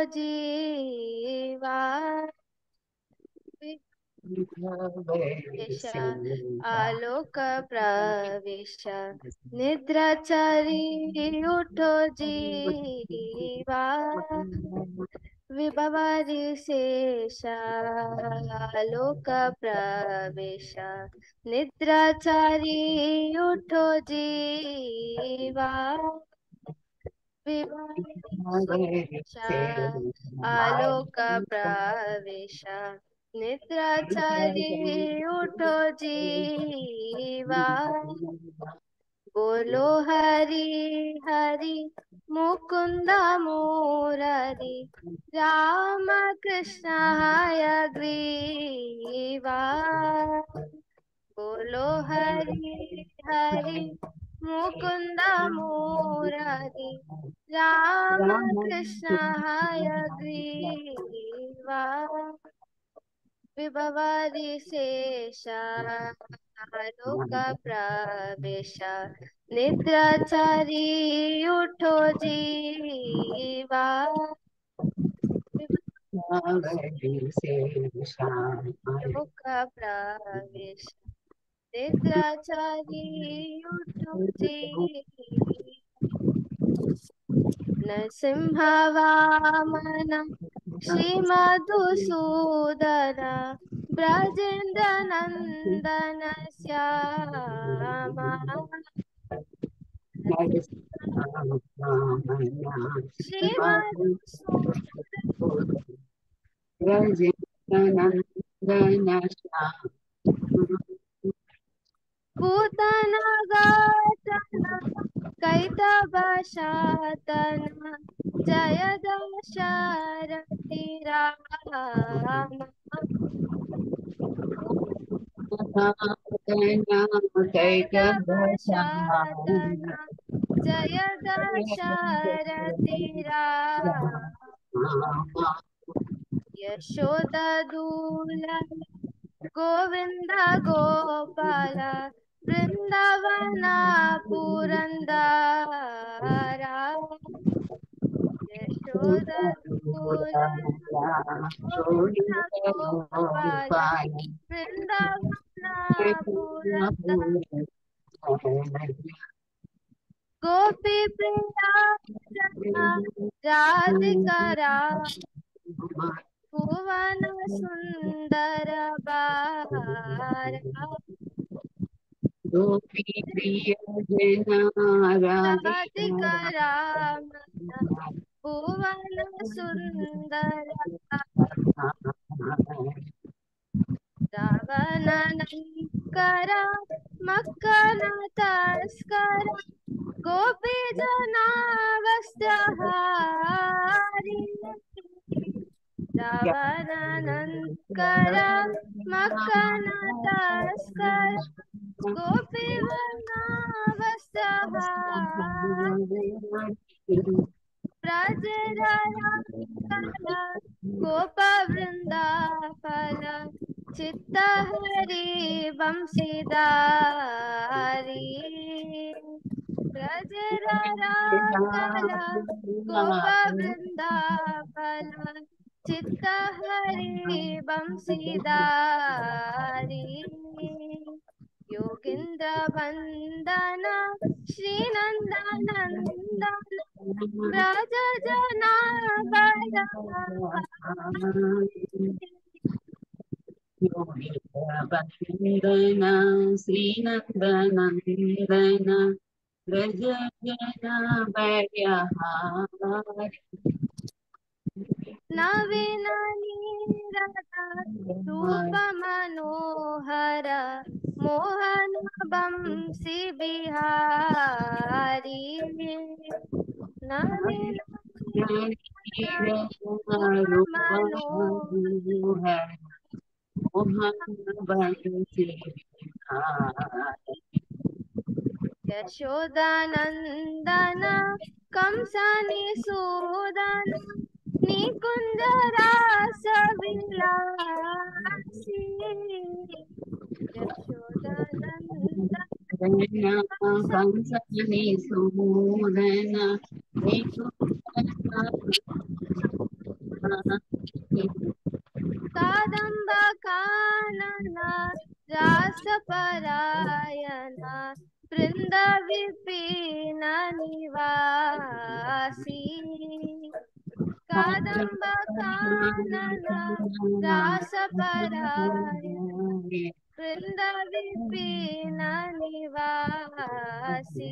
జీవా వివేశ ఆలోక ప్రవేశ నిద్రచరి ఉఠో జీవా విభవరి శేష లోక ప్రవేశ నిద్రచారి ఉఠో జీవా విభవరి ఆలోక ప్రవేశ నిద్రచారి ఉఠో జీవా बोलो हरि हरि मुकुंद मुरारी राम कृष्ण हय ग्रीवा बोलो हरि हरि मुकुंद मुरारी राम कृष्ण हय ग्रीवा विभवरि शेष लोक प्रवेश निद्राचारी उठो जीवा लोक प्रवेश निद्राचारी उठो जीवा नरसिंह वामन श्रीमधुसूदन ब्रजेन्द्र नन्दन श्यामा पूतन गातन कैतव शातन जय दशरथि राम शातन जय दशरथि राम यशोद दूलन गोविंद गोपाल वृंदावन पुरंदरा यशोद दूलन गोविंद गोपाल वृंदावन पुरंदरा गोपी प्रिया राधिका राम भुवन सुंदर बारा गोपी प्रिय राधिका राम भुवन सुंदर रावण नंकर मक्कन तस्कर गोपी जना वस्त्रहारी रावण नंकर मक्कन तस्कर गोपी जना वस्त्रहारी गोप वृंदाफल चित्त हरि वंशीदारी ब्रजराकल गोप वृंदाफल चित्त हरि वंशीदारी योगिंद्र वंदन श्री नंदनंदन ब्रज जना वन्दन श्रीनन्दनन्दन व्रज जन नवीन नीरद रूप मनोहर मोहन बंसी बिहारी नवीन యశోదానందన కంసని సూదన నికుంజ రాస విలాసి యశోదానంద కంసని సూదన రాసపరాయణ బృంద విపిన నివాసి కదంబ కానన రాసపరాయణ బృంద విపిన నివాసి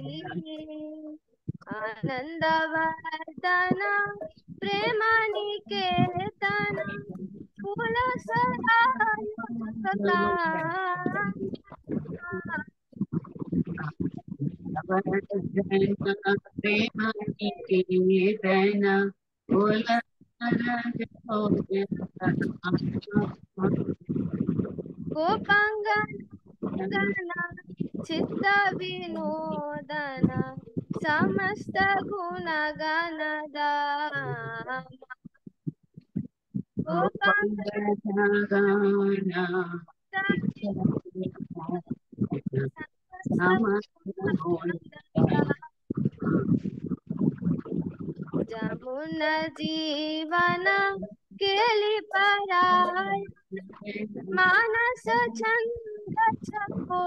ఆనందవర్ధన ప్రేమ నికేతన కుల సరాయుత గోపాంగన చిత్త వినోదన సమస్త గుణగణద జమున జీవన కేలి పరాయ మానస చంద్ర చకో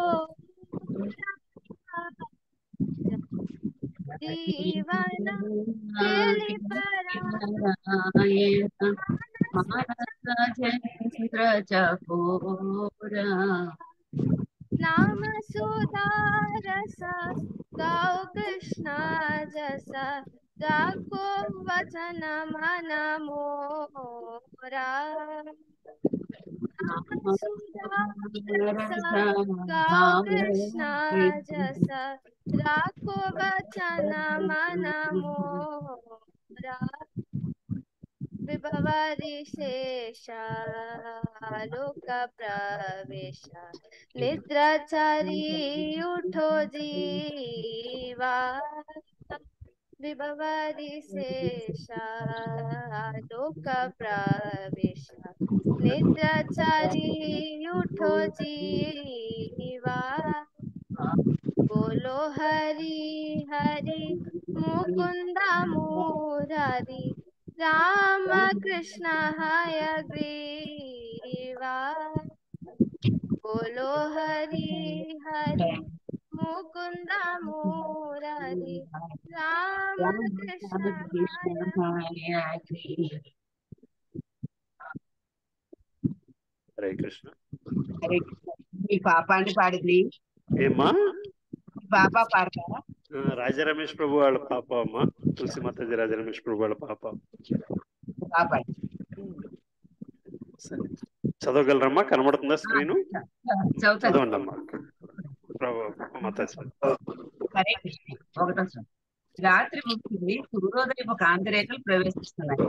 జీవన కేలి పరాయ చకోర నామ సుధారస గౌ కృష్ణ జస గాకో వచన మన మోరా నామ సుధారస గౌ కృష్ణ జస రాకో వచన మన మోరా విభవరి శేష లోక ప్రవేశ నిద్రచరి ఉఠో జీవా విభవరి శేష లోక ప్రవేశ నిద్రచరి ఉఠో జీవా बोलो हरि हरि मुकुंद मुरारी राम कृष्ण हय ग्रीवा बोलो हरि हरि मुकुंद मुरारी राम कृष्ण हय హరే కృష్ణ హరే కృష్ణ. మీ పాపాన్ని పాడింది ఏమ్మా మీ పాప పాడతారా ఆ, రాజా రమేష్ ప్రభు వాళ్ళ పాప అమ్మా తులసి మాతాజీ రాజా రమేష్ ప్రభు వాళ్ళ పాప పాప సరే చదవగలరమ్మా కనబడుతుందా స్క్రీన్ చదువుతాను చదవండి అమ్మా ప్రభు మాతాజీ హరే కృష్ణ ఒకటో శ్లోకం. రాత్రి ముగిసింది సూర్యోదయపు కాంతిరేఖలు ప్రవేశిస్తున్నాయి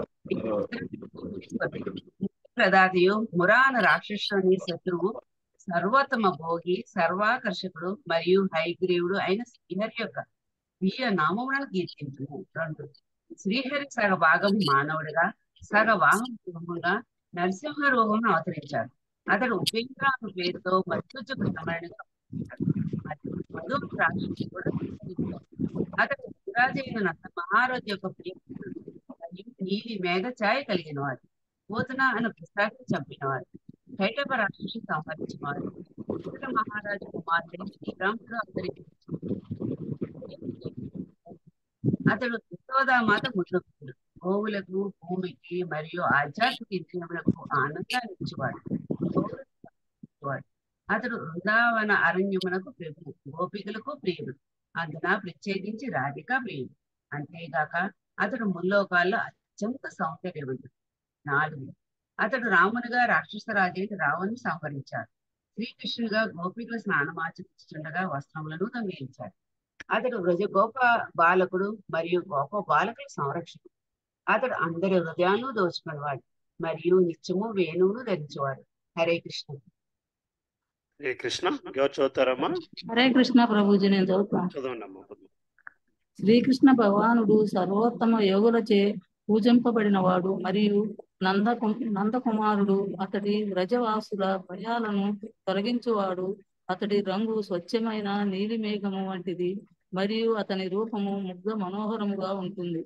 ప్రదాదియు మురాను రాక్షసుని శత్రువు సర్వోత్తమ భోగి సర్వాకర్షకుడు మరియు హైగ్రీవుడు అయిన శ్రీహరి యొక్క ప్రియ నామములను కీర్తించును రెండు శ్రీహరి సగ భాగం మానవుడిగా సగ వాహన రూపంగా నరసింహ రూపంలో అవతరించాడు అతడు ఉపేంద్ర అను పేరుతో మత్స్యుకు సమరణంగా మధు రాక్షసుడు కూడా అవతరించాడు. అతడు విరాజైన నంద మహారాజు యొక్క ప్రియకుడు మరియు నీలి మేఘ ఛాయ కలిగిన వాడు పోతన అను పిశాచిని చంపినవాడు కైటప రాక్షసు సంహరించినవాడు ఉత్తర మహారాజు కుమారుడు శ్రీరాముడు అవతరించాడు అతడు యశోదామాత ముద్దుకుడు గోవులకు భూమికి మరియు ఆధ్యాత్మిక ఇంద్రియములకు ఆనందాన్ని ఇచ్చేవాడు గోవులకు ఇచ్చేవాడు. అతడు బృందావన అరణ్యమునకు ప్రభు గోపికలకు ప్రియుడు అందున ప్రత్యేకించి రాధిక ప్రియుడు అంతేగాక అతడు ముల్లోకాల్లో అత్యంత సౌందర్యవంతుడు నాలుగు అతడు రామునిగా రాక్షస రాజైన రావణ్ణి సంహరించాడు శ్రీకృష్ణుడిగా గోపికల స్నానమాచరించుండగా వస్త్రములను దొంగిలించాడు అతడు వ్రజ గోప బాలకుడు మరియు గోప బాలకుల సంరక్షకుడు అతడు అందరి హృదయాలను దోచుకునేవాడు మరియు నిత్యము వేణువును ధరించేవాడు హరే కృష్ణ ఏ కృష్ణ ఎవరు చదువుతారమ్మా హరే కృష్ణ ప్రభుజీ నేను చదువుతాను చదవండి అమ్మా శ్రీకృష్ణ భగవానుడు సర్వోత్తమ యోగులచే పూజింపబడిన వాడు మరియు నందకు నందకుమారుడు అతడి వ్రజవాసుల భయాలను తొలగించువాడు అతడి రంగు స్వచ్ఛమైన నీలి మేఘము వంటిది మరియు అతని రూపము ముగ్ధ మనోహరముగా ఉంటుంది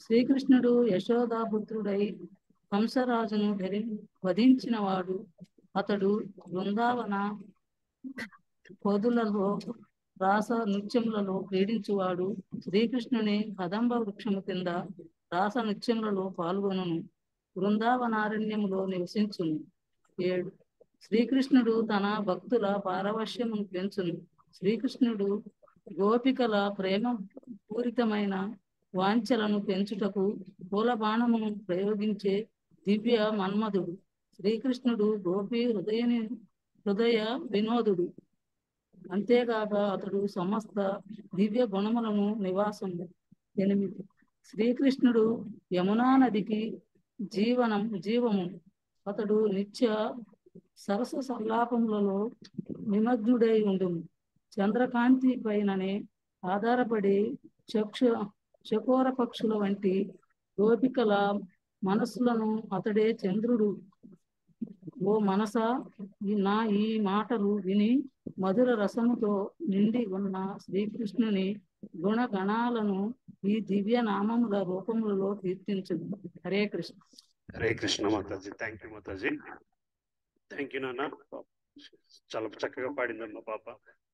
శ్రీకృష్ణుడు యశోదాపుత్రుడై కంసరాజును ధరి వధించిన వాడు అతడు బృందావన పొదులలో రాస నృత్యములలో క్రీడించువాడు శ్రీకృష్ణుని కదంబ వృక్షము కింద రాస నృత్యములలో పాల్గొనును బృందావనారణ్యములో నివసించును ఏడు శ్రీకృష్ణుడు తన భక్తుల పారవశ్యమును పెంచును శ్రీకృష్ణుడు గోపికల ప్రేమ పూరితమైన వాంఛలను పెంచుటకు పూలబాణమును ప్రయోగించే దివ్య మన్మధుడు శ్రీకృష్ణుడు గోపి హృదయని హృదయ వినోదుడు అంతేగాక అతడు సమస్త దివ్య గుణములను నివాసము ఎనిమిది శ్రీకృష్ణుడు యమునా నదికి జీవనం జీవము అతడు నిత్య సరస సల్లాపములలో నిమగ్నుడై ఉండును చంద్రకాంతి పైననే ఆధారపడి చక్షు చకోర పక్షుల వంటి గోపికల మనస్సులను అతడే చంద్రుడు ఓ మనస ఈ నా ఈ మాటలు విని మధుర రసముతో నిండి ఉన్న శ్రీకృష్ణుని గుణగణాలను ఈ దివ్య నామముల రూపములలో కీర్తించు Hare Krishna Hare Krishna Mataji thank you Mataji thank you నాన్న చాలా చక్కగా పాడిందమ్మా పాప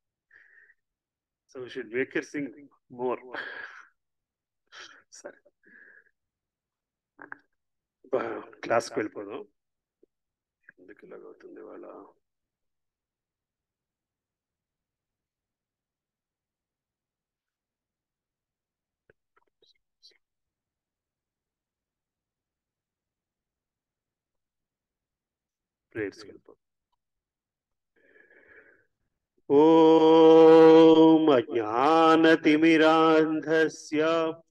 so should make her sing more సరే క్లాస్కి వెళ్ళిపోదాం ఎందుకు ఇలాగ అవుతుంది వాళ్ళ ప్రేయర్స్కి వెళ్ళిపోదాం ఓం అజ్ఞానతిమిరాంధస్య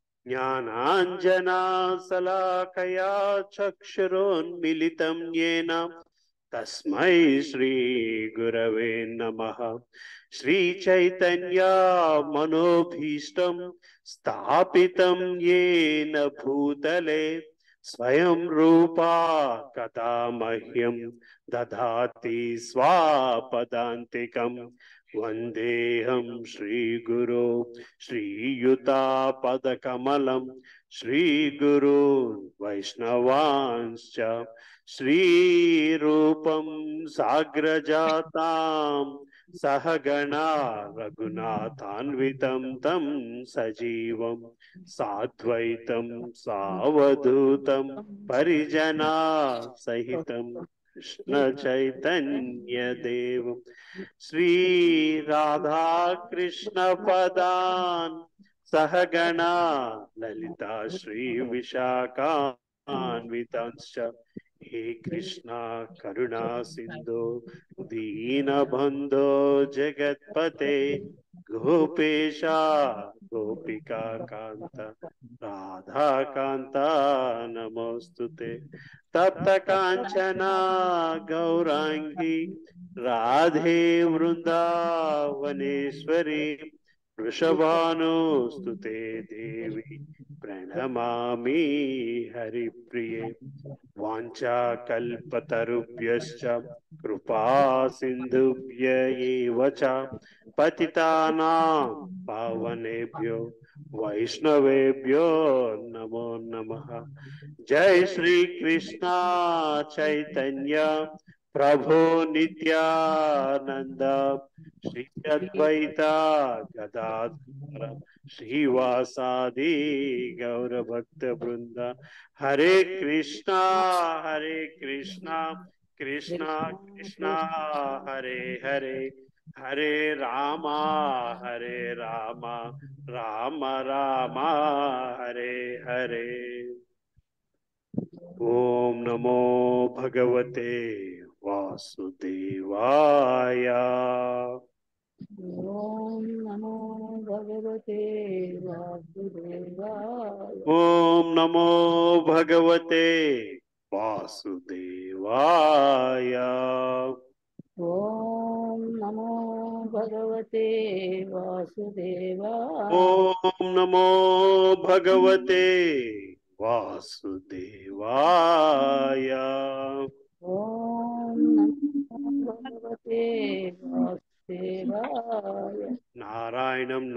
జ్ఞానాంజనాశలాకయా చక్షురోన్మిలితం येन తస్మై శ్రీ గురవే నమః శ్రీచైతన్యా మనోభీష్టం స్థాపితం येन భూతలే స్వయం రూపా కథా మహ్యం దదాతి స్వాపదాంతికం వందేహం శ్రీగురో శ్రీయుతాపదకమలం శ్రీగురు వైష్ణవాంశ్చ శ్రీరూపం సాగ్రజాతాం సహగణా రఘునాథాన్వితం తం సజీవం సాద్వైతం సావధూతం పరిజనా సహితం కృష్ణ చైతన్య దేవం శ్రీ రాధా కృష్ణ పదాన్ సహగణా లలితా శ్రీ విశాఖాన్వితాంశ్చ హే కృష్ణ కరుణా సింధు దీనబంధో జగత్పతే గోపేశ గోపికా కాంత రాధాకాంత నమోస్తుతే తప్త కాంచన గౌరాంగి రాధే వృందావనేశ్వరి వృషభానుస్తుతే దేవి ప్రణమామి హరిప్రియే వాంఛాకల్పతరుభ్యశ్చ కృపా సింధుభ్య ఏవ చ పతితానాం పావనేభ్యో వైష్ణవేభ్యో నమో నమః జై శ్రీ కృష్ణ చైతన్య ప్రభో నిత్యానంద శ్రీ అద్వైత గదాధర శ్రీవాసాది గౌరభక్త బృంద హరే కృష్ణ హరే కృష్ణ కృష్ణ కృష్ణ హరే హరే హరే రామ హరే రామ రామ రామ హరే హరే ఓం నమో భగవతే వాసుదేవాయ ఓం నమో భగవతే వాసుదేవాయ ఓం నమో భగవతే వాసుదేవాయ ఓం నమో భగవతే వాసుదేవాయ ఓం నమో భగవతే వాసుదేవాయ ఓం నమో భగవతే వాసుదేవాయ నారాయణం నమ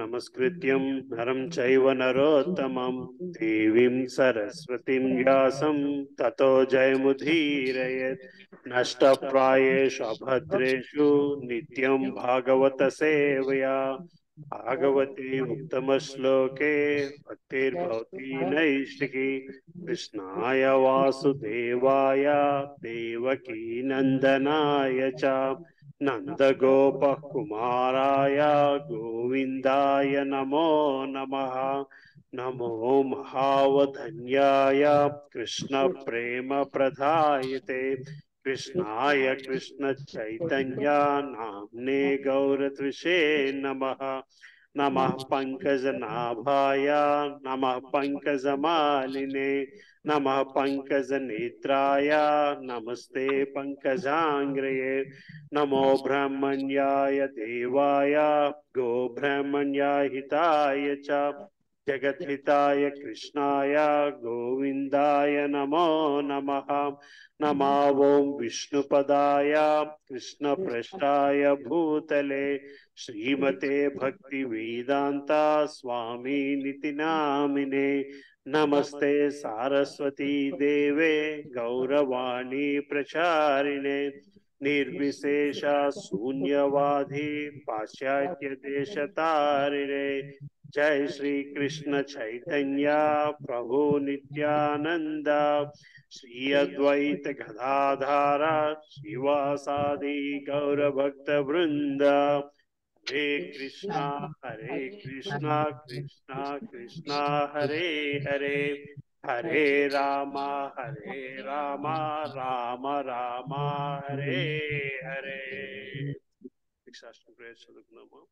నమస్కృత్యం నరం చైవ నరోత్తమం దేవీం సరస్వతిం వ్యాసం తతో జయముదీరయత్ నష్టప్రాయేషు అభద్రేషు నిత్యం భాగవత సేవయా భాగవతే ఉత్తమశ్లోకే భక్తిర్భవతి నైష్టికి కృష్ణాయ వాసుదేవాయ దేవకీ నందనాయ చ నందగోప కుమారాయ గోవిందాయ నమో నమః నమో మహావధన్యాయ కృష్ణ ప్రేమ ప్రదాయతే కృష్ణాయ కృష్ణ చైతన్య నామ్నే గౌరద్విషే నమః నమః పంకజనాభాయ నమః పంకజమాలినే నమః పంకజనేత్రాయ నమస్తే పంకజాంగ్రయే నమో బ్రహ్మణ్యాయ దేవాయ గో బ్రహ్మణ్యాయ హితాయ చ జగద్హితాయ కృష్ణాయ గోవిందాయ నమో నమః నమా ఓం విష్ణుపదాయ కృష్ణ పృష్ఠాయ భూతలే శ్రీమతే భక్తి వేదాంత స్వామి నితి నామినే నమస్తే సారస్వతీ దేవే గౌరవాణి ప్రచారిణే నిర్విశేష శూన్యవాది పాశ్చాత్య దేశతారిణే జై శ్రీ కృష్ణ చైతన్య ప్రభు నిత్యానంద శ్రీ అద్వైత గదాధార శ్రీవాసాది గౌరభక్త బృంద హరే కృష్ణ హరే కృష్ణ కృష్ణ కృష్ణ హరే హరే హరే రామ హరే రామ రామ రామ హరే హరే భిక్షాష్టం ప్రేయర్ చదువుకున్నామా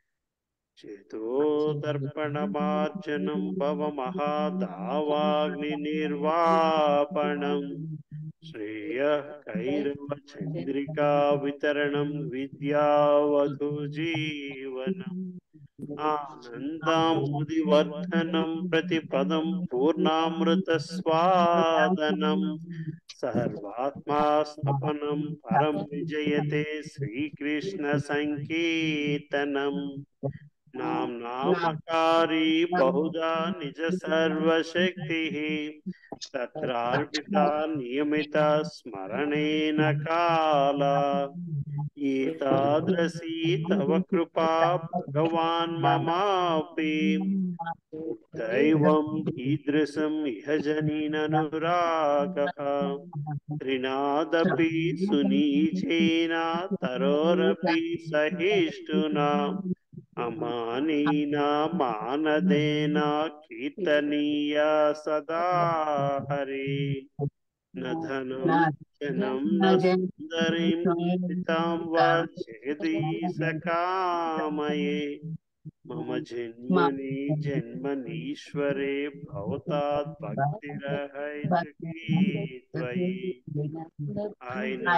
చేతోదర్పణమార్జనం భవ మహాదావాగ్ని నిర్వాపణం శ్రేయ కైరవ చంద్రికా వితరణం విద్యావధు జీవనం ఆనందాముదివర్ధనం ప్రతిపదం పూర్ణామృత స్వాదనం సర్వాత్మా స్నపనం పరం విజయతే శ్రీకృష్ణ సంకీర్తనం నామ్నామకారీ బహుదా నిజ సర్వశక్తి తత్రార్పిత నియమిత స్మరణేన కాల ఏతాదృశీ తవ కృపా భగవాన్ మమాపి దైవం ఈదృశం ఇహ జనీననురాగः త్రినాదపి సునీచేన తరోరపి సహిష్టునా అమానీనా మానదేన కీర్తనీయ సదా హరి నధనం జనం న సుందరీం స్థితాం వా చేది సకామయే మమ జన్మని జన్మనీశ్వరే భవతాత్ భక్తిరహైతుకీ త్వయి ఆయన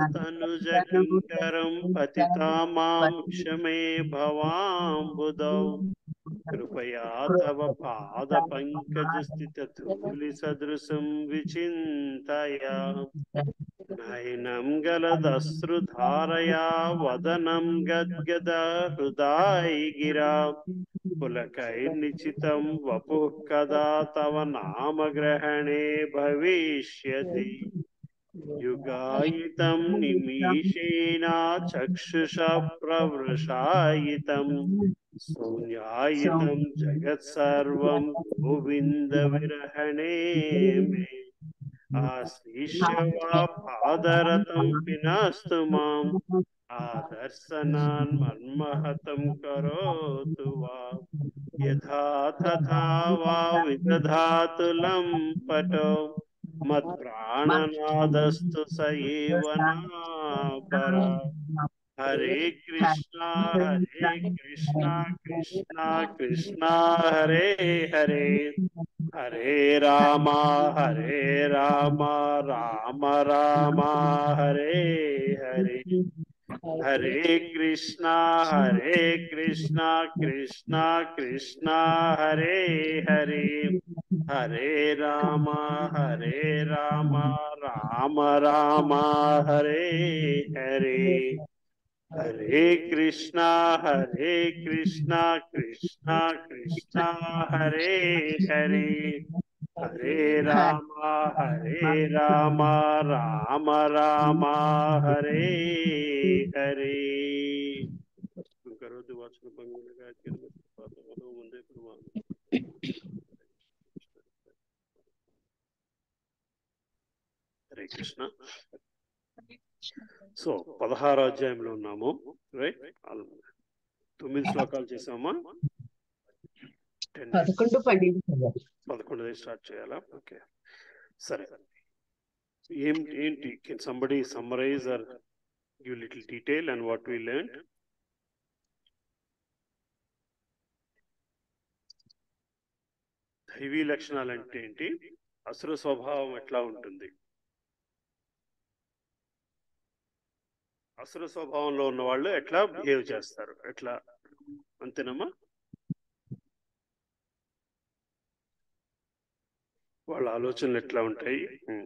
తనుజకరం పతితామాం క్షమే భవాంబుదౌ కృపయా తవ పాద పంకజ స్థిత ధూళి సదృశం విచింతయ నయనం గలదశ్రుధారయా వదనం గద్గద హృదాయి గిరా పులకైర్నిచితం వపుః కదా తవ నామగ్రహణే భవిష్యతి యుగాయితం నిమిషేణ చక్షుష ప్రవృషాయితం శూన్యాయితం జగత్సర్వం గోవింద విరహణే మే ఆశ్లిష్యవా పాదరతం పినాస్తు మాం ఆదర్శనాన్ మన్మహతం కరోతు వా యథా తథా వా విదధాతులం పటో మత్ప్రాణనాదస్తు స ఏవ నాపర హరే కృష్ణ హరే కృష్ణ కృష్ణ కృష్ణ హరే హరే హరే రామ హరే రామ రామ రామ హరే హరే హరే కృష్ణ హరే కృష్ణ కృష్ణ కృష్ణ హరే హరే హరే రామ హరే రామ రామ రామ హరే హరే హరే కృష్ణ హరే కృష్ణ కృష్ణ కృష్ణ హరే హరే హరే రామ హరే రామ రామ రామ హరే హరే కరోతు వాచన భంగులుగా ముందే ప్రమాణం హరే కృష్ణ సో పదహారో అధ్యాయంలో ఉన్నాము రైట్ తొమ్మిది శ్లోకాలు చేసామా టెన్ పదకొండు పన్నెండు చదవాలి. పదకొండు స్టార్ట్ చేయాలా ఓకే సరే ఏం ఏంటి can somebody summarize or give little detail and what we learn దైవీ లక్షణాలు అంటే ఏంటి అసుర స్వభావం ఎట్లా ఉంటుంది అసుర స్వభావంలో ఉన్న వాళ్ళు ఎట్లా బిహేవ్ చేస్తారు ఎట్లా అంతేనమ్మా వాళ్ళ ఆలోచనలు ఎట్లా ఉంటాయి ఉమ్.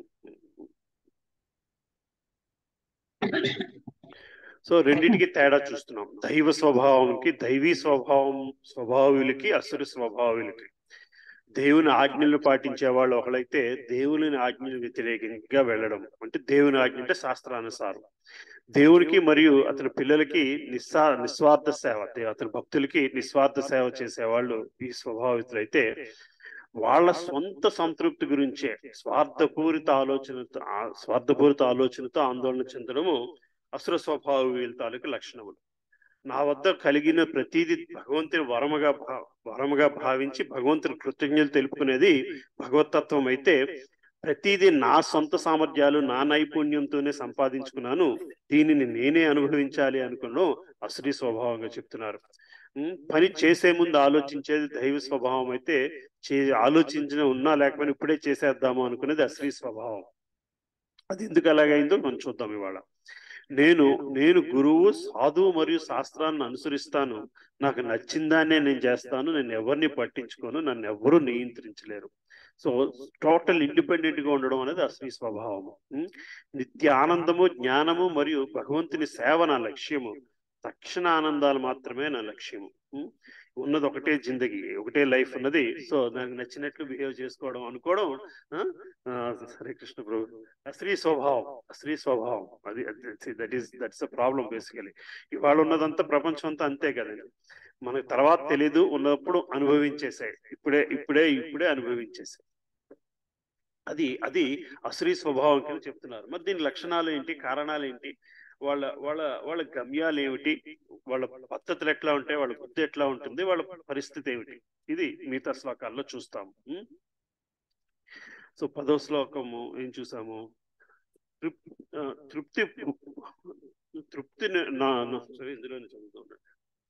సో రెండింటికి తేడా చూస్తున్నాం దైవ స్వభావంకి దైవీ స్వభావం స్వభావులకి అసురు స్వభావులకి దేవుని ఆజ్ఞలు పాటించే వాళ్ళు ఒకళ్ళైతే దేవుని ఆజ్ఞలు వ్యతిరేకంగా వెళ్ళడం అంటే దేవుని ఆజ్ఞ అంటే శాస్త్రానుసారం దేవునికి మరియు అతని పిల్లలకి నిస్సా నిస్వార్థ సేవ దే- అతని భక్తులకి నిస్వార్థ సేవ చేసేవాళ్ళు ఈ స్వభావితులైతే వాళ్ళ సొంత సంతృప్తి గురించే స్వార్థపూరిత ఆలోచనతో ఆ- స్వార్థపూరిత ఆలోచనతో ఆందోళన చెందడము అసుర స్వభావ తాలూకు లక్షణములు నా వద్ద కలిగిన ప్రతిదీ భగవంతుని వరముగా భా వరముగా భావించి భగవంతుని కృతజ్ఞతలు తెలుపుకునేది భగవతత్వం అయితే ప్రతిదీ నా సొంత సామర్థ్యాలు నా నైపుణ్యంతోనే సంపాదించుకున్నాను దీనిని నేనే అనుభవించాలి అనుకున్నాం అసురీ స్వభావంగా చెప్తున్నారు ఉమ్, పని చేసే ముందు ఆలోచించేది దైవ స్వభావం అయితే చే ఆలోచించిన ఉన్నా లేకపోయినా ఇప్పుడే చేసేద్దాము అనుకునేది అశ్రీ స్వభావం అది ఎందుకు అలాగైందో మనం చూద్దాం ఇవాళ నేను నేను గురువు సాధువు మరియు శాస్త్రాన్ని అనుసరిస్తాను నాకు నచ్చిందాన్నే నేను చేస్తాను నేను ఎవరిని పట్టించుకోను నన్ను ఎవరు నియంత్రించలేరు సో టోటల్ ఇండిపెండెంట్ గా ఉండడం అనేది అశ్రీ స్వభావము ఉమ్, నిత్య ఆనందము జ్ఞానము మరియు భగవంతుని సేవ నా లక్ష్యము తక్షణ ఆనందాలు మాత్రమే నా లక్ష్యము ఉమ్, ఉన్నది ఒకటే జిందగీ ఒకటే లైఫ్ ఉన్నది సో నాకు నచ్చినట్లు బిహేవ్ చేసుకోవడం అనుకోవడం ఆ, ఆ, హరే కృష్ణ ప్రభు అస్త్రీ స్వభావం అస్త్రీ స్వభావం అది that is that's the problem basically ఇవాళ ఉన్నదంతా ప్రపంచం అంతా అంతే కదండి మనకు తర్వాత తెలీదు ఉన్నప్పుడు అనుభవించేసాయి ఇప్పుడే ఇప్పుడే ఇప్పుడే అనుభవించేసాయి అది అది అసురీ స్వభావం కింద చెప్తున్నారు మరి దీని లక్షణాలు ఏంటి కారణాలు ఏంటి వాళ్ళ వాళ్ళ వాళ్ళ గమ్యాలు ఏమిటి వాళ్ళ పద్ధతులు ఎట్లా ఉంటాయి వాళ్ళ బుద్ధి ఎట్లా ఉంటుంది వాళ్ళ పరిస్థితి ఏమిటి ఇది మిగతా శ్లోకాల్లో చూస్తాము ఉం? సో పదో శ్లోకము ఏం చూసాము తృప్- ఆ, తృప్తి తృప్తి నా నా- sorry, ఇందులోనే చదువుతూ ఉన్నాను.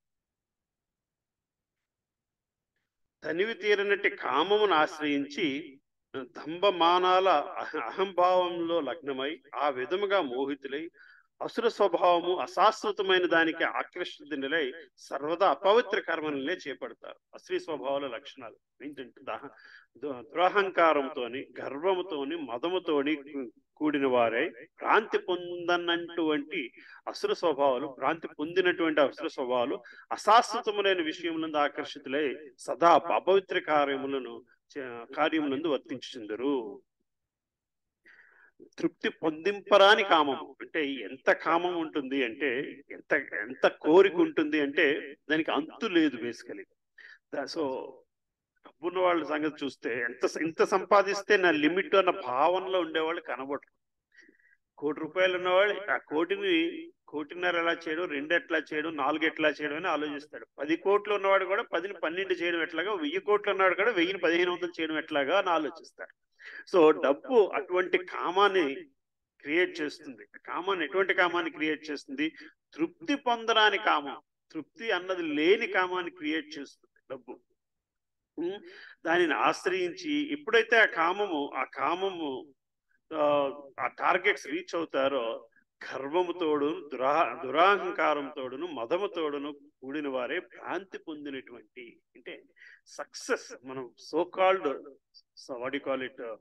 తనివి తీరనట్టి కామమును ఆశ్రయించి దంభమానాల అహ- అహంభావంలో లగ్నమై ఆ విధముగా మోహితులై అసుర స్వభావము అశాశ్వతమైన దానికి ఆకర్షితులై సర్వదా అపవిత్ర కర్మలనే చేపడతారు అశ్రీ స్వభావాల లక్షణాలు ఏంటంటే దహ- దు- దురహంకారంతోని గర్వముతోని మదముతోని కు- కూడిన వారై భ్రాంతి పొందనటువంటి అసుర స్వభావాలు భ్రాంతి పొందినటువంటి అసుర స్వభావాలు అశాశ్వతములైన విషయములందు ఆకర్షితులై సదా అపవిత్ర కార్యములను చే- కార్యములందు వర్తించుచుందరు తృప్తి పొందింపరాని కామం అంటే ఎంత కామం ఉంటుంది అంటే ఎంత ఎంత కోరిక ఉంటుంది అంటే దానికి అంతు లేదు బేసికలీ సో డబ్బున్న వాళ్ళ సంగతి చూస్తే ఎంత ఎంత సంపాదిస్తే నా లిమిట్ అన్న భావనలో ఉండేవాళ్ళు కనబడరు కోటి రూపాయలు ఉన్నవాళ్ళు ఆ కోటిని కోటిన్నర ఎలా చేయడం రెండు ఎట్లా చేయడం నాలుగు ఎట్లా చేయడం అని ఆలోచిస్తాడు పది కోట్లు ఉన్నవాడు కూడా పదిని పన్నెండు చేయడం ఎట్లాగా వెయ్యి కోట్లు ఉన్నవాడు కూడా వెయ్యిని పదిహేను వందలు చేయడం ఎట్లాగా అని ఆలోచిస్తాడు సో డబ్బు అటువంటి కామాన్ని క్రియేట్ చేస్తుంది కామాన్ని ఎటువంటి కామాన్ని క్రియేట్ చేస్తుంది తృప్తి పొందరాని కామం తృప్తి అన్నది లేని కామాన్ని క్రియేట్ చేస్తుంది డబ్బు ఉమ్, దానిని ఆశ్రయించి ఎప్పుడైతే ఆ కామము ఆ కామము ఆ, ఆ టార్గెట్స్ రీచ్ అవుతారో గర్వముతోడు దురా దురాహంకారంతోడును మదముతోడును కూడిన వారే భ్రాంతి పొందినటువంటి అంటే సక్సెస్ మనం సో కాల్డ్ వాడి కాల్ ఇట్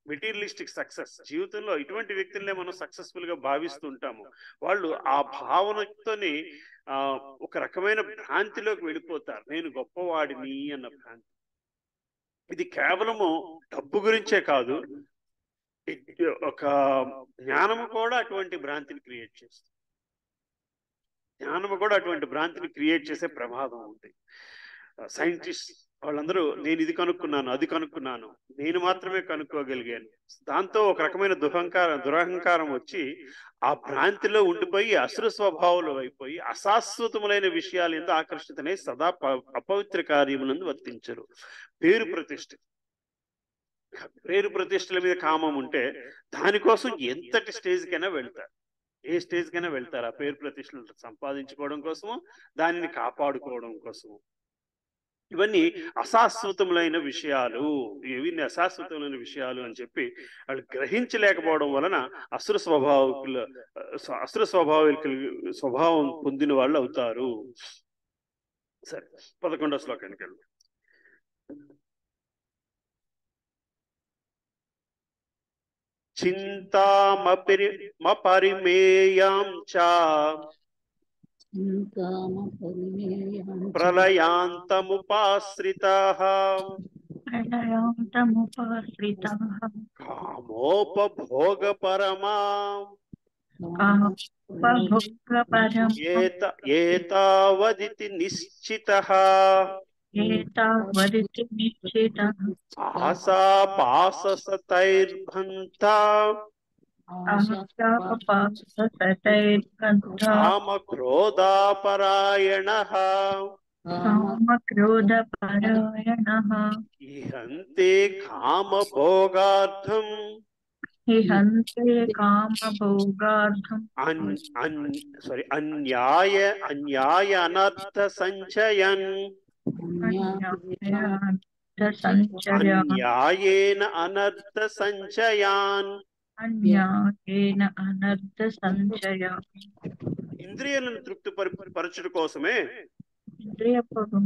మెటీరియలిస్టిక్ సక్సెస్ జీవితంలో ఇటువంటి వ్యక్తులనే మనం సక్సెస్ఫుల్ గా భావిస్తుంటాము వాళ్ళు ఆ భావనతోని ఆ ఒక రకమైన భ్రాంతిలోకి వెళ్ళిపోతారు నేను గొప్పవాడిని అన్న భ్రాంతి ఇది కేవలము డబ్బు గురించే కాదు ఇ- ఒక జ్ఞానము కూడా అటువంటి భ్రాంతిని క్రియేట్ చేస్తుంది జ్ఞానము కూడా అటువంటి భ్రాంతిని క్రియేట్ చేసే ప్రమాదం ఉంది సైంటిస్ట్ వాళ్ళందరూ నేను ఇది కనుక్కున్నాను అది కనుక్కున్నాను నేను మాత్రమే కనుక్కోగలిగాను దాంతో ఒక రకమైన దురహంకారం దురహంకారం వచ్చి ఆ భ్రాంతిలో ఉండిపోయి అసుర స్వభావాలు అయిపోయి అశాశ్వతములైన విషయాలు ఎందు ఆకర్షితనే సదా ప- అపవిత్ర కార్యములందు వర్తించరు పేరు ప్రతిష్ఠ పేరు ప్రతిష్టల మీద కామం ఉంటే దానికోసం ఎంతటి స్టేజ్కైనా వెళ్తారు ఏ స్టేజ్ కైనా వెళ్తారు ఆ పేరు ప్రతిష్టలు సంపాదించుకోవడం కోసము దానిని కాపాడుకోవడం కోసము ఇవన్నీ అశాశ్వతములైన విషయాలు ఇవన్నీ అశాశ్వతములైన విషయాలు అని చెప్పి వాళ్ళు గ్రహించలేకపోవడం వలన అసుర స్వభావికుల అసుర స్వభావికుల స్వభావం పొందిన వాళ్ళు అవుతారు సరే పదకొండవ శ్లోకానికి వెళ్దాం చింతామపరి మపరిమేయాం చ చింతామ పరిమేయాం చ ప్రళయాంతముపాశ్రితాః ప్రళయాంతముపాశ్రితాः కామోపభోగపరమా కామోపభోగపరం ఏత ఏతావదితి నిశ్చితః ఏతావదితి నిశ్చితः ఆశాపాససతైర్భంత ఆశాపాసతైర్గంధా కామక్రోధాపరాయణः కామక్రోధపరాయణः ఇహంతే కామభోగార్థం ఇహంతే కామభోగార్థం అన్ అన్ సారీ అన్యాయ అన్యాయ అనర్థ సంచయన్ అన్యాయార్థ సంచయ అన్యాయేన అనర్థ సంచయాన్ అన్యాయేన అనర్థ సంచయ ఇంద్రియాలను తృప్తి పరచుట కోసమే ఇంద్రియ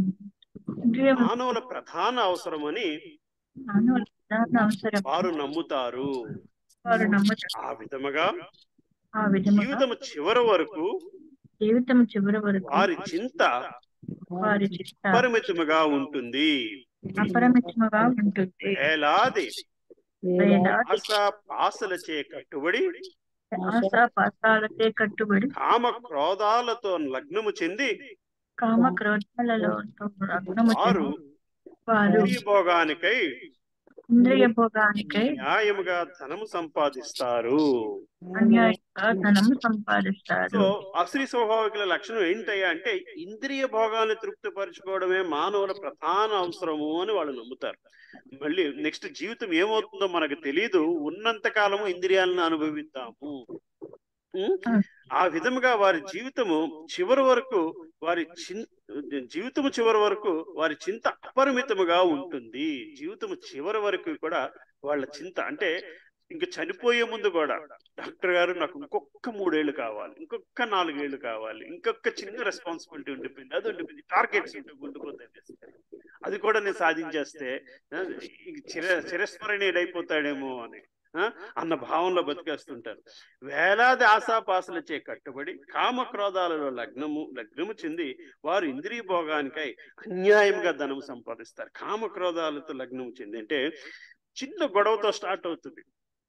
ఇంద్రియ మానవుల ప్రధాన అవసరమని మానవుల ప్రధాన అవసరం వారు నమ్ముతారు వారు నమ్ముతారు ఆ విధముగా ఆ విధముగా జీవితం చివరి వరకు జీవితం చివరి వరకు వారి చింత వారి చిత్త పరిమితముగా ఉంటుంది అపరిమితముగా ఉంటుంది వేలాది వేలాది ఆశ పాసలచే కట్టుబడి ఆశా పాసాలతో కట్టుబడి కామ క్రోధాలతో లగ్నము చెంది కామ క్రోధాలలో లగ్నము వారు చెంది వారు ఇంద్రియ భోగానికై ఇంద్రియ భోగానికై న్యాయముగా ధనము సంపాదిస్తారు అన్యాయంగా ధనము సంపాదిస్తారు సో అశ్రీ స్వభావికుల లక్షణం ఏంటయ్యా అంటే ఇంద్రియ భోగాన్ని తృప్తిపరచుకోవడమే మానవుల ప్రధాన అవసరము అని వాళ్ళు నమ్ముతారు మళ్ళీ నెక్స్ట్ జీవితం ఏమవుతుందో మనకు తెలియదు ఉన్నంత కాలము ఇంద్రియాలను అనుభవిద్దాము ఉం? ఆ విధముగా వారి జీవితము చివరి వరకు వారి చిన్ జీవితము చివరి వరకు వారి చింత అపరిమితముగా ఉంటుంది జీవితము చివరి వరకు కూడా వాళ్ళ చింత అంటే ఇంక చనిపోయే ముందు కూడా డాక్టర్ గారు నాకు ఇంకొక మూడేళ్లు కావాలి ఇంకొక నాలుగేళ్లు కావాలి ఇంకొక చిన్న రెస్పాన్సిబిలిటీ ఉండిపోయింది అది ఉండిపోయింది టార్గెట్స్ ఉండిపోతాయి అది కూడా నేను సాధించేస్తే ఆ, ఇంక చిర చిరస్మరణీయుడైపోతాడేమో అని ఆ, అన్న భావంలో బతికేస్తుంటారు వేలాది ఆశాపాసలచే కట్టుబడి కామ క్రోధాలలో లగ్నము లగ్నము చెంది వారు ఇంద్రియ భోగానికై అన్యాయంగా ధనము సంపాదిస్తారు కామ క్రోధాలతో లగ్నము చెంది అంటే చిన్న గొడవతో స్టార్ట్ అవుతుంది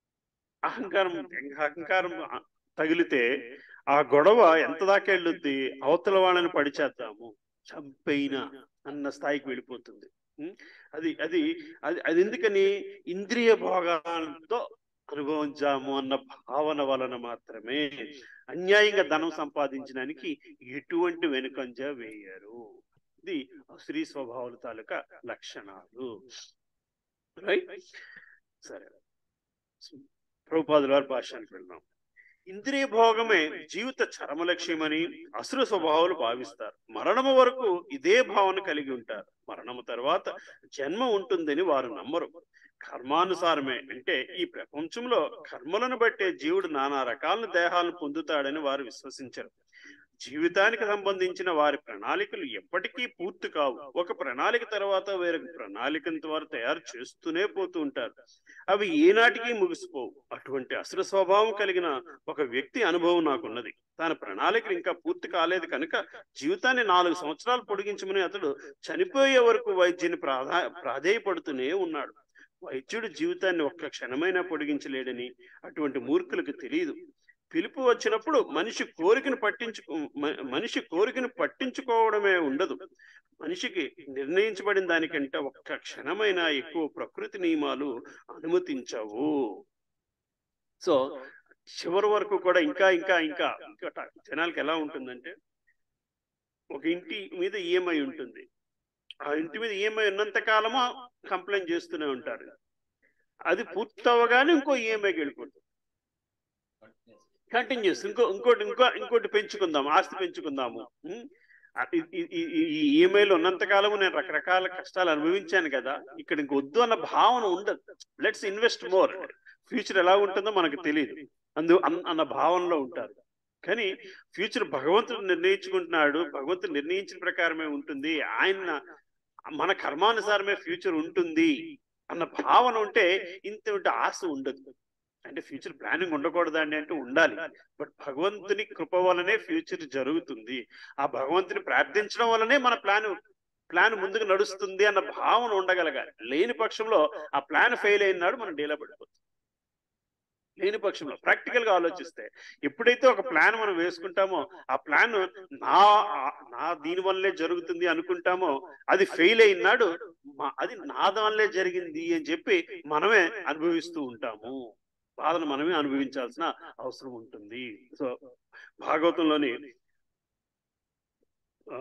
అహంకారం అహంకారం తగిలితే ఆ గొడవ ఎంత దాకా వెళ్ళుద్ది అవతల వాళ్ళని పడిచేద్దాము చంపైనా అన్న స్థాయికి వెళ్ళిపోతుంది ఉం? అది అది అది అది ఎందుకని ఇంద్రియ భోగాలతో అనుభవించాము అన్న భావన వలన మాత్రమే అన్యాయంగా ధనం సంపాదించడానికి ఎటువంటి వెనుకంజ వేయరు ఇది స్త్రీ స్వభావాల తాలూకా లక్షణాలు రైట్ సరే ప్రభుపాదుల వారి భాషానికి వెళ్దాం ఇంద్రియ భోగమే జీవిత చరమ లక్ష్యమని అసుర స్వభావాలు భావిస్తారు మరణము వరకు ఇదే భావన కలిగి ఉంటారు మరణము తర్వాత జన్మ ఉంటుందని వారు నమ్మరు కర్మానుసారమే అంటే ఈ ప్రపంచంలో కర్మలను బట్టే జీవుడు నానా రకాల దేహాలను పొందుతాడని వారు విశ్వసించరు జీవితానికి సంబంధించిన వారి ప్రణాళికలు ఎప్పటికీ పూర్తి కావు ఒక ప్రణాళిక తర్వాత వేరొక ప్రణాళికను వారు తయారు చేస్తూనే పోతూ ఉంటారు అవి ఏనాటికి ముగిసిపోవు అటువంటి అసుర స్వభావం కలిగిన ఒక వ్యక్తి అనుభవం నాకున్నది తన ప్రణాళికలు ఇంకా పూర్తి కాలేదు కనుక జీవితాన్ని నాలుగు సంవత్సరాలు పొడిగించమని అతడు చనిపోయే వరకు వైద్యుని ప్రాధా ప్రాధేయపడుతూనే ఉన్నాడు వైద్యుడు జీవితాన్ని ఒక్క క్షణమైనా పొడిగించలేడని అటువంటి మూర్ఖులకు తెలియదు పిలుపు వచ్చినప్పుడు మనిషి కోరికను పట్టించు మ- మనిషి కోరికను పట్టించుకోవడమే ఉండదు మనిషికి నిర్ణయించబడిన దానికంటే ఒక్క క్షణమైనా ఎక్కువ ప్రకృతి నియమాలు అనుమతించవు సో చివరి వరకు కూడా ఇంకా ఇంకా ఇంకా ఇంకా ట- జనాలకి ఎలా ఉంటుందంటే ఒక ఇంటి మీద ఈఎంఐ ఉంటుంది ఆ ఇంటి మీద ఈఎంఐ ఉన్నంత కాలము కంప్లైంట్ చేస్తూనే ఉంటారు అది పూర్తవగానే ఇంకో ఈఎంఐకి వెళ్ళిపోతుంది కంటిన్యూస్ ఇంకో ఇంకోటి ఇంకో ఇంకోటి పెంచుకుందాం ఆస్తి పెంచుకుందాము ఉం? ఆ, ఈ- ఈ- ఈ- ఈ ఈఎంఐలో ఉన్నంత కాలము నేను రకరకాల కష్టాలు అనుభవించాను కదా ఇక్కడ ఇంక వద్దు అన్న భావన ఉండదు లెట్స్ ఇన్వెస్ట్ మోర్ ఫ్యూచర్ ఎలా ఉంటుందో మనకు తెలియదు అందు అన్- అన్న భావనలో ఉంటారు కానీ ఫ్యూచర్ భగవంతుడు నిర్ణయించుకుంటున్నాడు భగవంతుడు నిర్ణయించిన ప్రకారమే ఉంటుంది ఆయన మన కర్మానుసారమే ఫ్యూచర్ ఉంటుంది అన్న భావన ఉంటే ఇంత ఆశ ఉండదు అంటే ఫ్యూచర్ ప్లానింగ్ ఉండకూడదండి అంటే ఉండాలి బట్ భగవంతుని కృప వలనే ఫ్యూచర్ జరుగుతుంది ఆ భగవంతుని ప్రార్థించడం వల్లనే మన ప్లాన్ ప్లాన్ ముందుకు నడుస్తుంది అన్న భావన ఉండగలగాలి లేని పక్షంలో ఆ ప్లాన్ ఫెయిల్ అయినాడు మనం డీలా పడిపోతుంది లేని పక్షంలో ప్రాక్టికల్ గా ఆలోచిస్తే ఎప్పుడైతే ఒక ప్లాన్ మనం వేసుకుంటామో ఆ ప్లాన్ నా నా దీని వల్లే జరుగుతుంది అనుకుంటామో అది ఫెయిల్ అయినాడు మా- అది నా వల్లే జరిగింది అని చెప్పి మనమే అనుభవిస్తూ ఉంటాము బాధను మనమే అనుభవించాల్సిన అవసరం ఉంటుంది సో భాగవతంలోని ఆ,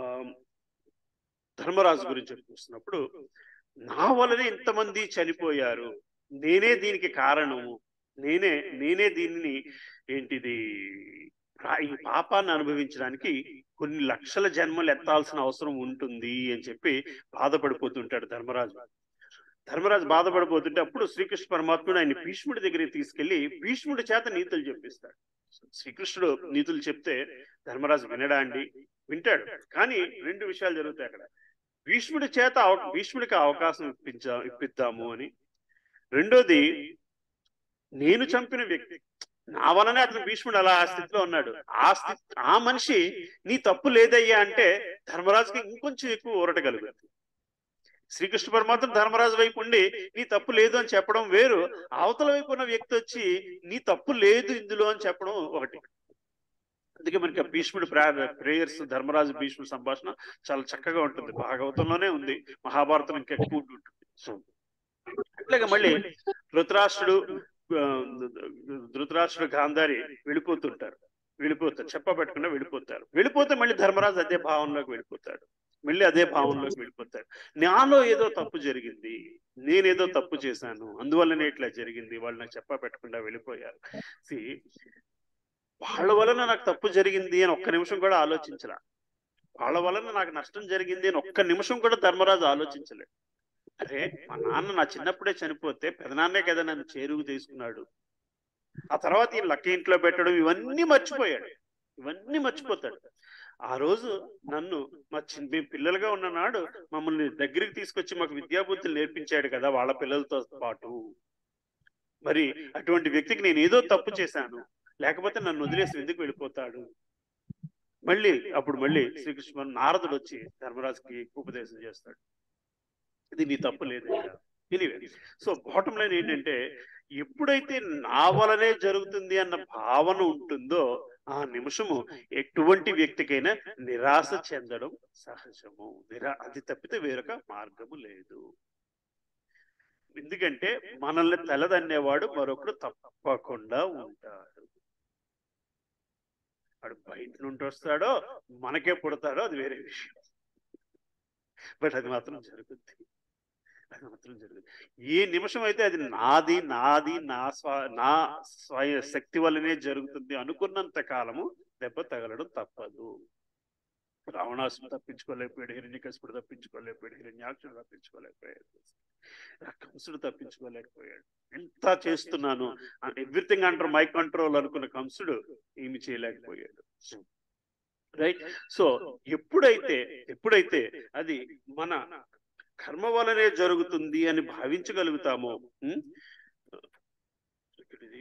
ధర్మరాజు గురించి చూస్తున్నప్పుడు నా వలనే ఇంతమంది చనిపోయారు నేనే దీనికి కారణము నేనే నేనే దీనిని ఏంటిది రా- ఈ పాపాన్ని అనుభవించడానికి కొన్ని లక్షల జన్మలు ఎత్తాల్సిన అవసరం ఉంటుంది అని చెప్పి బాధపడిపోతుంటాడు ధర్మరాజు ధర్మరాజు బాధపడిపోతుంటే అప్పుడు శ్రీకృష్ణ పరమాత్ముడు ఆయన భీష్ముడి దగ్గరికి తీసుకెళ్లి భీష్ముడి చేత నీతులు చెప్పిస్తాడు శ్రీకృష్ణుడు నీతులు చెప్తే ధర్మరాజు వినడా అండి వింటాడు కానీ రెండు విషయాలు జరుగుతాయి అక్కడ భీష్ముడి చేత అవ- భీష్ముడికి ఆ అవకాశం ఇప్పించా ఇప్పిద్దాము అని రెండోది నేను చంపిన వ్యక్తి నా వలనే అతను భీష్ముడు అలా ఆ స్థితిలో ఉన్నాడు ఆ స్థితి ఆ మనిషి నీ తప్పు లేదయ్యా అంటే ధర్మరాజుకి ఇంకొంచెం ఎక్కువ ఊరట కలుగుతుంది శ్రీకృష్ణ పరమాత్మ ధర్మరాజు వైపు ఉండి నీ తప్పు లేదు అని చెప్పడం వేరు అవతల వైపు ఉన్న వ్యక్తి వచ్చి నీ తప్పు లేదు ఇందులో అని చెప్పడం ఒకటి అందుకే మనకి ఆ భీష్ముడి ప్రేయర్స్ ధర్మరాజు భీష్ముడి సంభాషణ చాలా చక్కగా ఉంటుంది భాగవతంలోనే ఉంది మహాభారతం ఇంకా ఎక్కువ ఉంటుంది సో అట్లాగే మళ్ళీ ధృతరాష్ట్రుడు ఆ, ధృతరాష్ట్రుడు గాంధారి వెళ్ళిపోతుంటారు వెళ్ళిపోతారు చెప్పబెట్టకుండా వెళ్ళిపోతారు వెళ్ళిపోతే మళ్ళీ ధర్మరాజు అదే భావంలోకి వెళ్ళిపోతాడు మళ్ళీ అదే భావంలోకి వెళ్ళిపోతాడు నాలో ఏదో తప్పు జరిగింది నేనేదో తప్పు చేశాను అందువల్లనే ఇట్లా జరిగింది వాళ్ళు నాకు చెప్ప పెట్టకుండా వెళ్ళిపోయారు See, వాళ్ళ వలన నాకు తప్పు జరిగింది అని ఒక్క నిమిషం కూడా ఆలోచించరా వాళ్ళ వలన నాకు నష్టం జరిగింది అని ఒక్క నిమిషం కూడా ధర్మరాజు ఆలోచించలేదు అరే మా నాన్న నా చిన్నప్పుడే చనిపోతే పెదనాన్నే కదా నన్ను చేరువు తీసుకున్నాడు ఆ తర్వాత ఈ లక్క ఇంట్లో పెట్టడం ఇవన్నీ మర్చిపోయాడు ఇవన్నీ మర్చిపోతాడు ఆ రోజు నన్ను మా చిన్న మేము పిల్లలుగా ఉన్న నాడు మమ్మల్ని దగ్గరికి తీసుకొచ్చి మాకు విద్యాబుద్ధులు నేర్పించాడు కదా వాళ్ళ పిల్లలతో పాటు మరి అటువంటి వ్యక్తికి నేను ఏదో తప్పు చేశాను లేకపోతే నన్ను వదిలేసి ఎందుకు వెళ్ళిపోతాడు మళ్ళీ అప్పుడు మళ్ళీ శ్రీకృష్ణ నారదుడు వచ్చి ధర్మరాజుకి ఉపదేశం చేస్తాడు ఇది నీ తప్పు లేదయ్యా ఎనీవే సో బాటం లైన్ ఏంటంటే ఎప్పుడైతే నా వలనే జరుగుతుంది అన్న భావన ఉంటుందో ఆ నిమిషము ఎటువంటి వ్యక్తికైనా నిరాశ చెందడం సహజము నిరా అది తప్పితే వేరొక మార్గము లేదు ఎందుకంటే మనల్ని తలదన్నేవాడు మరొకడు తప్పకుండా ఉంటాడు వాడు బయట నుండి వస్తాడో మనకే పుడతాడో అది వేరే విషయం బట్ అది మాత్రం జరుగుద్ది అది మాత్రం జరుగుతుంది ఏ నిమిషం అయితే అది నాది నాది నా స్వ నా స్వయ శక్తి వల్లనే జరుగుతుంది అనుకున్నంత కాలము దెబ్బ తగలడం తప్పదు రావణాసుడు తప్పించుకోలేకపోయాడు హిరణ్యకశిపుడు తప్పించుకోలేకపోయాడు హిరణ్యాక్షుడు తప్పించుకోలేకపోయాడు కంసుడు తప్పించుకోలేకపోయాడు ఎంత చేస్తున్నాను ఎవ్రీథింగ్ అండర్ మై కంట్రోల్ అనుకున్న కంసుడు ఏమి చేయలేకపోయాడు రైట్ సో ఎప్పుడైతే ఎప్పుడైతే అది మన కర్మ వలనే జరుగుతుంది అని భావించగలుగుతామో ఉం? ఎక్కడిది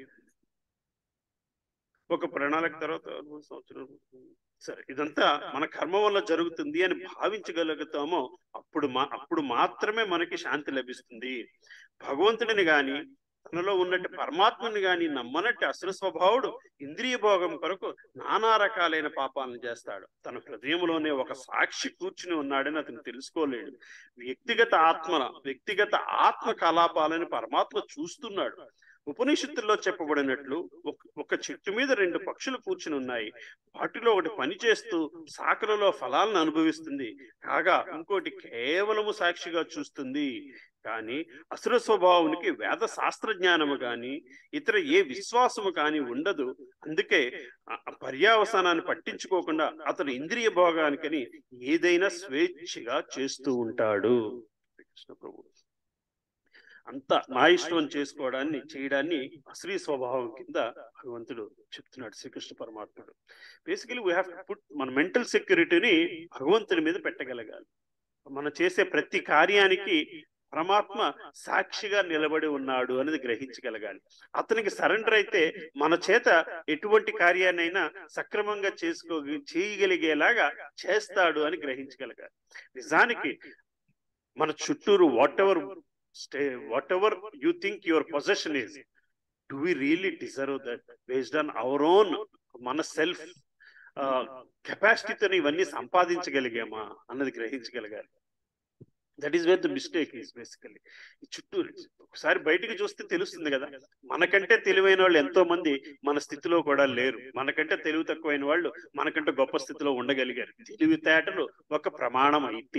ఒక ప్రణాళిక తర్వాత మూడు సంవత్సరాలు సరే ఇదంతా మన కర్మ వల్ల జరుగుతుంది అని భావించగలుగుతామో అప్పుడు మా అప్పుడు మాత్రమే మనకి శాంతి లభిస్తుంది భగవంతుడిని గాని తనలో ఉన్నట్టు పరమాత్మని గాని నమ్మనట్టు అసుర స్వభావుడు ఇంద్రియ భోగం కొరకు నానా రకాలైన పాపాలను చేస్తాడు తన హృదయంలోనే ఒక సాక్షి కూర్చుని ఉన్నాడని అతను తెలుసుకోలేడు వ్యక్తిగత ఆత్మల వ్యక్తిగత ఆత్మ కలాపాలని పరమాత్మ చూస్తున్నాడు ఉపనిషత్తుల్లో చెప్పబడినట్లు ఒక- ఒక చెట్టు మీద రెండు పక్షులు కూర్చుని ఉన్నాయి వాటిలో ఒకటి పని చేస్తూ శాఖలలో ఫలాలను అనుభవిస్తుంది కాగా ఇంకోటి కేవలము సాక్షిగా చూస్తుంది కానీ అసుర స్వభావానికి వేద శాస్త్ర జ్ఞానము గాని ఇతర ఏ విశ్వాసము కాని ఉండదు అందుకే ఆ- ఆ పర్యావసానాన్ని పట్టించుకోకుండా అతను ఇంద్రియ భోగానికని ఏదైనా స్వేచ్ఛగా చేస్తూ ఉంటాడు కృష్ణ ప్రభు అంత నా ఇష్టం అని చేసుకోవడాన్ని చేయడాన్ని అశ్రీ స్వభావం కింద భగవంతుడు చెప్తున్నాడు శ్రీకృష్ణ పరమాత్ముడు బేసికలీ వీ హ్యావ్ పుట్ మన మెంటల్ సెక్యూరిటీని భగవంతుని మీద పెట్టగలగాలి మనం చేసే ప్రతి కార్యానికి పరమాత్మ సాక్షిగా నిలబడి ఉన్నాడు అనేది గ్రహించగలగాలి అతనికి సరెండర్ అయితే మన చేత ఎటువంటి కార్యాన్నైనా సక్రమంగా చేసుకో చేయగలిగేలాగా చేస్తాడు అని గ్రహించగలగాలి నిజానికి మన చుట్టూరు whatever stay whatever you think your possession is do we really deserve that based on our own మన సెల్ఫ్ కెపాసిటీతో ఇవన్నీ సంపాదించగలిగామా అన్నది గ్రహించగలగాలి that is where the mistake is basically చుట్టూ ఒకసారి బయటికి చూస్తే తెలుస్తుంది కదా మనకంటే తెలివైన వాళ్ళు ఎంతో మంది మన స్థితిలో కూడా లేరు మనకంటే తెలివి తక్కువైన వాళ్ళు మనకంటే గొప్ప స్థితిలో ఉండగలిగారు తెలివితేటలు ఒక ప్రమాణం అయితే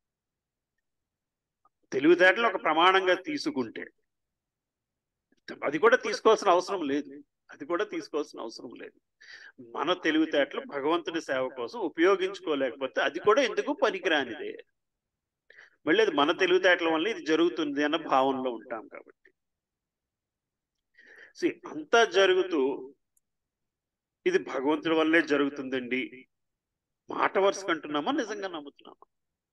తెలివితేటలు ఒక ప్రమాణంగా తీసుకుంటే అది కూడా తీసుకోవాల్సిన అవసరం లేదు అది కూడా తీసుకోవాల్సిన అవసరం లేదు మన తెలివితేటలు భగవంతుడి సేవ కోసం ఉపయోగించుకోలేకపోతే అది కూడా ఎందుకు పనికిరానిదే మళ్ళీ అది మన తెలివితేటల వల్ల ఇది జరుగుతుంది అన్న భావనలో ఉంటాం కాబట్టి See, అంతా జరుగుతూ ఇది భగవంతుడి వల్లే జరుగుతుందండి మాట వరుసకు అంటున్నామా నిజంగా నమ్ముతున్నామా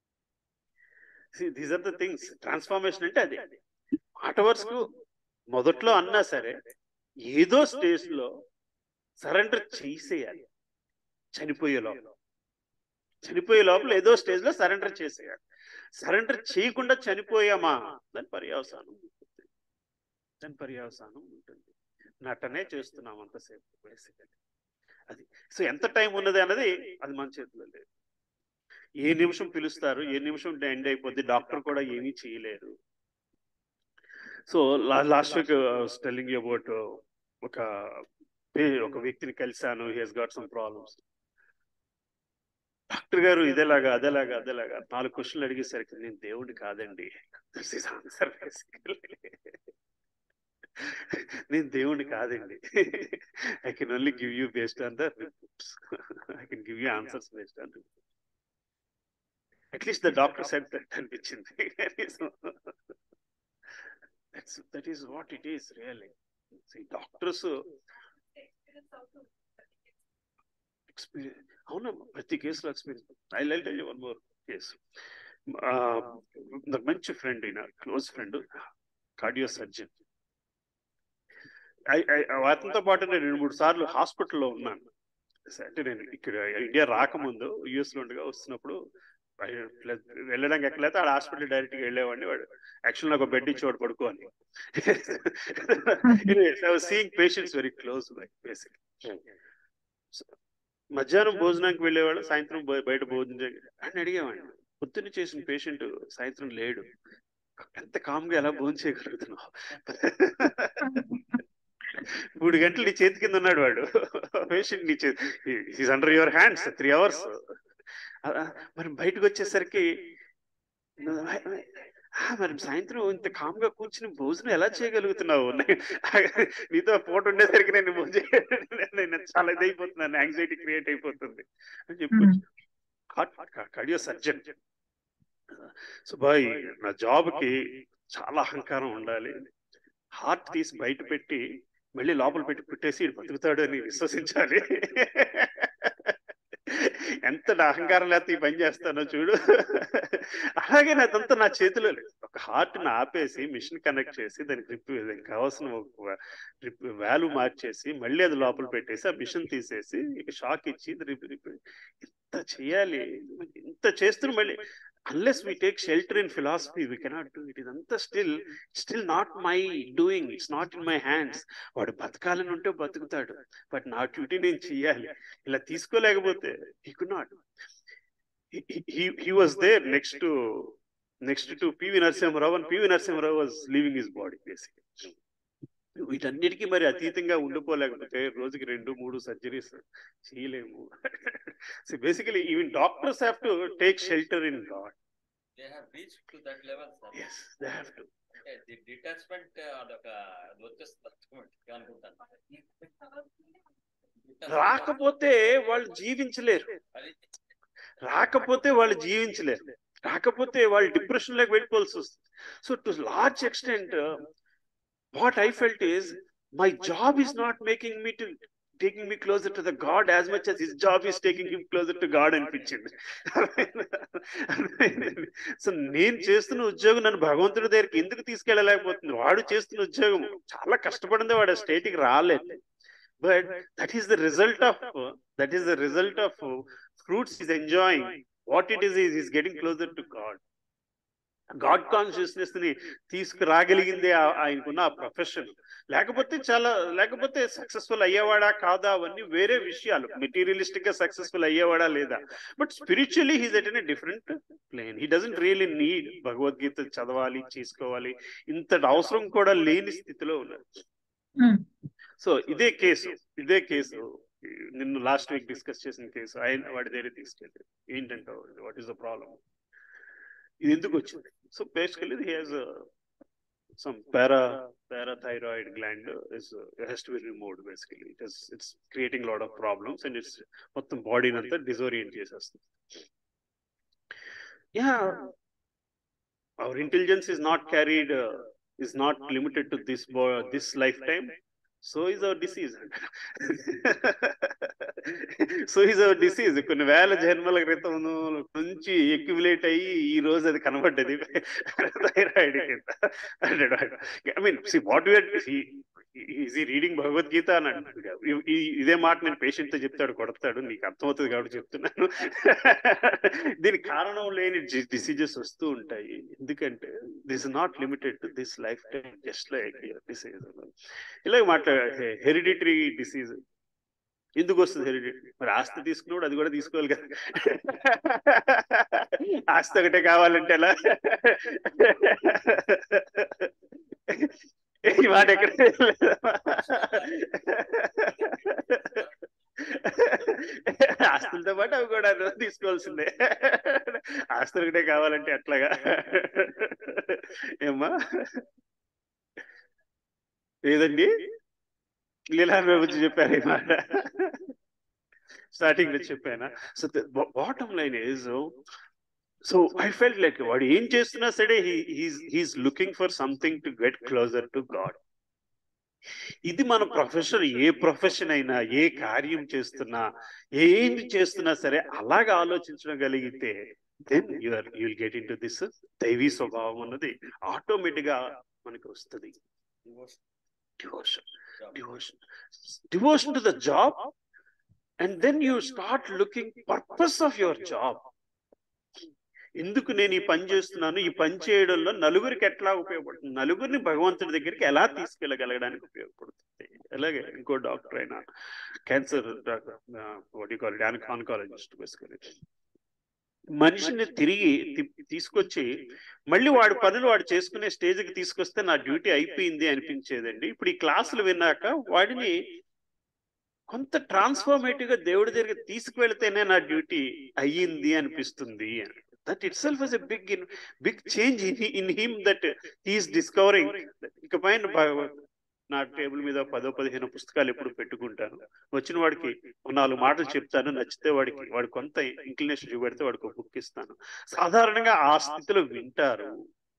these are the things transformation అంటే అదే మాట వరుసకు మొదట్లో అన్నా సరే ఏదో స్టేజ్ లో సరెండర్ చేసేయాలి చనిపోయే లోపల చనిపోయే లోపల ఏదో స్టేజ్ లో సరెండర్ చేసేయాలి సరెండర్ చేయకుండా చనిపోయామా దాని పర్యవసానం ఉంటుంది దాని పర్యవసానం ఉంటుంది నటనే చేస్తున్నాం అంతసేపు బేసికలీ అది సో ఎంత టైం ఉన్నది అన్నది అది మన చేతిలో లేదు ఏ నిమిషం పిలుస్తారు ఏ నిమిషం ఎండ్ అయిపోద్ది డాక్టర్ కూడా ఏమీ చేయలేరు so last week telling you about ఒక పే- ఒక వ్యక్తిని కలిశాను he's got some problems doctor గారు ఇదేలాగా అదేలాగా అదేలాగా నాలుగు క్వశ్చన్లు అడిగేసరికి నేను దేవుడిని కాదండి ఆన్సర్ నేను దేవుడిని కాదండి I can only give you based on the reports I can give you answers based on at least the doctor said that అనిపించింది that is what it is really doctors experience అవును ప్రతి కేసులో experience I'll tell one more case నాకు మంచి friend అయిన close friend cardio surgeon అతనితో పాటు నేను రెండు మూడు సార్లు హాస్పిటల్లో ఉన్నాను అంటే నేను ఇక్కడ ఇండియా రాకముందు యుఎస్ లో ఉండగా వస్తున్నప్పుడు వెళ్ళడానికి ఎక్కడైతే ఆ హాస్పిటల్ డైరెక్ట్ గా వెళ్ళేవాడిని వాడు యాక్చువల్ నాకు బెడ్ ఇచ్చి వాడు పడుకోని seeing patients very close basic మధ్యాహ్నం భోజనానికి వెళ్ళేవాడు సాయంత్రం బయ- బయట భోజనం చేయ- అని అడిగేవాడిని పొద్దున్న చేసిన పేషెంట్ సాయంత్రం లేడు ఎంత కామ్గా ఎలా భోజనం చేయగలుగుతున్నావు మూడు గంటలు నీ చేతి కింద ఉన్నాడు వాడు పేషెంట్ నీ చేతి under your hands three hours మరి బయటకు వచ్చేసరికి "ఆ, మరి సాయంత్రం ఇంత కామ్ గా కూర్చుని భోజనం ఎలా చేయగలుగుతున్నావు నీతో పూట ఉండేసరికి నేను భోజనం చేయడం- నేను చాలా ఇదైపోతున్నాను యాంగ్జైటీ క్రియేట్ అయిపోతుంది అని చెప్పి కడియో సర్జన్ సో బాయ్ నా జాబ్ కి చాలా అహంకారం ఉండాలి హార్ట్ తీసి బయట పెట్టి మళ్ళీ లోపల పెట్టి పెట్టేసి ఈడు బతుకుతాడు అని విశ్వసించాలి ఎంత నా అహంకారం లేకపోతే ఈ పని చేస్తానో చూడు అలాగే నాదంతా నా చేతిలో లేదు ఒక హార్ట్ ని ఆపేసి మిషన్ కనెక్ట్ చేసి దానికి రిప్ దానికి కావాల్సిన వాల్యూ మార్చేసి మళ్ళీ అది లోపల పెట్టేసి ఆ మిషన్ తీసేసి ఇక షాక్ ఇచ్చి ఇది రిప్- రిప్- ఇంత చేయాలి ఇంత చేస్తున్న మళ్ళీ unless we take shelter in philosophy we cannot do it ఇదంతా still still not my doing it's not in my hands వాడు బతకాలని ఉంటే బతుకుతాడు బట్ నా డ్యూటీ నేను చెయ్యాలి ఇలా తీసుకోలేకపోతే he could not he was there next to next to PV Narasimha Rao and PV Narasimha Rao was leaving his body basic వీటన్నిటికీ మరి అతీతంగా ఉండిపోలేకపోతే రోజుకి రెండు మూడు సర్జరీస్ చేయలేము so basically even doctors have to take shelter in God they have reached to that level, sir. Yes they have to అంటే the detachment అదొక అది వచ్చేస్తుంది అనుకుంటాను రాకపోతే వాళ్ళు జీవించలేరు అది రాకపోతే వాళ్ళు జీవించలేరు రాకపోతే వాళ్ళు డిప్రెషన్ లోకి వెళ్ళిపోవాల్సి వస్తుంది so to large extent what I felt is my job is not making me to taking me closer to the God as much as his job is taking him closer to God అనిపించింది so నేను చేస్తున్న ఉద్యోగం నన్ను భగవంతుడి దగ్గరికి ఎందుకు తీసుకెళ్ళలేకపోతుంది వాడు చేస్తున్న ఉద్యోగం చాలా కష్టపడింది వాడు స్టేట్ కి రాలేదు but that is the result of that is the result of fruits is enjoying what it is is getting closer to God God consciousness ని తీసుకురాగలిగిందే ఆ- ఆయనకున్న ఆ ప్రొఫెషన్ లేకపోతే చాలా లేకపోతే సక్సెస్ఫుల్ అయ్యేవాడా కాదా అవన్నీ వేరే విషయాలు మెటీరియలిస్టిక్ గా సక్సెస్ఫుల్ అయ్యేవాడా లేదా but spiritually he's at an different plane he doesn't really need Bhagavadgita చదవాలి చేసుకోవాలి ఇంతటి అవసరం కూడా లేని స్థితిలో ఉన్నారు Hmm. సో ఇదే కేసు ఇదే కేసు నిన్ను లాస్ట్ వీక్ డిస్కస్ చేసిన కేసు ఆయన వాడి దగ్గర తీసుకెళ్ళి ఏంటంటే వాట్ ఈస్ ద ప్రాబ్లం ఇది ఎందుకు వచ్చింది so basically he has some para parathyroid gland is he's to be removed basically it is it's creating lot of problems and it's మొత్తం బాడీని అంతా డిజోరియంట్ చేసేస్తుంది yeah our intelligence is not carried is not limited to this bo- this lifetime so is our disease so is our disease కొన్ని వేల జన్మల క్రితం నుంచి accumulate అయ్యి ఈ రోజు అది కనబడ్డది థైరాయిడ్ కింద I mean see what easy reading Bhagavad Gita అని అంటున్నాడు ఇ- ఈ- ఇదే మాట నేను పేషెంట్ తో చెప్తాడు కొడతాడు నీకు అర్థమవుతుంది కాబట్టి చెప్తున్నాను దీనికి కారణం లేని డిసీజెస్ వస్తూ ఉంటాయి ఎందుకంటే this not limited to this life time just like disease ఇలాగ మాట్లాడే హెరిడిటరీ డిసీజ్ ఎందుకు వస్తుంది హెరిడిటరీ మరి ఆస్తి తీసుకున్నాడు అది కూడా తీసుకోవాలి కదా ఆస్తి ఒకటే కావాలంటే ఎలా ఈ మాట ఎక్కడ ఆస్తులతో పాటు అవి కూడా తీసుకోవాల్సిందే ఆస్తులు ఒకటే కావాలంటే ఎట్లాగా ఏమ్మా లేదండి లీలాన్ గురించి చెప్పారు ఈ మాట స్టార్టింగ్ లో చెప్పానా so bottom line is so I felt like వాడు ఏం చేస్తున్నా సరే he's looking for something to get closer to God ఇది మన ప్రొఫెషన్ ఏ ప్రొఫెషన్ అయినా ఏ కార్యం చేస్తున్నా ఏమి చేస్తున్నా సరే అలాగ ఆలోచించడం కలిగితే then you're you will get into this దైవీ స్వభావం అన్నది ఆటోమేటిక్ గా మనకి వస్తుంది devotion devotion devotion to the job and then you start looking purpose of your job ఎందుకు నేను ఈ పని చేస్తున్నాను ఈ పని చేయడంలో నలుగురికి ఎట్లా ఉపయోగపడుతుంది నలుగురిని భగవంతుడి దగ్గరికి ఎలా తీసుకెళ్ళగలగడానికి ఉపయోగపడుతుంది అలాగే ఇంకో డాక్టర్ అయినా క్యాన్సర్ కాల్ ఆన్కాలజిస్ట్ బేసికలీ మనిషిని తిరిగి తి- తీసుకొచ్చి మళ్ళీ వాడి పనులు వాడు చేసుకునే స్టేజ్కి తీసుకొస్తే నా డ్యూటీ అయిపోయింది అనిపించేదండి ఇప్పుడు ఈ క్లాసులు విన్నాక వాడిని కొంత ట్రాన్స్ఫార్మేటివ్ గా దేవుడి దగ్గరికి తీసుకువెళ్తేనే నా డ్యూటీ అయ్యింది అనిపిస్తుంది that itself is a big in big change in in him that he's discovering ఇక పైన భగవ- నా టేబుల్ మీద పదో పదిహేను పుస్తకాలు ఎప్పుడు పెట్టుకుంటాను వచ్చిన వాడికి ఒక నాలుగు మాటలు చెప్తాను నచ్చితే వాడికి వాడు కొంత ఇంక్లినేషన్ చూపెడితే వాడికి ఒక బుక్ ఇస్తాను సాధారణంగా ఆ స్థితిలో వింటారు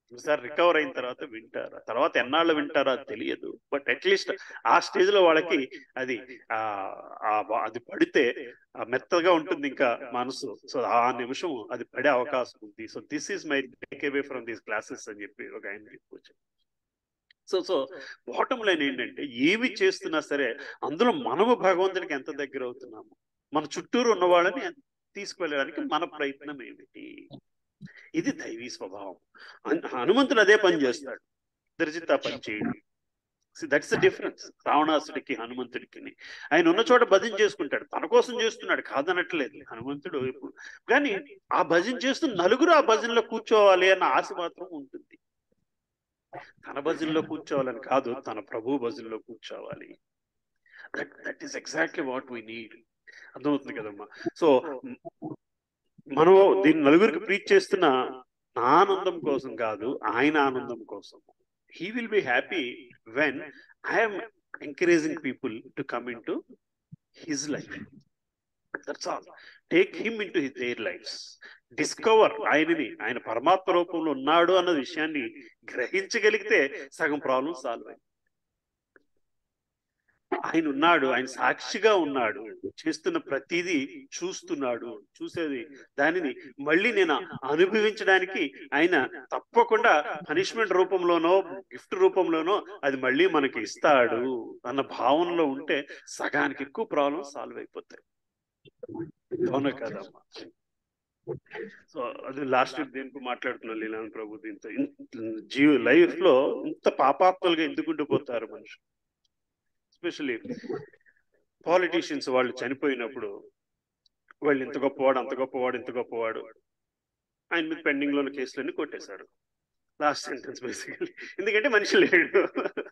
ఒకసారి రికవర్ అయిన తర్వాత వింటారు ఆ తర్వాత ఎన్నాళ్ళు వింటారో అది తెలియదు బట్ అట్లీస్ట్ ఆ స్టేజ్ లో వాళ్ళకి అది ఆ ఆ బా- అది పడితే ఆ మెత్తగా ఉంటుంది ఇంకా మనసు సో ఆ నిమిషం అది పడే అవకాశం ఉంది so this is my take away from these classes అని చెప్పి ఒక ఆయన చెప్పొచ్చు సో సో బాటం లైన్ ఏంటంటే ఏమి చేస్తున్నా సరే అందులో మనము భగవంతుడికి ఎంత దగ్గర అవుతున్నాము మన చుట్టూరు ఉన్న వాళ్ళని తీసుకువెళ్ళడానికి మన ప్రయత్నం ఏమిటి ఇది దైవీ స్వభావం హన్- హనుమంతుడు అదే పని చేస్తాడు దర్జిత పని చేయడు దట్స్ ద డిఫరెన్స్ రావణాసుడికి హనుమంతుడికి ఆయన ఉన్న చోట భజన చేసుకుంటాడు తన కోసం చేస్తున్నాడు కాదనట్లేదు హనుమంతుడు ఎప్పుడు కానీ ఆ భజన చేస్తూ నలుగురు ఆ భజనలో కూర్చోవాలి అన్న ఆశ మాత్రం ఉంటుంది తన భజనలో కూర్చోవాలని కాదు తన ప్రభు భజనలో కూర్చోవాలి that that is exactly what we need అర్థమవుతుంది కదమ్మా సో మనం దీన్ని నలుగురికి ప్రీచ్ చేస్తున్న నా ఆనందం కోసం కాదు ఆయన ఆనందం కోసం he will be happy when I'm encouraging people to come into his life that's all take him into their lives discover ఆయనని ఆయన పరమాత్మ రూపంలో ఉన్నాడు అన్న విషయాన్ని గ్రహించగలిగితే సగం ప్రాబ్లం సాల్వ్ అయింది ఆయన ఉన్నాడు ఆయన సాక్షిగా ఉన్నాడు చేస్తున్న ప్రతిదీ చూస్తున్నాడు చూసేది దానిని మళ్ళీ నేను అనుభవించడానికి ఆయన తప్పకుండా పనిష్మెంట్ రూపంలోనో గిఫ్ట్ రూపంలోనో అది మళ్ళీ మనకి ఇస్తాడు అన్న భావనలో ఉంటే సగానికి ఎక్కువ ప్రాబ్లం సాల్వ్ అయిపోతాయి అవునా కదమ్మా సో అది లాస్ట్ వీక్ దేనికి మాట్లాడుతున్నాను లీలాన్ ప్రభు దీంతో ఇన్- జీవ లైఫ్ లో ఇంత పాపాత్మలుగా ఎందుకు ఉండిపోతారు మనుషులు ఎస్పెషల్లీ పాలిటీషియన్స్ వాళ్ళు చనిపోయినప్పుడు వాళ్ళు ఇంత గొప్పవాడు అంత గొప్పవాడు ఇంత గొప్పవాడు ఆయన మీద పెండింగ్ లోని కేసులన్నీ కొట్టేశారు లాస్ట్ సెంటెన్స్ బేసికలీ ఎందుకంటే మనిషి లేడు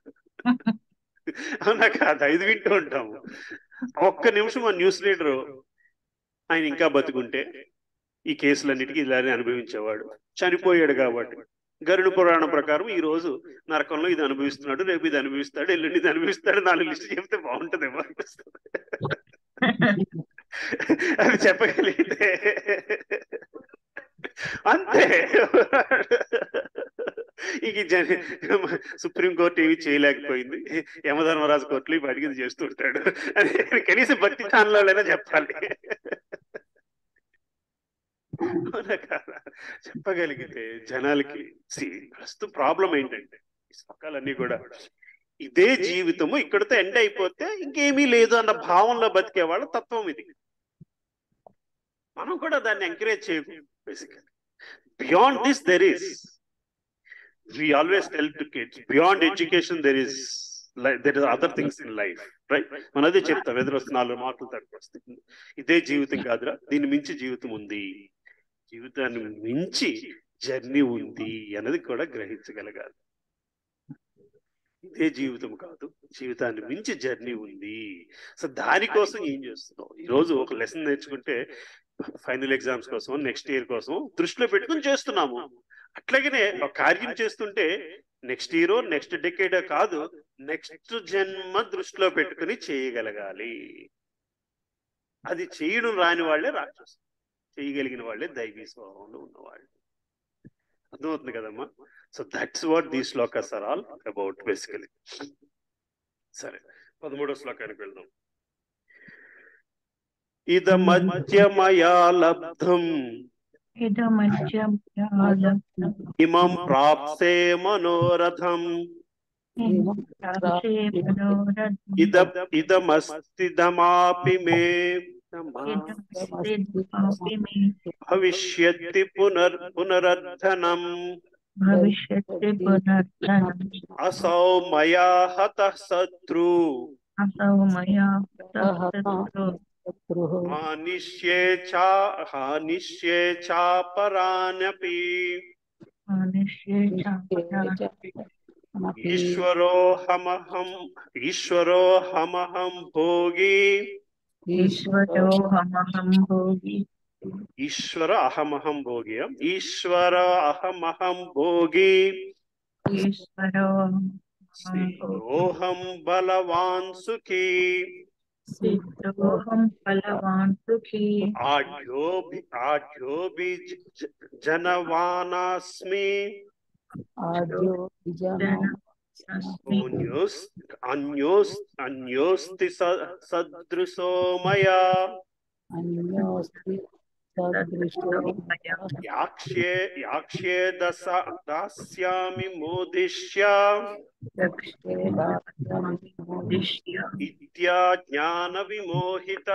అవునా కాదు ఐదు వింటూ ఉంటాము ఒక్క నిమిషం ఆ న్యూస్ రీడర్ ఆయన ఇంకా బతుకుంటే ఈ కేసులన్నిటికీ ఇలానే అనుభవించేవాడు చనిపోయాడు కాబట్టి గరుడు పురాణం ప్రకారం ఈ రోజు నరకంలో ఇది అనుభవిస్తున్నాడు రేపు ఇది అనుభవిస్తాడు ఎల్లుండి ఇది అనుభవిస్తాడు నాలుగు లిస్ట్ చెప్తే బాగుంటుందేమో అనిపిస్తుంది అది చెప్పగలిగితే అంతే ఇక జన సుప్రీంకోర్టు ఏమి చేయలేకపోయింది యమధర్మరాజు కోర్టులో ఈ అడిగింది చేస్తుంటాడు అని కనీసం భక్తి ఛానళ్ళైనా చెప్పాలి అవునా కాదా? చెప్పగలిగితే జనాలకి see, ప్రస్తుతం ప్రాబ్లం ఏంటంటే ఈ శ్లోకాలన్నీ కూడా ఇదే జీవితము ఇక్కడితో ఎండ్ అయిపోతే ఇంకేమీ లేదు అన్న భావంలో బతికే వాళ్ళ తత్వం ఇది మనం కూడా దాన్ని ఎంకరేజ్ చేయము basically beyond this there is we always tell to kids beyond education there is there is other things in life right మన అదే చెప్తాం ఎదురు వస్తే నాలుగు మార్కులు తక్కువ వస్తుంది ఇదే జీవితం కాదురా దీని మించి జీవితం ఉంది జీవితాన్ని మించి జర్నీ ఉంది అన్నది కూడా గ్రహించగలగాలి ఇదే జీవితం కాదు జీవితాన్ని మించి జర్నీ ఉంది సో దానికోసం ఏం చేస్తున్నాం ఈ రోజు ఒక లెసన్ నేర్చుకుంటే ఫైనల్ ఎగ్జామ్స్ కోసం నెక్స్ట్ ఇయర్ కోసం దృష్టిలో పెట్టుకుని చేస్తున్నాము అట్లాగనే ఒక కార్యం చేస్తుంటే నెక్స్ట్ ఇయర్ నెక్స్ట్ డెకేడ్ కాదు నెక్స్ట్ జన్మ దృష్టిలో పెట్టుకుని చేయగలగాలి అది చేయడం రాని వాళ్ళే రాక్షసు చేయగలిగిన వాళ్ళే దైవీ స్వభావంలో ఉన్నవాళ్ళు అర్థమవుతుంది కదమ్మా so that's what the shlokas are all about basically సరే పదమూడో శ్లోకానికి వెళ్దాం ఇద మధ్యమయా లబ్ధం ఇదమధ్యమయాలబ్ధం ఇమం ప్రాప్సే మనోరథం ప్రాప్తే మనోరథం ఇద ఇదమస్తిదమాపి మే ఇదమస్తి మే భవిష్యత్తి పునర్ పునరర్థనం భవిష్యత్తి పునర్ధనం అసౌ మయా హత శత్రు అసౌ మయా శత్రు హానిష్యే చా హానిష్యే చాపరానపి ఈశ్వరోహమహం ఈశ్వరోహమహం భోగి ఈశ్వరోహమహం భోగి ఈశ్వర అహమహం భోగి ఈశ్వర అహమహం భోగి ఈశ్వరోహం ఓహం బలవాన్ సుఖీ సిద్ధోహం ఫలవాన్ సుఖీ ఆఢ్యోభి ఆఢ్యోభి జ- జనవానాస్మి ఆద్యో విజానం అస్మి అన్యోస్ అన్యోస్ అన్యోస్తి స- సదృశో మయా అన్యోస్తి సదృశో యాక్ష్యే యాక్ష్యే దశ దాస్యామి మోదిష్య దక్షే దాస్యామి దిశ్య ఇత్యా జ్ఞాన విమోహిత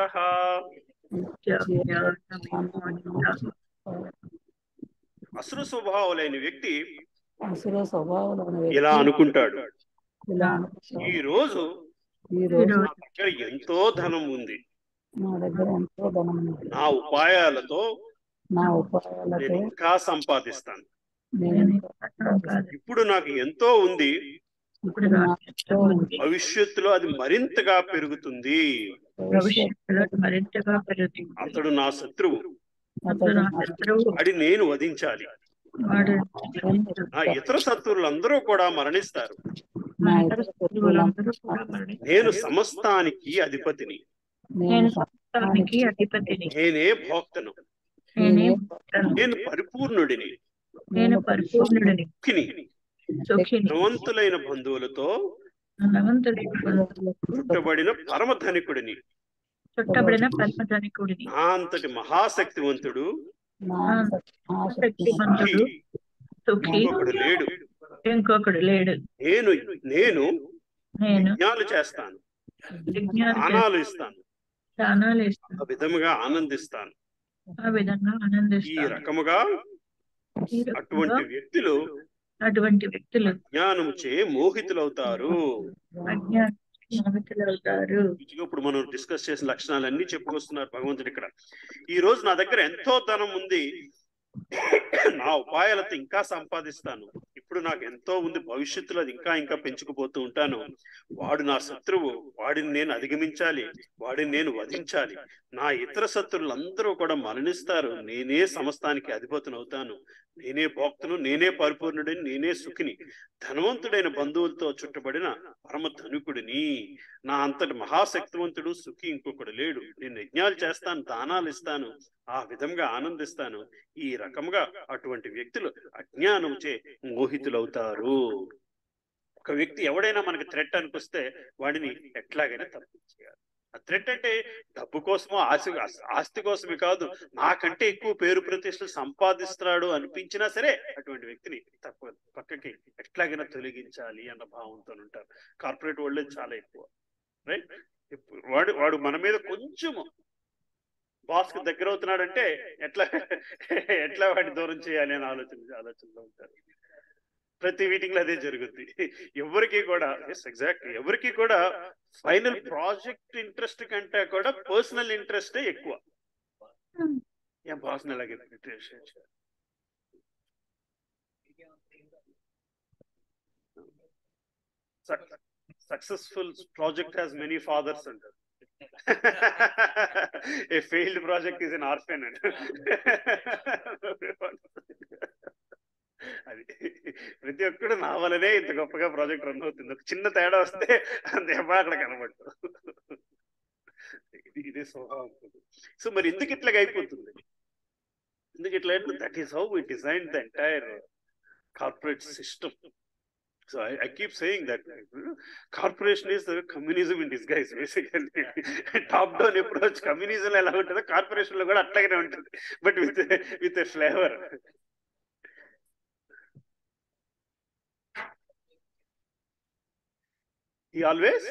అసురు స్వభావులైన వ్యక్తి అసుర స్వభావం ఇలా అనుకుంటాడు ఇలా ఈ రోజు ఈ రోజు నా దగ్గర ఎంతో ధనం ఉంది నా దగ్గర ఎంతో ధనం ఉంది నా ఉపాయాలతో నా నేను ఉపాయాలతో ఇంకా సంపాదిస్తాను నేను ఇప్పుడు నాకు ఎంతో ఉంది ఇప్పుడు నాకు ఎంతో ఉంది భవిష్యత్తులో అది మరింతగా పెరుగుతుంది భవిష్యత్తులో మరింతగా పెరుగుతుంది అతడు నా శత్రువు అప్పుడు నా శత్రువు అది నేను వధించాలి వాడు నా ఇతర శత్రువులందరూ కూడా మరణిస్తారు నా ఇతర శత్రువులందరూ కూడా మరణిస్తారు. నేను సమస్తానికి అధిపతిని నేను సంస్థానికి అధిపతిని నేనే భోక్తను నేనే భక్తను. నేను పరిపూర్ణుడిని నేను పరిపూర్ణుడిని సుఖిని సుఖిని ధనవంతులైన బంధువులతో ధనవంతుడైన బంధువులకు చుట్టబడిన పరమధనికుడిని చుట్టబడిన పరమధనికుడిని నా అంతటి మహాశక్తివంతుడు నా శక్తిమంతుడు సుఖి సుఖి ఇంకొకడు లేడు ఇంకొకడు లేడు నేను నేను నేను యజ్ఞాలు చేస్తాను విజ్ఞానం దానాలు ఇస్తాను దానాలు ఆ ఇస్తాను విధముగా ఆనందిస్తాను ఆ విధంగా ఈ ఆనందిస్తాను రకముగా ఈ రకంగా అటువంటి వ్యక్తులు అటువంటి వ్యక్తులు జ్ఞానము చే మోహితులవుతారు అజ్ఞానులవుతారు ఇదిగో ఇప్పుడు మనం డిస్కస్ చేసిన లక్షణాలన్నీ చెప్పుకొస్తున్నారు భగవంతుడు ఇక్కడ ఈ రోజు నా దగ్గర ఎంతో ధనం ఉంది నా ఉపాయాలతో ఇంకా సంపాదిస్తాను ఇప్పుడు నాకు ఎంతో ఉంది భవిష్యత్తులో అది ఇంకా ఇంకా పెంచుకుపోతూ ఉంటాను వాడు నా శత్రువు వాడిని నేను అధిగమించాలి వాడిని నేను వధించాలి నా ఇతర శత్రువులందరూ కూడా మరణిస్తారు నేనే సమస్తానికి అధిపతిని అవుతాను నేనే భోక్తను నేనే పరిపూర్ణుడిని నేనే సుఖిని ధనవంతుడైన బంధువులతో చుట్టబడిన పరమ ధనుకుడిని నా అంతటి మహాశక్తివంతుడు సుఖి ఇంకొకడు లేడు నేను యజ్ఞాలు చేస్తాను దానాలు ఇస్తాను ఆ విధంగా ఆనందిస్తాను ఈ రకముగా అటువంటి వ్యక్తులు అజ్ఞానం చే మోహితులవుతారు ఒక వ్యక్తి ఎవడైనా మనకి థ్రెట్ అనిపిస్తే వాడిని ఎట్లాగైనా తప్పించేయాలి ఆ థ్రెట్ అంటే డబ్బు కోసమో ఆశ ఆస్తి కోసమే కాదు నాకంటే ఎక్కువ పేరు ప్రతిష్టలు సంపాదిస్తున్నాడు అనిపించినా సరే అటువంటి వ్యక్తిని తప్ప పక్కకి ఎట్లాగైనా తొలగించాలి అన్న భావంతో ఉంటారు కార్పొరేట్ వాళ్ళే చాలా ఎక్కువ రైట్ వాడు వాడు మన మీద కొంచెము బాస్ కు దగ్గర అవుతున్నాడంటే ఎట్లా ఎట్లా వాడిని దూరం చేయాలి అని ఆలోచన ఆలోచనలో ఉంటారు ప్రతి మీటింగ్ లో అదే జరుగుద్ది ఎవరికి కూడా ఎస్ ఎగ్జాక్ట్ ఎవరికి కూడా ఫైనల్ ప్రాజెక్ట్ ఇంట్రెస్ట్ కంటే కూడా పర్సనల్ ఇంట్రెస్ట్ ఎక్కువ ఏం personal successful project has many fathers అంటారు a failed project is an orphan అది ప్రతి ఒక్కడు నా వల్లనే ఇంత గొప్పగా ప్రాజెక్ట్ రన్ అవుతుంది ఒక చిన్న తేడా వస్తే దెబ్బ అక్కడ కనబడదు ఇది ఇదే స్వభావం సో మరి ఎందుకు ఇట్లాగ అయిపోతుంది ఎందుకు ఇట్లా that is how we design the entire corporate system so I I keep saying that corporation is communism in disguise basically top down approach communism ఎలా ఉంటుందో కార్పొరేషన్ లో కూడా అట్లాగనే ఉంటుంది but with with a flavour he always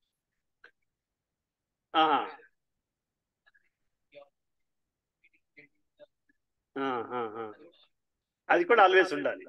ah అది కూడా always ఉండాలి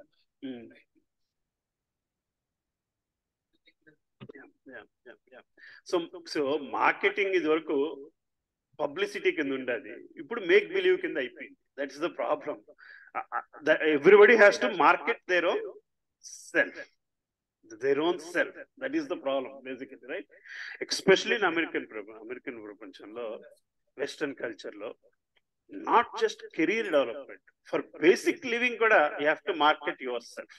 so so marketing ఇది వరకు పబ్లిసిటీ కింద ఉండేది ఇప్పుడు మేక్ బిలీవ్ కింద అయిపోయింది that is the problem everybody has to market their own self their own self. That is the problem, basically, right? Especially in American American ప్రపంచంలో western culture లో not just career development for basic living కూడా you have to market yourself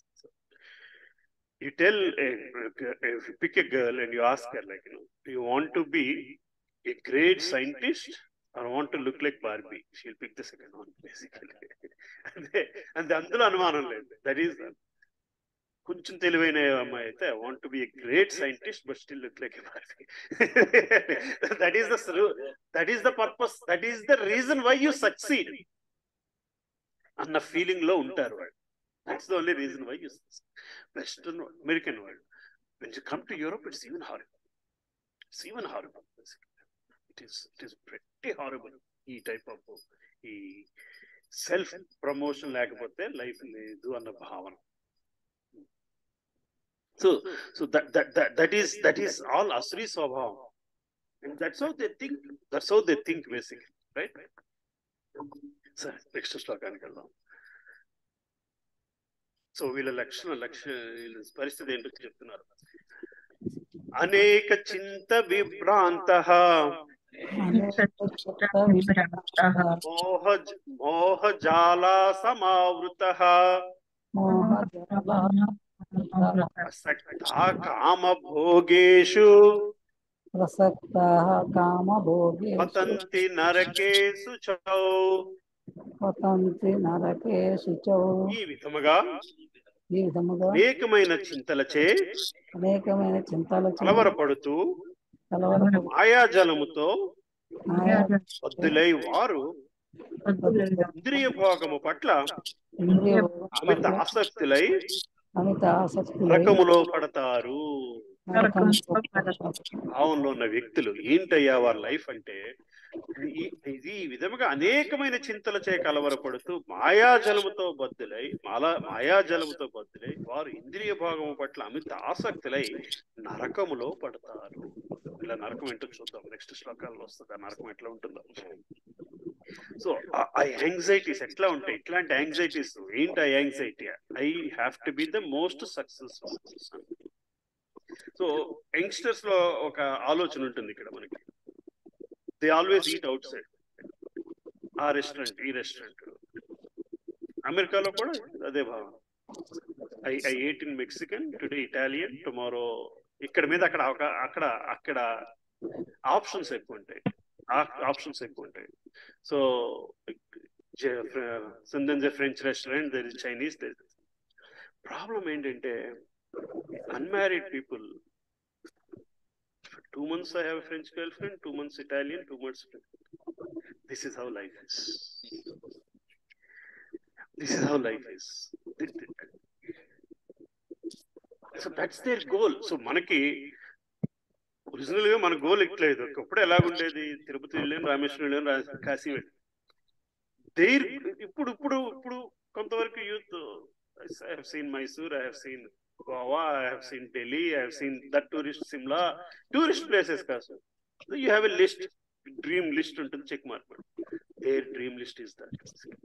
you tell a, if you pick a girl and you ask her like you know do you want to be a great scientist or want to look like barbie she'll pick the second one basically అదే అంతే అందులో అనుమానం లేదు that is కొంచెం తెలివైన అమ్మాయి అయితే I want be a great scientist but still look like that is the that is the purpose that is the reason why you succeed అన్న ఫీలింగ్ లో ఉంటారు వాళ్ళు that's the only reason why you western American world when you come to Europe it's even horrible it's even horrible it is it is very horrible ఈ type of ఈ self promotion లేకపోతే life లేదు అన్న భావన so so that that that is that is all అశ్రీ స్వభావం and that's how they think that's how they think basic right సరే next శ్లోకానికి వెళ్దాం సో వీళ్ళ లక్షణ లక్ష్య వీళ్ళ పరిస్థితి ఏంటో చెప్తున్నారు అనేక చింత విభ్రాంత మోహ మోహజాల సమావృత అసక్తా కామభోగేషు ప్రసక్తాः కామభోగే పతంతి నరకేషు చౌ పతంతి నరకే శుచౌ ఈ విధముగా ఈ విధముగా అనేకమైన చింతలచే అనేకమైన చింతలు కలవరపడుతూ కలవరపడు మాయాజలముతో బద్దులై వారు ఇంద్రియ భోగము పట్ల ఇంద్రియ అమిత ఆసక్తులై అమిత ఆసక్తి నరకములో పడతారు భావంలో ఉన్న వ్యక్తులు ఏంటయ్యా వారి లైఫ్ అంటే ఈ- ఇది ఈ విధముగా అనేకమైన చింతలచే కలవరపడుతూ మాయాజలముతో బద్దులై మాలా మాయాజలముతో బద్దులై వారు ఇంద్రియ భాగము పట్ల అమిత ఆసక్తులై నరకములో పడతారు ఇలా నరకం ఏంటో చూద్దాం నెక్స్ట్ శ్లోకాల్లో వస్తుంది ఆ నరకం ఎట్లా ఉంటుందో సో ఆ యాంగ్జైటీస్ ఎట్లా ఉంటాయి ఇట్లాంటి యాంగ్జైటీస్ ఏంటి ఆ anxiety I have to be the most successful person so youngsters లో ఒక ఆలోచన ఉంటుంది ఇక్కడ మనకి they always eat outside ఆ రెస్టారెంట్ ఈ రెస్టారెంట్ అమెరికాలో కూడా అదే భావన I I ate in Mexican today Italian tomorrow ఇక్కడ మీద అక్కడ ఒక- అక్కడ అక్కడ ఆప్షన్స్ ఎక్కువ ఉంటాయి ఆప్షన్స్ ఎక్కువ ఉంటాయి సో సందన్ French restaurant there is Chinese problem ఏంటంటే unmarried people. For two months I have a French girlfriend, two months Italian, two months. This is how life is. This is how life is. So that's their goal. So మనకి original గా మన goal ఇట్లేదు ఒకప్పుడు ఎలాగుండేది తిరుపతి వెళ్ళాను రామేశ్వరం వెళ్ళాను రా- కాశీ వెళ్ళాను there ఇప్పుడు ఇప్పుడు ఇప్పుడు కొంతవరకు youth I have seen Mysore I have seen Goa I have seen Delhi I have seen that tourist Shimla tourist places కాదు you have a list dream list ఉంటుంది check mark their dream list is that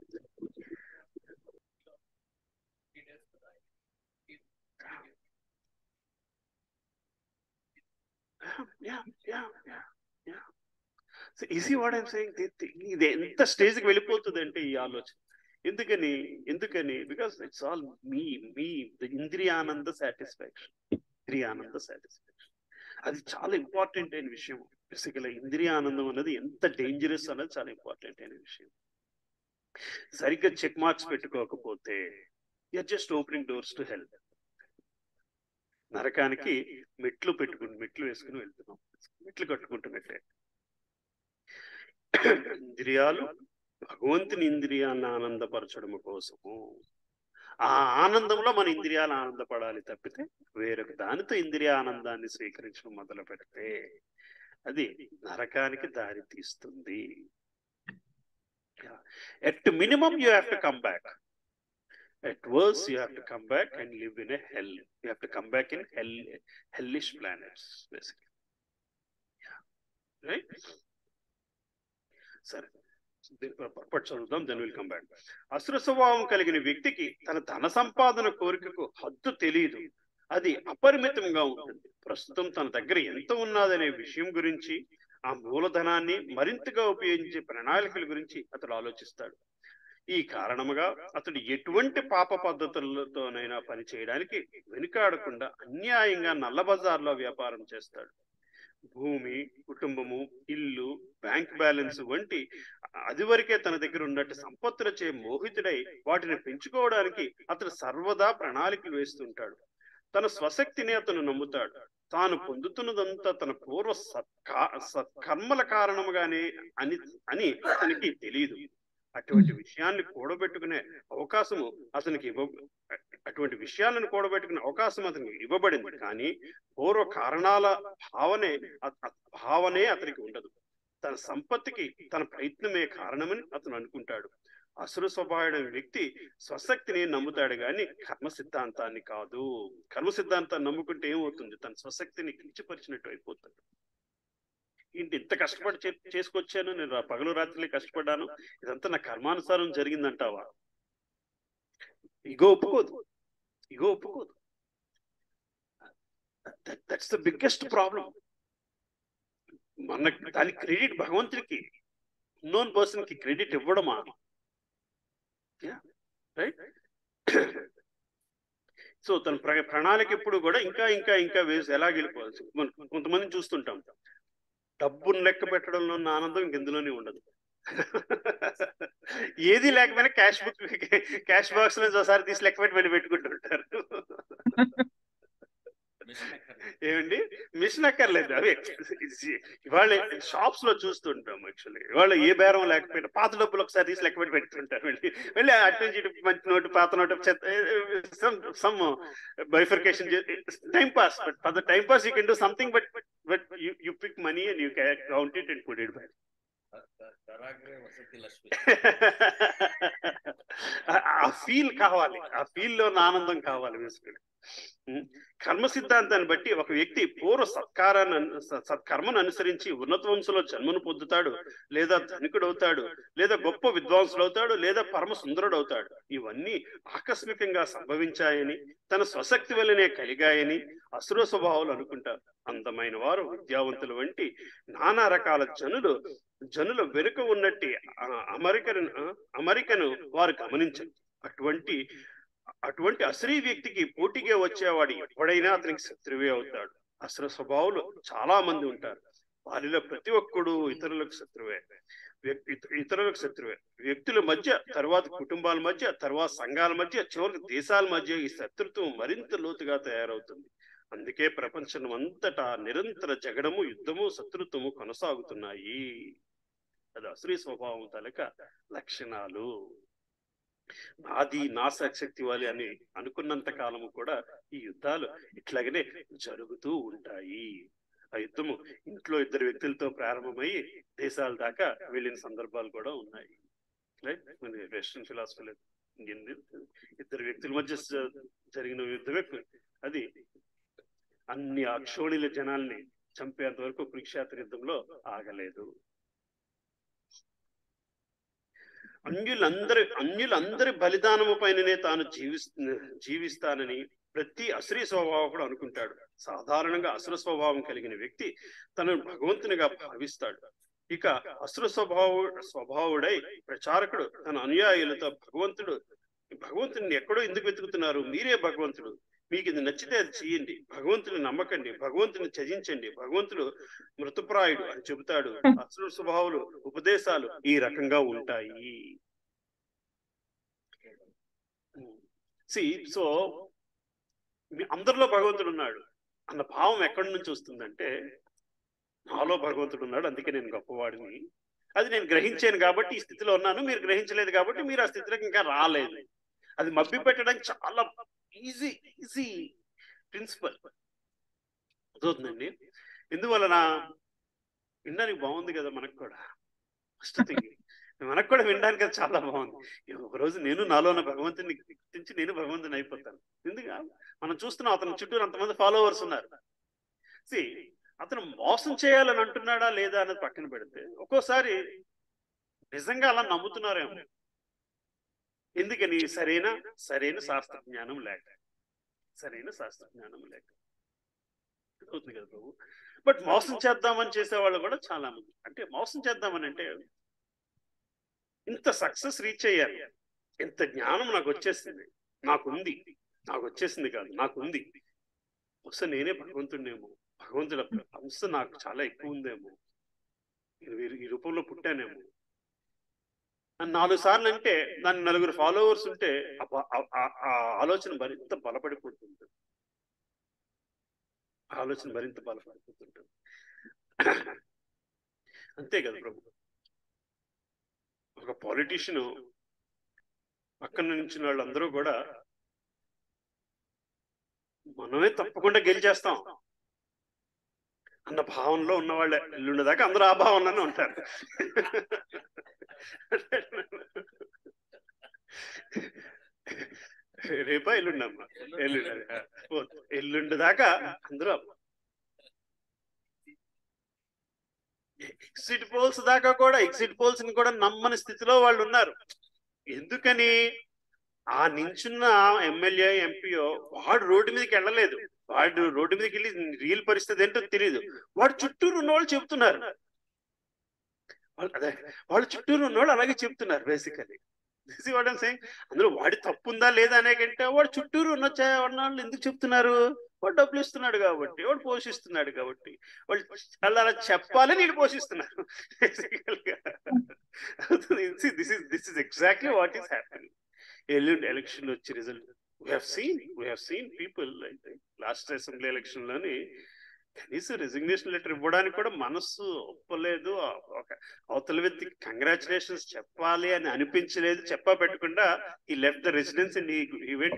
yeah, yeah, yeah, yeah. So you see what I'm saying? They- they- ఇది ఎంత stage కి వెళ్ళిపోతుంది అంటే ఈ ఆలోచన ఎందుకని ఎందుకని because it's all me me ఇంద్రియానంద సాటిస్ఫాక్షన్ ఇంద్రియానంద సాటిస్ఫాక్షన్ అది చాలా ఇంపార్టెంట్ అయిన విషయం బేసికల్ ఇంద్రియానందం అనేది ఎంత డేంజరస్ అనేది చాలా ఇంపార్టెంట్ అయిన విషయం సరిగ్గా చెక్ మార్క్స్ పెట్టుకోకపోతే you're just opening doors to help నరకానికి మెట్లు పెట్టుకుని మెట్లు వేసుకుని వెళ్తున్నాం మెట్లు కట్టుకుంటున్నట్టే ఇంద్రియాలు భగవంతుని ఇంద్రియాలను ఆనందపరచడం కోసము ఆ ఆనందంలో మన ఇంద్రియాలు ఆనందపడాలి తప్పితే వేరొక దానితో ఇంద్రియ ఆనందాన్ని స్వీకరించడం మొదలు పెడితే అది నరకానికి దారి తీస్తుంది at minimum you have to come back at worst you have to come back and live in a hell you have to come back in hell hellish planets basically yeah. right సరే పర్పట్ చదువుదాం then will come back అసుర స్వభావం కలిగిన వ్యక్తికి తన ధన సంపాదన కోరికకు హద్దు తెలియదు అది అపరిమితంగా ఉంటుంది ప్రస్తుతం తన దగ్గర ఎంత ఉన్నదనే విషయం గురించి ఆ మూలధనాన్ని మరింతగా ఉపయోగించే ప్రణాళికల గురించి అతడు ఆలోచిస్తాడు ఈ కారణముగా అతడు ఎటువంటి పాప పద్ధతులతోనైనా పని చేయడానికి వెనుకాడకుండా అన్యాయంగా నల్ల బజార్లో వ్యాపారం చేస్తాడు భూమి కుటుంబము ఇల్లు బ్యాంక్ బ్యాంక్ బ్యాలెన్స్ వంటి అది వరకే తన దగ్గర ఉన్నట్టు సంపత్తులచే మోహితుడై వాటిని పెంచుకోవడానికి అతను సర్వదా ప్రణాళికలు వేస్తుంటాడు తన స్వశక్తిని అతను నమ్ముతాడు తాను పొందుతున్నదంతా తన పూర్వ సత్కా సత్కర్మల కారణముగానే అని అని అతనికి తెలియదు అటువంటి విషయాన్ని కూడబెట్టుకునే అవకాశము అతనికి ఇవ్వ అటువంటి విషయాలను కూడబెట్టుకునే అవకాశం అతనికి ఇవ్వబడింది కానీ పూర్వ కారణాల భావనే అ- అ- భావనే అతనికి ఉండదు తన సంపత్తికి తన ప్రయత్నమే కారణమని అతను అనుకుంటాడు అసురు స్వభావం వ్యక్తి స్వశక్తిని నమ్ముతాడు గాని కర్మ సిద్ధాంతాన్ని కాదు కర్మ సిద్ధాంతాన్ని నమ్ముకుంటే ఏమవుతుంది తన స్వశక్తిని కించపరిచినట్టు అయిపోతుంది ఏంటి ఇంత కష్టపడి చే- చేసుకొచ్చాను నేను రా- పగలు రాత్రి కష్టపడ్డాను ఇదంతా నా కర్మానుసారం జరిగిందంటావా ఇగో ఒప్పుకోదు ఇగో ఒప్పుకోదు దట్స్ ద బిగ్గెస్ట్ ప్రాబ్లం మన దాని క్రెడిట్ భగవంతుడికి నోన్ పర్సన్ కి క్రెడిట్ ఇవ్వడమా రైట్ సో తన ప్ర ప్రణాళిక ఎప్పుడు కూడా ఇంకా ఇంకా ఇంకా వేసి ఎలా గెలిపోవచ్చు మనం కొంతమందిని చూస్తుంటాం డబ్బును లెక్క పెట్టడంలో ఉన్న ఆనందం ఇంకెందులోనే ఉండదు ఏది లేకపోయినా క్యాష్ బుక్ క్యాష్ బాక్స్ నుంచి ఒకసారి తీసి లెక్క పెట్టి మళ్ళీ పెట్టుకుంటుంటారు మిషన్ అక్కర్లేదు. ఏమండి మిషన్ అక్కర్లేదు అవి ఇవాళ షాప్స్ లో చూస్తుంటాం యాక్చువల్లీ ఇవాళ ఏ బేరం లేకపోయినా పాత డబ్బులు ఒకసారి తీసి లెక్క పెట్టి పెట్టుకుంటారు వెళ్ళి వెళ్ళి అటు నుంచి ఇటు మంచి నోటు పాత note some bifurcation time pass but for the time pass you can do something but but you pick money and you count it and put it back ద- ద- దరాగ్రే వసతి లక్ష్మి ఆ ఫీల్ కావాలి ఆ ఫీల్ లో ఉన్న ఆనందం కావాలి బేసికలీ కర్మ సిద్ధాంతాన్ని బట్టి ఒక వ్యక్తి పూర్వ సత్కారాన్ని అను- స- సత్కర్మను అనుసరించి ఉన్నత వంశంలో జన్మను పొందుతాడు లేదా ధనికుడు అవుతాడు లేదా గొప్ప విద్వాంసుడు అవుతాడు లేదా పరమ సుందరుడు అవుతాడు ఇవన్నీ ఆకస్మికంగా సంభవించాయని తన స్వశక్తి వల్లనే కలిగాయని అసుర స్వభావాలు అనుకుంటారు అందమైన వారు విద్యావంతులు వంటి నానా రకాల జనులు జనుల వెనుక ఉన్నట్టి ఆ అమెరికన్ ఆ, అమెరికను వారు గమనించరు అటువంటి అటువంటి అశ్రీ వ్యక్తికి పోటీగా వచ్చేవాడు ఎప్పుడైనా అతనికి శత్రువే అవుతాడు అసుర స్వభావులు చాలా మంది ఉంటారు వారిలో ప్రతి ఒక్కడు ఇతరులకు శత్రువే వ్యక్- ఇత- ఇతరులకు శత్రువే వ్యక్తుల మధ్య తర్వాత కుటుంబాల మధ్య తర్వాత సంఘాల మధ్య చివరికి దేశాల మధ్య ఈ శత్రుత్వం మరింత లోతుగా తయారవుతుంది అందుకే ప్రపంచం అంతటా నిరంతర జగడము యుద్ధము శత్రుత్వము కొనసాగుతున్నాయి అది అసురీ స్వభావం తలక లక్షణాలు నాది నా శక్తి వాలి అని అనుకున్నంత కాలము కూడా ఈ యుద్ధాలు ఇట్లాగనే జరుగుతూ ఉంటాయి ఆ యుద్ధము ఇంట్లో ఇద్దరు వ్యక్తులతో ప్రారంభమై దేశాల దాకా వెళ్ళిన సందర్భాలు కూడా ఉన్నాయి రైట్ మన వెస్ట్రన్ ఫిలాసఫీలో ఇద్దరు వ్యక్తుల మధ్య జ- జరిగిన యుద్ధమే అది అన్ని అక్షోణిల జనాల్ని చంపేంత వరకు కురుక్షేత్ర యుద్ధంలో ఆగలేదు అన్యులందరి అన్యులందరి బలిదానము పైననే తాను జీవిస్ జీవిస్తానని ప్రతి అసురీ స్వభావకుడు అనుకుంటాడు సాధారణంగా అసుర స్వభావం కలిగిన వ్యక్తి తనను భగవంతునిగా భావిస్తాడు ఇక అసుర స్వభావు స్వభావుడై ప్రచారకుడు తన అనుయాయులతో భగవంతుడు భగవంతుని ఎక్కడో ఎందుకు వెతుకుతున్నారు మీరే భగవంతుడు మీకు ఇది నచ్చితే అది చేయండి భగవంతుని నమ్మకండి భగవంతుని త్యజించండి భగవంతుడు మృతప్రాయుడు అని చెబుతాడు అసుర స్వభావులు ఉపదేశాలు ఈ రకంగా ఉంటాయి సి సో అందరిలో భగవంతుడు ఉన్నాడు అన్న భావం ఎక్కడి నుంచి వస్తుందంటే నాలో భగవంతుడు ఉన్నాడు అందుకే నేను గొప్పవాడిని అది నేను గ్రహించాను కాబట్టి ఈ స్థితిలో ఉన్నాను మీరు గ్రహించలేదు కాబట్టి మీరు ఆ స్థితిలోకి ఇంకా రాలేదు అది మభ్య పెట్టడానికి చాలా ఈజీ ఈజీ ప్రిన్సిపల్ అదవుతుందండి ఎందువలన వినడానికి బాగుంది కదా మనకు కూడా ఫస్ట్ థింగ్ మనకు కూడా వినడానికి అది చాలా బాగుంది ఒక రోజు నేను నాలో ఉన్న భగవంతుని గుర్తించి నేను భగవంతుని అయిపోతాను ఎందుకు మనం చూస్తున్నాం అతని చుట్టూ అంతమంది ఫాలోవర్స్ ఉన్నారు సి అతను మోసం చేయాలని అంటున్నాడా లేదా అనేది పక్కన పెడితే ఒక్కోసారి నిజంగా అలా నమ్ముతున్నారేమో ఎందుకని సరైన సరైన శాస్త్ర జ్ఞానం లేక సరైన శాస్త్ర జ్ఞానం లేక అవుతుంది కదా ప్రభు బట్ మోసం చేద్దామని చేసేవాళ్ళు కూడా చాలా మంది అంటే మోసం చేద్దామని అంటే ఇంత సక్సెస్ రీచ్ అయ్యారు ఇంత జ్ఞానం నాకు వచ్చేసింది నాకుంది నాకు వచ్చేసింది కాదు నాకుంది బహుశా నేనే భగవంతుడినేమో భగవంతుడి అంశ నాకు చాలా ఎక్కువ ఉందేమో నేను వీరి- ఈ రూపంలో పుట్టానేమో అని నాలుగు సార్లు అంటే దాని నలుగురు ఫాలోవర్స్ ఉంటే ఆ బ- ఆ- ఆ- ఆ ఆలోచన మరింత బలపడిపోతుంటుంది ఆ ఆలోచన మరింత బలపడిపోతుంటుంది అంతే కదా ప్రభు ఒక పాలిటీషియన్ పక్కన నిలిచిన వాళ్ళందరూ కూడా మనమే తప్పకుండా గెలిచేస్తాం అన్న భావనలో ఉన్న వాళ్ళే ఎల్లుండేదాకా అందరూ ఆ భావనలోనే ఉంటారు రేపా ఎల్లుండమ్మా ఎల్లుండి ఎల్లుండి దాకా అందరూ ఎగ్జిట్ పోల్స్ దాకా కూడా ఎగ్జిట్ పోల్స్ ని కూడా నమ్మని స్థితిలో వాళ్ళు ఉన్నారు ఎందుకని ఆ నించున్న ఎమ్మెల్యే ఎంపీఓ వాడు రోడ్డు మీదకి వెళ్ళలేదు వాడు రోడ్డు మీదకి వెళ్ళి రియల్ పరిస్థితి ఏంటో తెలియదు వాడు చుట్టూరు ఉన్న వాళ్ళు చెబుతున్నారు వాళ్ళు అదే వాళ్ళు చుట్టూరు ఉన్న వాళ్ళు అలాగే చెప్తున్నారు బేసికలీ దిస్ వాట్ సేయింగ్ అందులో వాడి తప్పు ఉందా లేదా అనే కంటే వాడు చుట్టూరు ఉన్న చే- ఉన్న వాళ్ళు ఎందుకు చెప్తున్నారు వాడు డబ్బులు ఇస్తున్నాడు కాబట్టి వాడు పోషిస్తున్నాడు కాబట్టి వాళ్ళు వాళ్ళు అలా చెప్పాలని వీళ్ళు పోషిస్తున్నారు this is this is exactly what is happening ఎల్లుండి ఎలక్షన్ వచ్చే result we have seen we have seen people అయితే లాస్ట్ అసెంబ్లీ ఎలక్షన్ లోని కనీసం రెసిగ్నేషన్ లెటర్ ఇవ్వడానికి కూడా మనస్సు ఒప్పలేదు ఒక అవతల వ్యక్తికి కంగ్రాచులేషన్స్ చెప్పాలి అని అనిపించలేదు చెప్పా పెట్టకుండా ఈ left the residence and event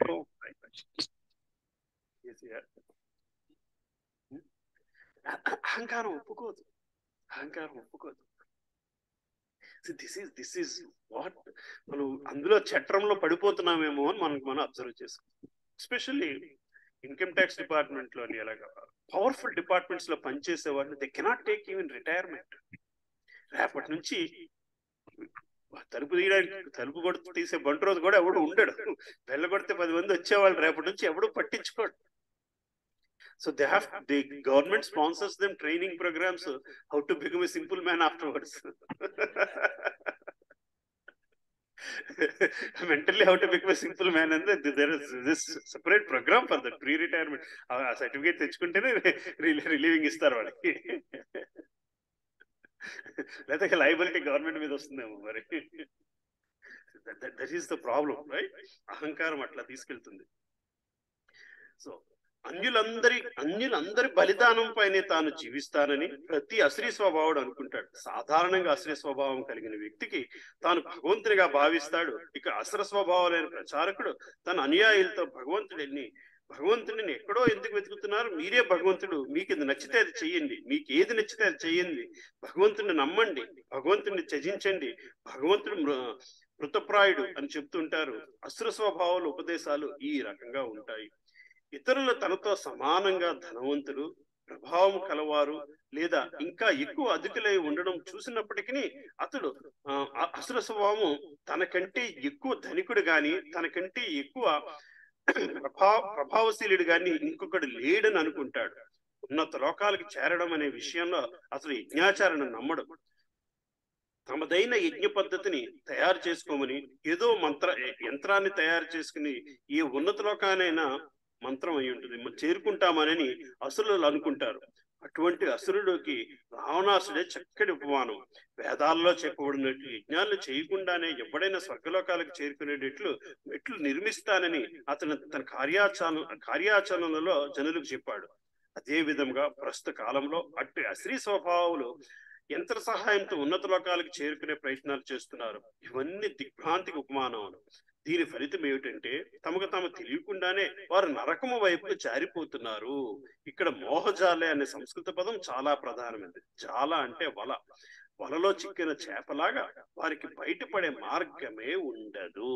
అహంకారం ఒప్పుకోదు అహంకారం ఒప్పుకోదు this is this is what మనం అందులో చట్రంలో పడిపోతున్నామేమో అని మనకు మనం అబ్జర్వ్ చేసుకోవాలి ఎస్పెషల్లీ ఇన్కమ్ ట్యాక్స్ డిపార్ట్మెంట్ లోని అలాగా పవర్ఫుల్ డిపార్ట్మెంట్స్ లో పనిచేసే వాళ్ళు they cannot take even retirement రేపటి నుంచి తలుపు తీయడానికి తలుపు కొడుతూ తీసే బంటి రోజు కూడా ఎవడు ఉండడు వెళ్ళ కొడితే పది మంది వచ్చేవాళ్ళు రేపటి నుంచి ఎవడు పట్టించుకోడు so they have the government sponsors them training programs how to become a simple man afterwards mentally how to become a simple man అంటే there is this separate program for that pre retirement ఆ certificate తెచ్చుకుంటేనే relieving ఇస్తారు వాళ్ళకి లేకపోతే liability government మీద వస్తుందేమో మరి that is the problem right అహంకారం అట్లా తీసుకెళ్తుంది సో అన్యులందరి అన్యులందరి బలిదానం పైనే తాను జీవిస్తానని ప్రతి అశ్రీ స్వభావుడు అనుకుంటాడు సాధారణంగా అశ్రీ స్వభావం కలిగిన వ్యక్తికి తాను భగవంతునిగా భావిస్తాడు ఇక అసర స్వభావాలైన ప్రచారకుడు తన అనుయాయులతో భగవంతుడిని భగవంతుడిని ఎక్కడో ఎందుకు వెతుకుతున్నారు మీరే భగవంతుడు మీకు ఇది నచ్చితే అది చెయ్యండి మీకు ఏది నచ్చితే అది చెయ్యండి భగవంతుడిని నమ్మండి భగవంతుడిని త్యజించండి భగవంతుడు మృ- మృతప్రాయుడు అని చెప్తుంటారు అసుర స్వభావాల ఉపదేశాలు ఈ రకంగా ఉంటాయి ఇతరులు తనతో సమానంగా ధనవంతులు ప్రభావం కలవారు లేదా ఇంకా ఎక్కువ అధికులై ఉండడం చూసినప్పటికీ అతడు ఆ, అ- అసుర స్వభావం తనకంటే ఎక్కువ ధనికుడు గాని తనకంటే ఎక్కువ ప్రభా ప్రభావశీలుడు గాని ఇంకొకడు లేడని అనుకుంటాడు ఉన్నత లోకాలకు చేరడం అనే విషయంలో అసలు యజ్ఞాచారణ నమ్మడు తమదైన యజ్ఞ పద్ధతిని తయారు చేసుకోమని ఏదో మంత్ర యంత్రాన్ని తయారు చేసుకుని ఏ ఉన్నత లోకానైనా మంత్రం అయి ఉంటుంది మ- చేరుకుంటామనని అసురులు అనుకుంటారు అటువంటి అసురుడికి రావణాసుడే చక్కటి ఉపమానం వేదాల్లో చెప్పబడినట్లు యజ్ఞాలు చేయకుండానే ఎవడైనా స్వర్గలోకాలకు చేరుకునేటట్లు మెట్లు నిర్మిస్తానని అతను తన కార్యాచరణ కార్యాచరణలో జనులకు చెప్పాడు అదే విధంగా ప్రస్తుత కాలంలో అట్టి అశ్రీ స్వభావాలు యంత్ర సహాయంతో ఉన్నత లోకాలకు చేరుకునే ప్రయత్నాలు చేస్తున్నారు ఇవన్నీ దిగ్భ్రాంతికి ఉపమానములు దీని ఫలితం ఏమిటంటే తమకు తాము తెలియకుండానే వారు నరకము వైపు జారిపోతున్నారు ఇక్కడ మోహజాలే అనే సంస్కృత పదం చాలా ప్రధానమైనది జాల అంటే వల వలలో చిక్కిన చేపలాగా వారికి బయటపడే మార్గమే ఉండదు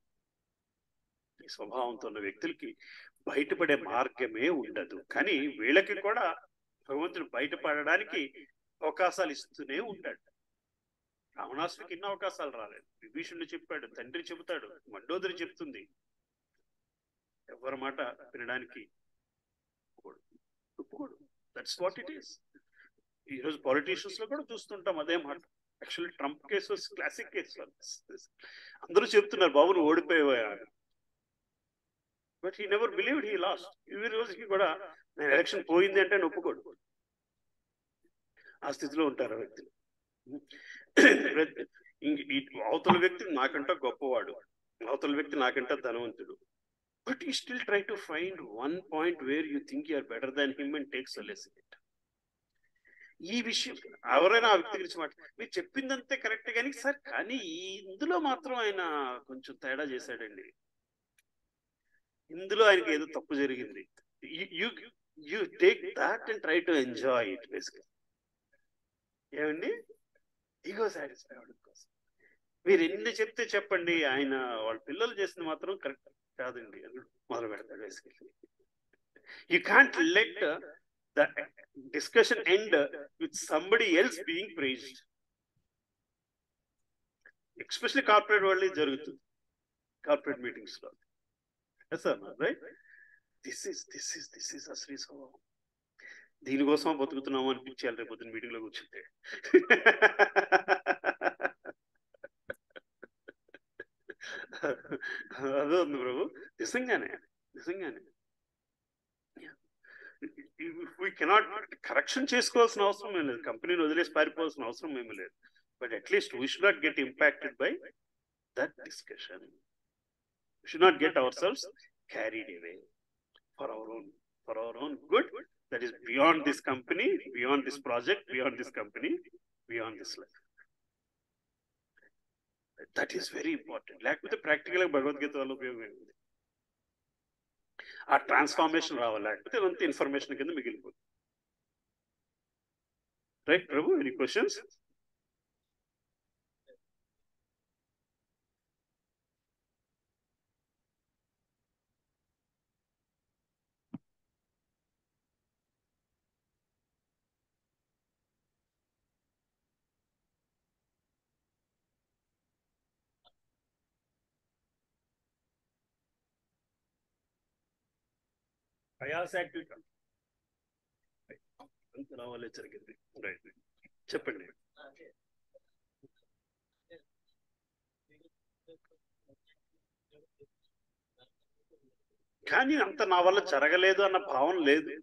ఈ స్వభావంతో ఉన్న వ్యక్తులకి బయటపడే మార్గమే ఉండదు కానీ వీళ్ళకి కూడా భగవంతుడు బయటపడడానికి అవకాశాలు ఇస్తూనే ఉంటాడు రావణాసుడికి ఎన్నో అవకాశాలు రాలేదు విభీషణుడు చెప్పాడు తండ్రి చెబుతాడు మండోదరి చెప్తుంది ఎవరి మాట వినడానికి ఒప్పుకోడు. ఒప్పుకోడు దట్స్ వాట్ ఇట్ ఈస్ ఈ రోజు పాలిటీషియన్స్ లో కూడా చూస్తుంటాం అదే మాట actually Trump case classic case అందరూ చెప్తున్నారు బాబు నువ్వు ఓడిపోయావా but he never believed he lost ఈ రోజుకి కూడా నేను ఎలక్షన్ పోయింది అంటే ఆయన ఒప్పుకోడు ఆ స్థితిలో ఉంటారు ఆ వ్యక్తులు ఇంక ఈ అవతల వ్యక్తి నాకంట గొప్పవాడు అవతల వ్యక్తి నాకంట ధనవంతుడు but you still try to find one point where you think you're better than him and takes less it ఈ విషయం ఎవరైనా ఆ వ్యక్తి గురించి మాట మీరు చెప్పిందంతే కరెక్ట్ కానీ సార్ కానీ ఈ ఇందులో మాత్రం ఆయన కొంచెం తేడా చేశాడండి ఇందులో ఆయనకి ఏదో తప్పు జరిగింది you you take that and try to enjoy it basic ఏమండి ఈగో సాటిస్ఫై అవడం కోసం మీరు ఎన్ని చెప్తే చెప్పండి ఆయన వాళ్ళ పిల్లలు చేసింది మాత్రం కరెక్ట్ కాదండి అని మొదలు పెడతాడు basically you can't let the discussion end with somebody else being praised especially corporate world ఇది జరుగుతుంది కార్పొరేట్ మీటింగ్స్ లో sir right this is this is this is అశ్రీ స్వభావం దీనికోసం బతుకుతున్నాము అనిపించాలి రేపు పొద్దున్న మీటింగ్ లో కూర్చుంటే అదే ఉంది ప్రభు నిజంగానే నిజంగానే వీ కెనాట్ కరెక్షన్ చేసుకోవాల్సిన అవసరం ఏం లేదు కంపెనీని వదిలేసి పారిపోవాల్సిన అవసరం ఏమీ లేదు but at least we should not get impacted by that discussion should not get ourselves carried away for our own for our own good that is beyond this company beyond this project beyond this company beyond this life that is very important లేకపోతే practical గా భగవద్గీత వల్ల ఉపయోగం ఏమిటి ఆ transformation రావాలి లేకపోతే అంత information కింద మిగిలిపోతుంది రైట్ ప్రభు ఎనీ క్వశ్చన్స్ ప్రయాస యాక్టివిటీ అంత రావాలి జరిగింది రైట్ చెప్పండి కానీ అంత నా వల్ల జరగలేదు అన్న భావన లేదు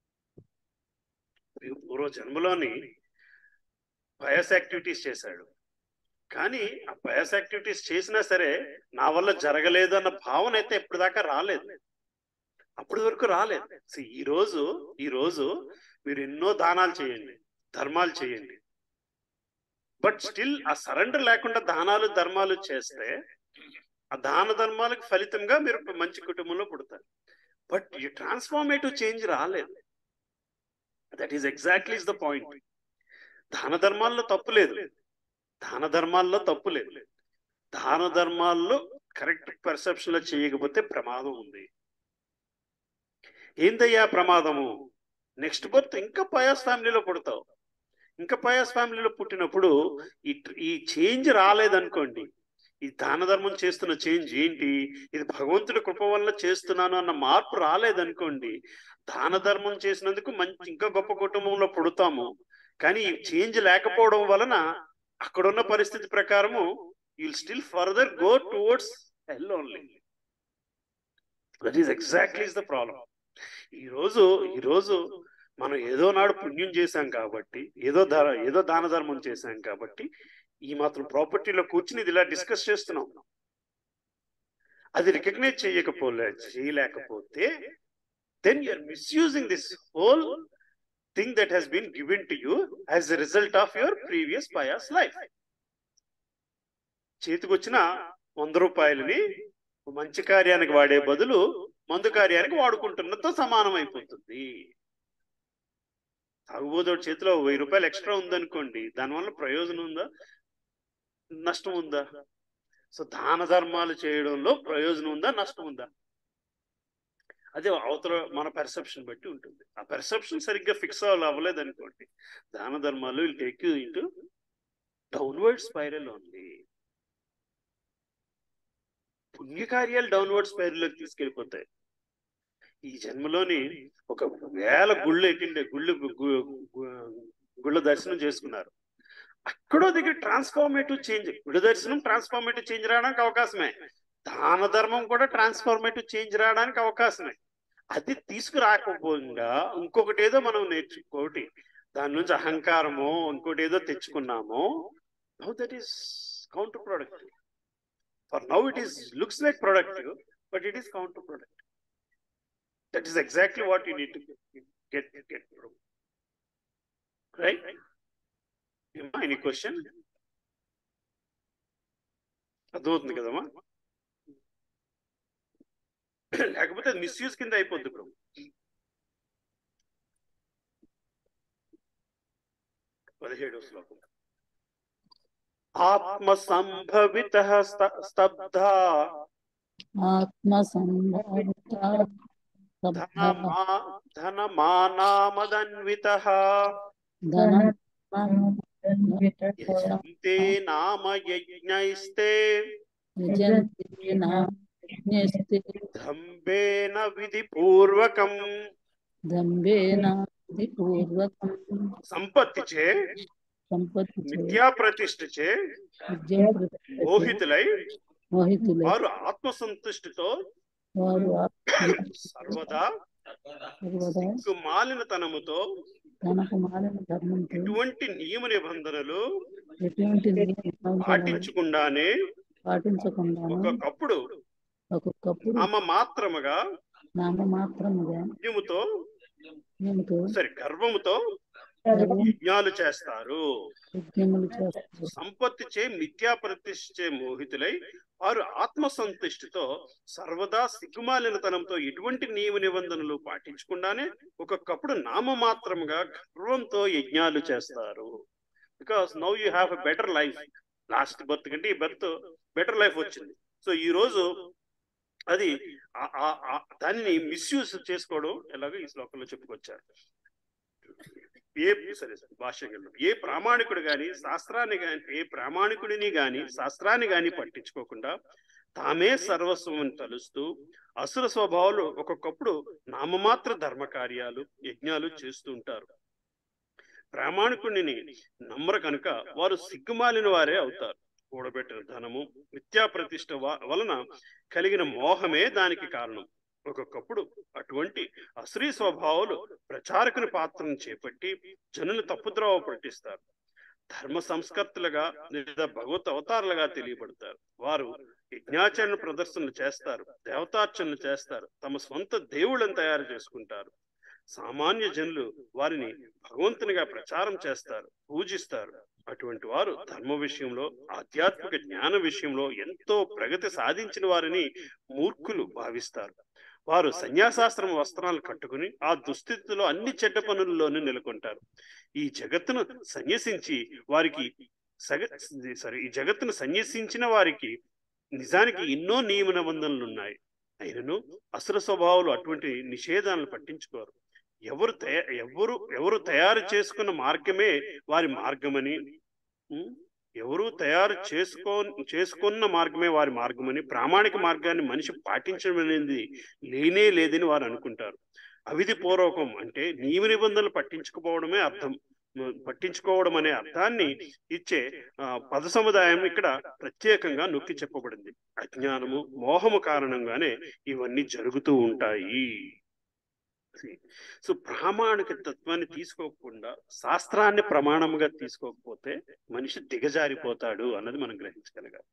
పూర్వ జన్మలోని బయాస్ యాక్టివిటీస్ చేశాడు కానీ ఆ బయాస్ యాక్టివిటీస్ చేసినా సరే నా వల్ల జరగలేదు అన్న భావన అయితే ఎప్పటిదాకా రాలేదు అప్పటి వరకు రాలేదు See, ఈ రోజు ఈ రోజు మీరు ఎన్నో దానాలు చేయండి ధర్మాలు చేయండి బట్ స్టిల్ ఆ సరెండర్ లేకుండా దానాలు ధర్మాలు చేస్తే ఆ దాన ధర్మాలకు ఫలితంగా మీరు ఒక మంచి కుటుంబంలో పుడతారు బట్ ఈ ట్రాన్స్ఫార్మేటివ్ చేంజ్ రాలేదు that is exactly is the point దాన ధర్మాల్లో తప్పు లేదు దాన ధర్మాల్లో తప్పు లేదు దాన ధర్మాల్లో కరెక్ట్ పర్సెప్షన్ లో చేయకపోతే ప్రమాదం ఉంది ఏందయ్యా ప్రమాదము నెక్స్ట్ బర్త్ ఇంకా పయాస్ ఫ్యామిలీలో పుడతావు ఇంకా పయాస్ ఫ్యామిలీలో పుట్టినప్పుడు ఈ ఈ చేంజ్ రాలేదనుకోండి ఈ దాన ధర్మం చేస్తున్న చేంజ్ ఏంటి ఇది భగవంతుడి కృప వల్ల చేస్తున్నాను అన్న మార్పు రాలేదనుకోండి దాన ధర్మం చేసినందుకు మంచి ఇంకా గొప్ప కుటుంబంలో పుడతాము కానీ ఈ చేంజ్ లేకపోవడం వలన అక్కడున్న పరిస్థితి ప్రకారము you'll still further go towards hell only that is exactly is the problem ఈ రోజు ఈ రోజు మనం ఏదో నాడు పుణ్యం చేశాం కాబట్టి ఏదో ధర ఏదో దాన ధర్మం చేశాం కాబట్టి ఈ మాత్రం ప్రాపర్టీలో కూర్చుని ఇది ఇలా డిస్కస్ చేస్తున్నాం అది రికగ్నైజ్ చేయకపోలే చేయలేకపోతే then you're misusing this whole thing that has been given to you as a result of your previous pious life చేతికొచ్చిన వంద రూపాయలని మంచి కార్యానికి వాడే బదులు మందు కార్యానికి వాడుకుంటున్నతో సమానం అయిపోతుంది తాగుబోదోడి చేతిలో వెయ్యి రూపాయలు ఎక్స్ట్రా ఉందనుకోండి దానివల్ల ప్రయోజనం ఉందా నష్టం ఉందా సో దాన ధర్మాలు చేయడంలో ప్రయోజనం ఉందా నష్టం ఉందా అదే అవతల మన పెర్సెప్షన్ బట్టి ఉంటుంది ఆ పెర్సెప్షన్ సరిగ్గా ఫిక్స్ అవ్వలేదు అనుకోండి దాన ధర్మాలు will take you into downward spiral only పుణ్యకార్యాలు డౌన్వర్డ్ స్పైరల్లోకి తీసుకెళ్ళిపోతాయి ఈ జన్మలోని ఒక వేల గుళ్ళు ఎట్టిండే గుళ్ళు గుళ్ళ దర్శనం చేసుకున్నారు అక్కడో దగ్గర ట్రాన్స్ఫార్మేటివ్ చేంజ్ గుడి దర్శనం ట్రాన్స్ఫార్మేటివ్ చేంజ్ రావడానికి అవకాశమే దాన ధర్మం కూడా ట్రాన్స్ఫార్మేటివ్ చేంజ్ రావడానికి అవకాశమే అది తీసుకురాకపోగా ఇంకొకటి ఏదో మనం నేర్చుకోటి దాని నుంచి అహంకారము ఇంకోటి ఏదో తెచ్చుకున్నాము now that is counterproductive for now it is looks like productive but it is counterproductive that is exactly what you need to get get right any question అర్థమవుతుంది కదమ్మా లేకపోతే మిస్యూజ్ కింద అయిపోద్ది ఇప్పుడు పదిహేడవ శ్లోకం ఆత్మ సంభవిత స్తబ్ధ ఆత్మ సంభావిత ధనమానామదన్విత యజంతే నామ యజ్ఞైస్తే దంభేన విధి పూర్వకం దంభేన పూర్వకం సంపత్తి చే సంపత్తి విద్యా ప్రతిష్ఠ చే మోహితులై మోహితులై వారు ఆత్మ సంతుష్టితో వారు సర్వదా సర్వదా మాలినతనముతో తనకు మాలిన ధర్మంతో ఎటువంటి నియమ నిబంధనలు ఎటువంటి నియమాలను పాటించకుండానే పాటించకుండాను ఒక్కొక్కప్పుడు ఒక్కొక్కప్పుడు ఆమె మాత్రముగా నామ మాత్రముగా యజ్ఞముతో మేముతో సరే గర్వముతో యజ్ఞాలు చేస్తారు యజ్ఞములు చేస్తారు సంపత్తి చే మిథ్యా ప్రతిష్ఠ చే మోహితులై వారు ఆత్మ సంతుష్టితో సర్వదా సిగ్గుమాలినతనంతో ఎటువంటి నియమ నిబంధనలు పాటించకుండానే ఒక్కొక్కప్పుడు నామమాత్రముగా గర్వంతో యజ్ఞాలు చేస్తారు because now you have a better life last birth కంటే ఈ బర్త్ బెటర్ లైఫ్ వచ్చింది సో ఈ రోజు అది ఆ- ఆ- ఆ- దానిని మిస్యూజ్ చేసుకోవడం ఎలాగో ఈ శ్లోకంలో చెప్పుకొచ్చారు ఏ సరే సరే భాష్యంలో ఏ ప్రామాణికుడు గాని శాస్త్రాన్ని గాని ఏ ప్రామాణికుడిని గాని శాస్త్రాన్ని గాని పట్టించుకోకుండా తామే సర్వస్వం అని తలుస్తూ అసుర స్వభావాలు ఒక్కొక్కప్పుడు నామమాత్ర ధర్మ కార్యాలు యజ్ఞాలు చేస్తూ ఉంటారు ప్రామాణికుడిని నమ్మరు కనుక వారు సిగ్గుమాలిన వారే అవుతారు కూడబెట్టిన ధనము మిథ్యా ప్రతిష్ట వ- వలన కలిగిన మోహమే దానికి కారణం ఒక్కొక్కప్పుడు అటువంటి అశ్రీ స్వభావాలు ప్రచారకుని పాత్రను చేపట్టి జనులు తప్పుద్రోవ పట్టిస్తారు ధర్మ సంస్కర్తలుగా లేదా భగవత్ అవతారులుగా తెలియబడతారు వారు యజ్ఞాచరణ ప్రదర్శనలు చేస్తారు దేవతార్చనలు చేస్తారు తమ సొంత దేవుళ్ళని తయారు చేసుకుంటారు సామాన్య జనులు వారిని భగవంతునిగా ప్రచారం చేస్తారు పూజిస్తారు అటువంటి వారు ధర్మ విషయంలో ఆధ్యాత్మిక జ్ఞాన విషయంలో ఎంతో ప్రగతి సాధించిన వారిని మూర్ఖులు భావిస్తారు వారు సన్యాసాశ్రమ వస్త్రాలు కట్టుకుని ఆ దుస్థితిలో అన్ని చెడ్డ పనుల్లోనూ నెలకొంటారు ఈ జగత్తును సన్యసించి వారికి సగ సారీ ఈ జగత్తును సన్యసించిన వారికి నిజానికి ఎన్నో నియమ నిబంధనలు ఉన్నాయి అయినను అసుర స్వభావాలు అటువంటి నిషేధాలను పట్టించుకోరు ఎవరు తయా ఎవరు ఎవరు తయారు చేసుకున్న మార్గమే వారి మార్గమని ఉం? ఎవరు తయారు చేసుకో చేసుకున్న మార్గమే వారి మార్గమని ప్రామాణిక మార్గాన్ని మనిషి పాటించడం అనేది లేనే లేదని వారు అనుకుంటారు అవిధి పూర్వకం అంటే నియమ నిబంధనలు పట్టించుకోవడమే అర్థం పట్టించుకోవడం అనే అర్థాన్ని ఇచ్చే ఆ, పద సముదాయం ఇక్కడ ప్రత్యేకంగా నొక్కి చెప్పబడింది అజ్ఞానము మోహము కారణంగానే ఇవన్నీ జరుగుతూ ఉంటాయి సో ప్రామాణిక తత్వాన్ని తీసుకోకుండా శాస్త్రాన్ని ప్రమాణముగా తీసుకోకపోతే మనిషి దిగజారిపోతాడు అన్నది మనం గ్రహించగలగాలి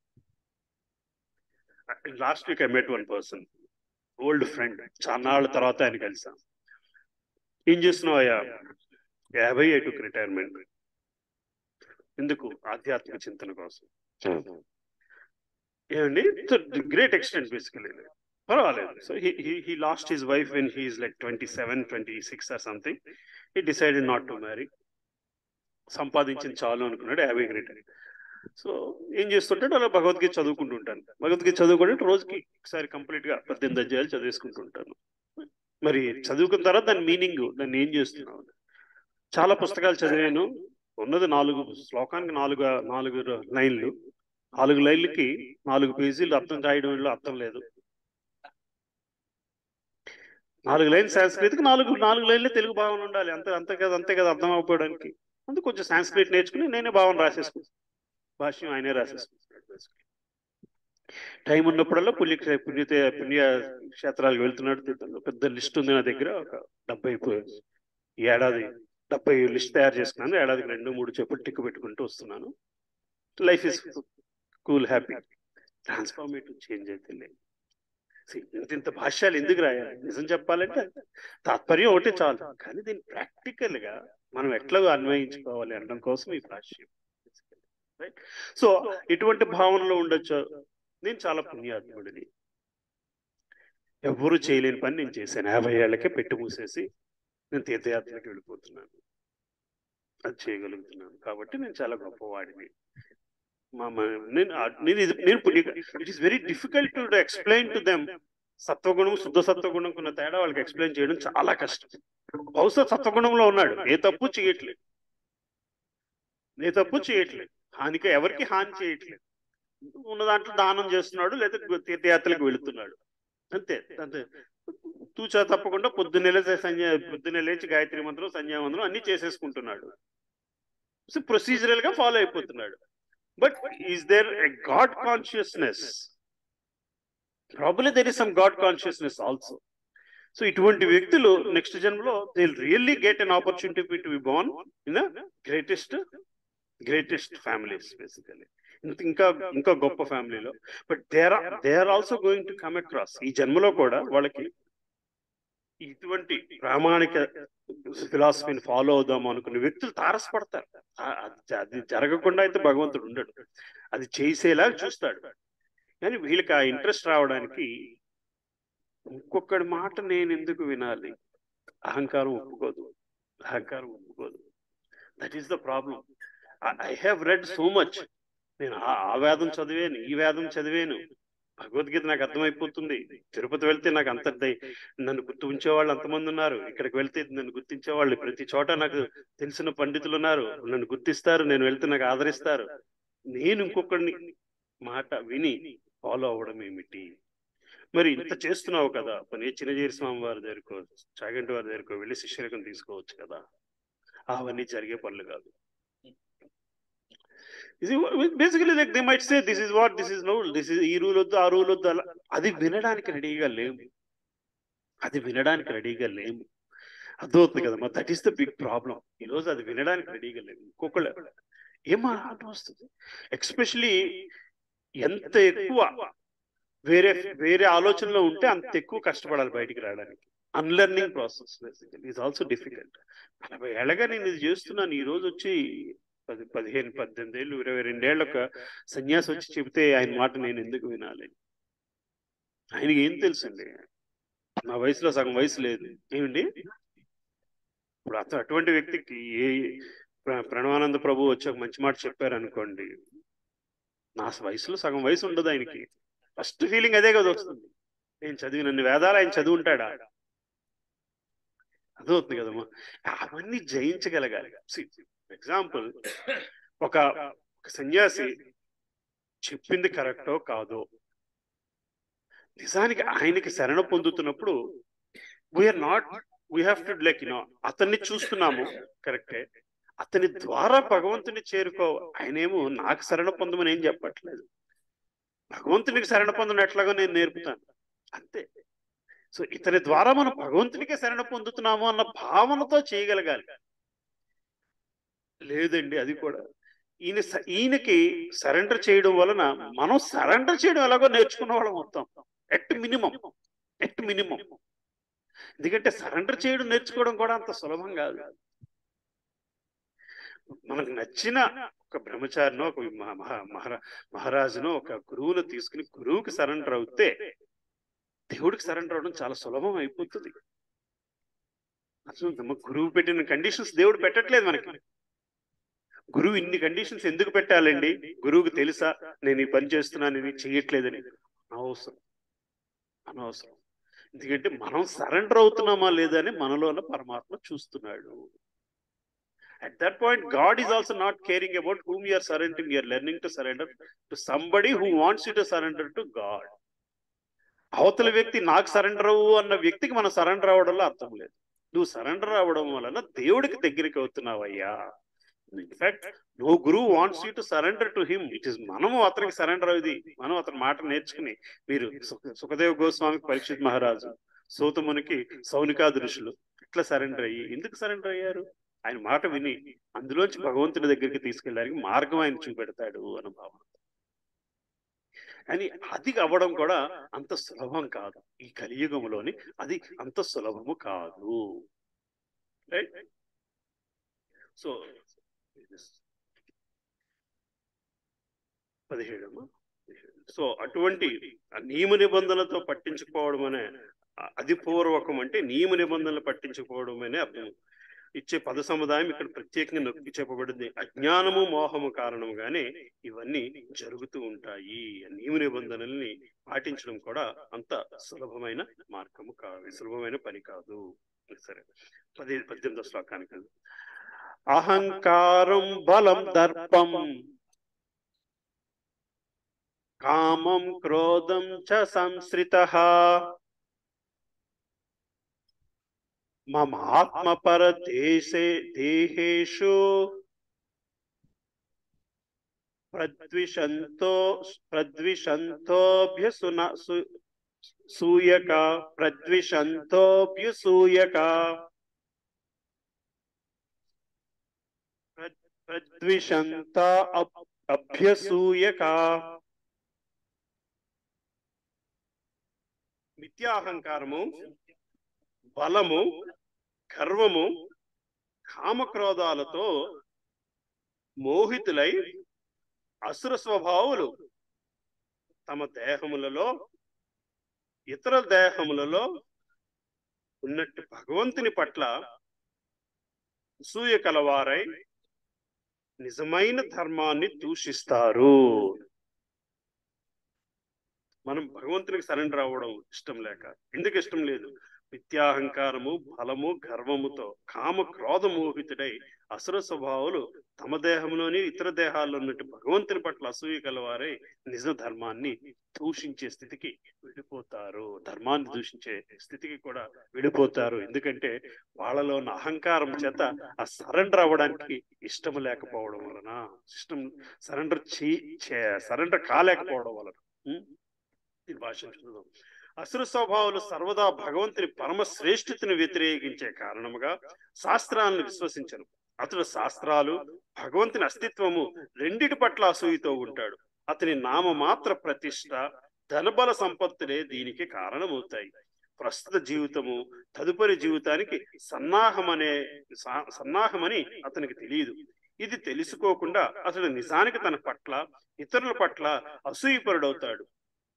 last week I met one person old friend చాన్నాళ్ళ తర్వాత ఆయన కలిసాం ఏం చేస్తున్నావు అయ్యా యాభై ఐదు రిటైర్మెంట్ ఎందుకు ఆధ్యాత్మిక చింతన కోసం ఏమండి గ్రేట్ ఎక్స్టెంట్ బేసికలీ పర్వాలేదు so he lost his wife when he's like twenty seven twenty six or something he decided not to marry సంపాదించింది చాలు అనుకున్నాడు యాభై రిటైర్ సో ఏం చేస్తుంటాడు అలా భగవద్గీత చదువుకుంటూ ఉంటాను భగవద్గీత చదువుకుంటే రోజుకి ఒకసారి కంప్లీట్ గా పద్దెనిమిది అధ్యాయాలు చదివేసుకుంటూ ఉంటాను మరి చదువుకున్న తర్వాత దాని మీనింగ్ దాన్ని ఏం చేస్తున్నావు చాలా పుస్తకాలు చదివాను ఉన్నది నాలుగు శ్లోకానికి నాలుగు నాలుగు లైన్లు నాలుగు లైన్లకి నాలుగు పేజీలు అర్థం రాయడంలో అర్థం లేదు నాలుగు లైన్ సాంస్క్రిట్కి నాలుగు నాలుగు లైన్లే తెలుగు భావన ఉండాలి అంతే అంతే కదా అంతే కదా అర్థం అవ్వడానికి అందుకు కొంచెం సాంస్క్రిట్ నేర్చుకుని నేనే భావన రాసేసుకుంటాను భాష్యం ఆయనే రాసేసుకుంటున్నాడు టైం ఉన్నప్పుడల్లా పుణ్య పుణ్య పుణ్య క్షేత్రాలకు వెళ్తున్నాడు తిరుగుతున్నాడు. పెద్ద లిస్ట్ ఉంది నా దగ్గర ఒక డెబ్బై పు- ఈ ఏడాది డెబ్బై లిస్ట్ తయారు చేసుకున్నాను ఏడాదికి రెండు మూడు చెప్పులు టిక్కు పెట్టుకుంటూ వస్తున్నాను life is cool happy transformative change అయితే లేదు See, ఇంత ఇంత భాష్యాలు ఎందుకు రాయాలి నిజం చెప్పాలంటే తాత్పర్యం ఒకటే చాలు కానీ దీన్ని ప్రాక్టికల్ గా మనం ఎట్లా అన్వయించుకోవాలి అనడం కోసం ఈ భాష్యం రైట్ సో ఇటువంటి భావనలో ఉండొచ్చు నేను చాలా పుణ్యాత్ముడిని ఎవ్వరూ చేయలేని పని నేను చేశాను యాభై ఏళ్ళకే పెట్టి మూసేసి నేను తీర్థయాత్రకి వెళ్ళిపోతున్నాను అది చేయగలుగుతున్నాను కాబట్టి నేను చాలా గొప్పవాడిని మా మా- నేను ఆ- నేను ఇది నేను it is very difficult to explain to them సత్వగుణం శుద్ధ సత్వగుణం ఉన్న తేడా వాళ్ళకి ఎక్స్ప్లెయిన్ చేయడం చాలా కష్టం బహుశా సత్వగుణంలో ఉన్నాడు ఏ తప్పు చేయట్లేదు ఏ తప్పు చేయట్లేదు హానిక ఎవరికి హాని చేయట్లేదు ఉన్న దాంట్లో దానం చేస్తున్నాడు లేదా తీర్థయాత్రలకు వెళుతున్నాడు అంతే అంతే తూచా తప్పకుండా పొద్దున్నే లేచి సంధ్య పొద్దున్నే లేచి గాయత్రి మంత్రం సంధ్యా మంత్రం అన్ని చేసేసుకుంటున్నాడు సో ప్రొసీజరల్ గా ఫాలో అయిపోతున్నాడు but is there a god consciousness probably there is some god consciousness also so ఇటువంటి వ్యక్తులు నెక్స్ట్ జన్మలో they really get an opportunity to be born in greatest greatest families basically ఇంకా ఇంకా గొప్ప ఫ్యామిలీలో but they are they are also going to come across ఈ జన్మలో కూడా వాళ్ళకి ఇటువంటి ప్రామాణిక ఫిలాసఫీని ఫాలో అవుదాం అనుకునే వ్యక్తులు తారసపడతారు ఆ- అది- అది జరగకుండా అయితే భగవంతుడు ఉండడు అది చేసేలా చూస్తాడు కానీ వీళ్ళకి ఆ ఇంట్రెస్ట్ రావడానికి ఇంకొకటి మాట నేను ఎందుకు వినాలి అహంకారం ఒప్పుకోదు అహంకారం ఒప్పుకోదు that is the problem I have read so much నేను ఆ ఆ వేదం చదివాను ఈ వేదం చదివాను భగవద్గీత నాకు అర్థమైపోతుంది తిరుపతి వెళ్తే నాకు అంత దై- నన్ను గుర్తు ఉంచేవాళ్ళు అంతమంది ఉన్నారు ఇక్కడికి వెళ్తే నన్ను గుర్తించేవాళ్ళు ప్రతి చోట నాకు తెలిసిన పండితులు ఉన్నారు నన్ను గుర్తిస్తారు నేను వెళ్తే నాకు ఆదరిస్తారు నేను ఇంకొకరిని మాట విని ఫాలో అవ్వడం ఏమిటి మరి ఇంత చేస్తున్నావు కదా పని చిన్నజీరి స్వామి వారి దగ్గరకో చాగంటి వారి దగ్గరకో వెళ్ళి శిష్యరకం తీసుకోవచ్చు కదా అవన్నీ జరిగే పనులు కాదు basically like they might say this is what this is no this is ఈ రూల్ వద్దు ఆ రూల్ వద్దు అలా అది వినడానికి రెడీగా లేము అది వినడానికి రెడీగా లేము అర్థమవుతుంది కదమ్మా that is the big problem ఈ రోజు అది వినడానికి రెడీగా లేము ఇంకొకళ్ళు ఏం ఆరాటం వస్తుంది ఎక్స్పెషలీ ఎంత ఎక్కువ వేరే వేరే ఆలోచనలో ఉంటే అంత ఎక్కువ కష్టపడాలి బయటికి రావడానికి unlearning process basically is also difficult నలభై ఏళ్ళగా నేను ఇది చేస్తున్నాను ఈ రోజు వచ్చి పది పదిహేను పద్దెనిమిది ఏళ్ళు ఇరవై రెండేళ్ళు ఒక సన్యాసి వచ్చి చెబితే ఆయన మాట నేను ఎందుకు వినాలి ఆయనకి ఏం తెలుసండి నా వయసులో సగం వయసు లేదు ఏమండి ఇప్పుడు అత అటువంటి వ్యక్తికి ఏ ప్ర- ప్రణవానంద ప్రభు వచ్చి ఒక మంచి మాట చెప్పారు అనుకోండి నా వయసులో సగం వయసు ఉండదు ఆయనకి ఫస్ట్ ఫీలింగ్ అదే కదా వస్తుంది నేను చదివినన్ని వేదాలు ఆయన చదివి ఉంటాడా అదవుతుంది కదమ్మా అవన్నీ జయించగలగాలి ఎగ్జాంపుల్ ఒక ఒక సన్యాసి చెప్పింది కరెక్టో కాదో నిజానికి ఆయనకి శరణ పొందుతున్నప్పుడు we are not we have to like you know అతన్ని చూస్తున్నాము కరెక్టే అతని ద్వారా భగవంతుని చేరుకో ఆయనేమో నాకు శరణ పొందమని ఏం చెప్పట్లేదు భగవంతునికి శరణ పొందడం ఎట్లాగో నేను నేర్పుతాను అంతే సో ఇతని ద్వారా మనం భగవంతునికే శరణ పొందుతున్నాము అన్న భావనతో చేయగలగాలి లేదండి అది కూడా ఈయన స- ఈయనకి సరెండర్ చేయడం వలన మనం సరెండర్ చేయడం ఎలాగో నేర్చుకున్న వాళ్ళం మొత్తం ఎట్ మినిమం ఎట్ మినిమం ఎందుకంటే సరెండర్ చేయడం నేర్చుకోవడం కూడా అంత సులభం కాదు మనకు నచ్చిన ఒక బ్రహ్మచారినో ఒక మహా- మహా- మహారా మహారాజునో ఒక గురువును తీసుకుని గురువుకి సరెండర్ అవుతే దేవుడికి సరెండర్ అవడం చాలా సులభం అయిపోతుంది అసలు గురువు పెట్టిన కండిషన్స్ దేవుడు పెట్టట్లేదు మనకి గురువు ఇన్ని కండిషన్స్ ఎందుకు పెట్టాలండి గురువుకి తెలుసా నేను ఈ పని చేస్తున్నాను ఇది చెయ్యట్లేదని అనవసరం అనవసరం ఎందుకంటే మనం సరెండర్ అవుతున్నామా లేదా అని మనలోన పరమాత్మ చూస్తున్నాడు at that point god is also not caring about whom you are surrendering you are learning to surrender to somebody who wants you to surrender to god అవతల వ్యక్తి నాకు సరెండర్ అవ్వు అన్న వ్యక్తికి మనం సరెండర్ అవ్వడంలో అర్థం లేదు నువ్వు సరెండర్ అవ్వడం వలన దేవుడికి దగ్గరికి అవుతున్నావయ్యా ఇన్ఫాక్ట్ నో గురువు wants you to surrender to him it is మనము అతనికి సరెండర్ అయ్యి మనం అతని మాట నేర్చుకుని మీరు సుఖ- సుఖదేవ్ గోస్వామికి పరీక్షిత్ మహారాజు సౌతమునికి సౌనికా ఋషులు ఇట్లా సరెండర్ అయ్యి ఎందుకు సరెండర్ అయ్యారు ఆయన మాట విని అందులోంచి భగవంతుడి దగ్గరికి తీసుకెళ్ళడానికి మార్గం ఆయన చూపెడతాడు అని భావన కానీ అది అవ్వడం కూడా అంత సులభం కాదు ఈ కలియుగంలోని అది అంత సులభము కాదు రైట్ సో పదిహేడమ్మా సో అటువంటి ఆ నియమ నిబంధనలతో పట్టించుకోవడం అనే ఆ అధిపూర్వకం అంటే నియమ నిబంధనలు పట్టించుకోవడం అనే అర్థం ఇచ్చే పద సముదాయం ఇక్కడ ప్రత్యేకంగా నొక్కి చెప్పబడింది అజ్ఞానము మోహము కారణంగానే ఇవన్నీ జరుగుతూ ఉంటాయి ఆ నియమ నిబంధనల్ని పాటించడం కూడా అంత సులభమైన మార్గము కాదు సులభమైన పని కాదు సరే పది పద్దెనిమిదో శ్లోకానికి వెళ్దాం. అహంకారం బలం దర్పం కామం క్రోధం చ సంశ్రిత మమాత్మపర దేశే దేహేషు ప్రద్విషంతో ప్రద్విషంతోభ్యసున సు- సూయక ప్రద్విషంతోభ్యసూయక ప్రద్- ప్రద్విషంత అబ్- అభ్యసూయక మిథ్యాహంకారము బలము గర్వము కామక్రోధాలతో మోహితులై అసుర స్వభావులు తమ దేహములలో ఇతర దేహములలో ఉన్నట్టు భగవంతుని పట్ల అసూయ కలవారై నిజమైన ధర్మాన్ని దూషిస్తారు మనం భగవంతునికి సరెండర్ అవ్వడం ఇష్టం లేక ఎందుకు ఇష్టం లేదు మిథ్యాహంకారము బలము గర్వముతో కామ క్రోధ మోహితుడై అసుర స్వభావులు తమ దేహంలోని ఇతర దేహాల్లో ఉన్నట్టు భగవంతుని పట్ల అసూయ కలవారై నిజ ధర్మాన్ని దూషించే స్థితికి వెళ్ళిపోతారు ధర్మాన్ని దూషించే స్థితికి కూడా వెళ్ళిపోతారు ఎందుకంటే వాళ్ళలో ఉన్న అహంకారం చేత ఆ సరెండర్ అవ్వడానికి ఇష్టం లేకపోవడం వలన ఇష్టం సరెండర్ చే సరెండర్ కాలేకపోవడం వలన ఉం? ఈ భాష చూద్దాం అసుర స్వభావాలు సర్వదా భగవంతుని పరమ శ్రేష్ఠతను వ్యతిరేకించే కారణముగా శాస్త్రాలను విశ్వసించరు అతడు శాస్త్రాలు భగవంతుని అస్తిత్వము రెండిటి పట్ల అసూయతో ఉంటాడు అతని నామ మాత్ర ప్రతిష్ట ధనబల సంపత్తులే దీనికి కారణమవుతాయి ప్రస్తుత జీవితము తదుపరి జీవితానికి సన్నాహమనే సా- సన్నాహమని అతనికి తెలియదు ఇది తెలుసుకోకుండా అతడు నిజానికి తన పట్ల ఇతరుల పట్ల అసూయపరుడవుతాడు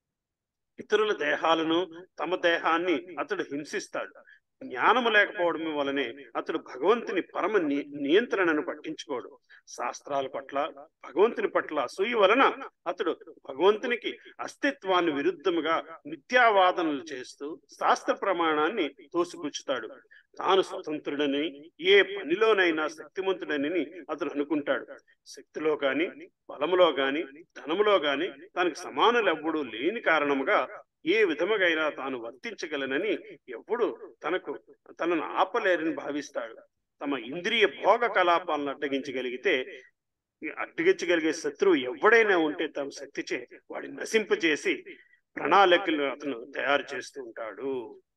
ఇతరుల దేహాలను తమ దేహాన్ని అతడు హింసిస్తాడు జ్ఞానము లేకపోవడం వలనే అతడు భగవంతుని పరమ ని- నియంత్రణను పట్టించుకోడు శాస్త్రాల పట్ల భగవంతుని పట్ల అసూయ వలన అతడు భగవంతునికి అస్తిత్వాన్ని విరుద్ధముగా మిథ్యావాదనలు చేస్తూ శాస్త్ర ప్రమాణాన్ని తోసిపుచ్చుతాడు తాను స్వతంత్రుడని ఏ పనిలోనైనా శక్తిమంతుడని అతను అనుకుంటాడు శక్తిలో గాని బలములో గాని ధనములో గాని తనకు సమానులెవ్వడు లేని కారణముగా ఏ విధముగైనా తాను వర్తించగలనని ఎప్పుడు తనకు తనను ఆపలేరని భావిస్తాడు తమ ఇంద్రియ భోగ కలాపాలను అడ్డగించగలిగితే ఈ అడ్డగించగలిగే శత్రువు ఎవడైనా ఉంటే తమ శక్తిచే వాడిని నశింపజేసి ప్రణాళికలు అతను తయారు చేస్తూ ఉంటాడు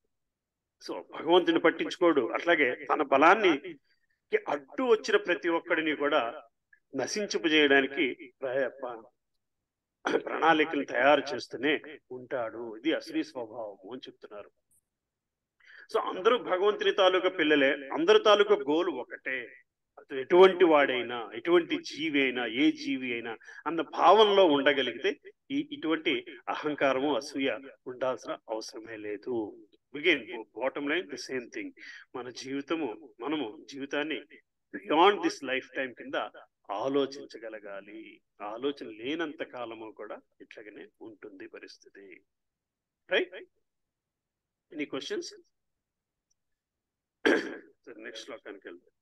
సో భగవంతుని పట్టించుకోడు అట్లాగే తన బలాన్ని కి అడ్డు వచ్చిన ప్రతి ఒక్కడిని కూడా నశించుపజేయడానికి ప్రయ- ప- ప్రణాళికలు తయారు చేస్తూనే ఉంటాడు ఇది అశ్రీ స్వభావము అని చెప్తున్నారు సో అందరూ భగవంతుని తాలూకా పిల్లలే అందరి తాలూకా గోలు ఒకటే అతను ఎటువంటి వాడైనా ఎటువంటి జీవి అయినా ఏ జీవి అయినా అన్న భావనలో ఉండగలిగితే ఈ ఇటువంటి అహంకారము అసూయ ఉండాల్సిన అవసరమే లేదు begin bottom line the same thing మన జీవితము మనము జీవితాన్ని బియాండ్ దిస్ లైఫ్ టైం కింద ఆలోచించగలగాలి ఆలోచన లేనంత కాలము కూడా ఇట్లాగనే ఉంటుంది పరిస్థితి రైట్ ఎనీ క్వశ్చన్స్ నెక్స్ట్ శ్లోకానికి వెళ్దాం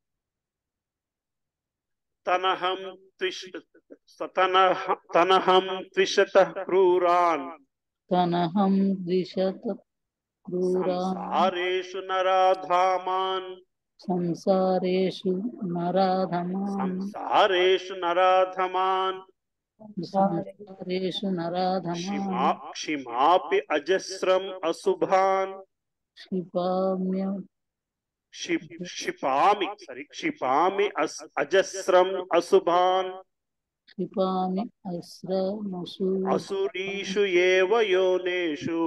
తనహం త్విష తనహ తనహం త్విషత క్రూరాన్ తనహం ద్విషత క్రూరా సంసారేషు నరాధామాన్ సంసారేషు నరాధమాన్ సంసారేషు నరాధమాన్ సంసారేషు క్షిమా నరాధమాన్ క్షిమాపి అజస్రం అశుభాన్ క్షిపామ్య క్షి- క్షిపామి సారీ క్షిపామి అస్ అజస్రం అశుభాన్ క్షిపామి అస్రమసు అసురీషు ఏవ యోనేషు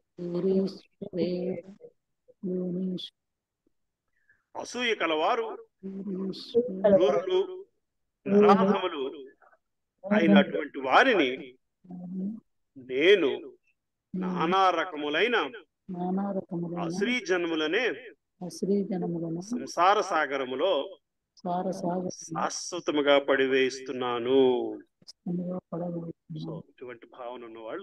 యోనీష్ అసూయ కలవారు యోనీశ్వర క్రూరులు నరాధములు అయినటువంటి వారిని నేను నానా రకములైన నానా రకములైన అశ్రీ జన్ములనే అశ్రీ జనములను సంసార సాగరములో సార సాగరంగా శాశ్వతముగా పడివేస్తున్నాను సో పడగలుగుతున్నాను ఇటువంటి భావన ఉన్న వాళ్ళు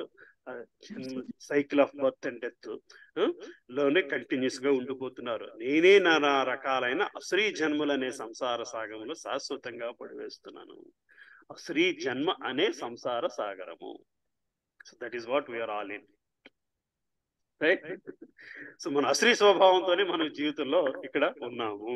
cycle of birth and death లోనే కంటిన్యూస్ గా ఉండిపోతున్నారు నేనే నానా రకాలైన అశ్రీ జన్మలనే సంసార సాగరంలో శాశ్వతంగా పడివేస్తున్నాను అశ్రీ జన్మ అనే సంసార సాగరము so that is what we are all in right so మన అశ్రీ స్వభావంతోనే మన జీవితంలో ఇక్కడ ఉన్నాము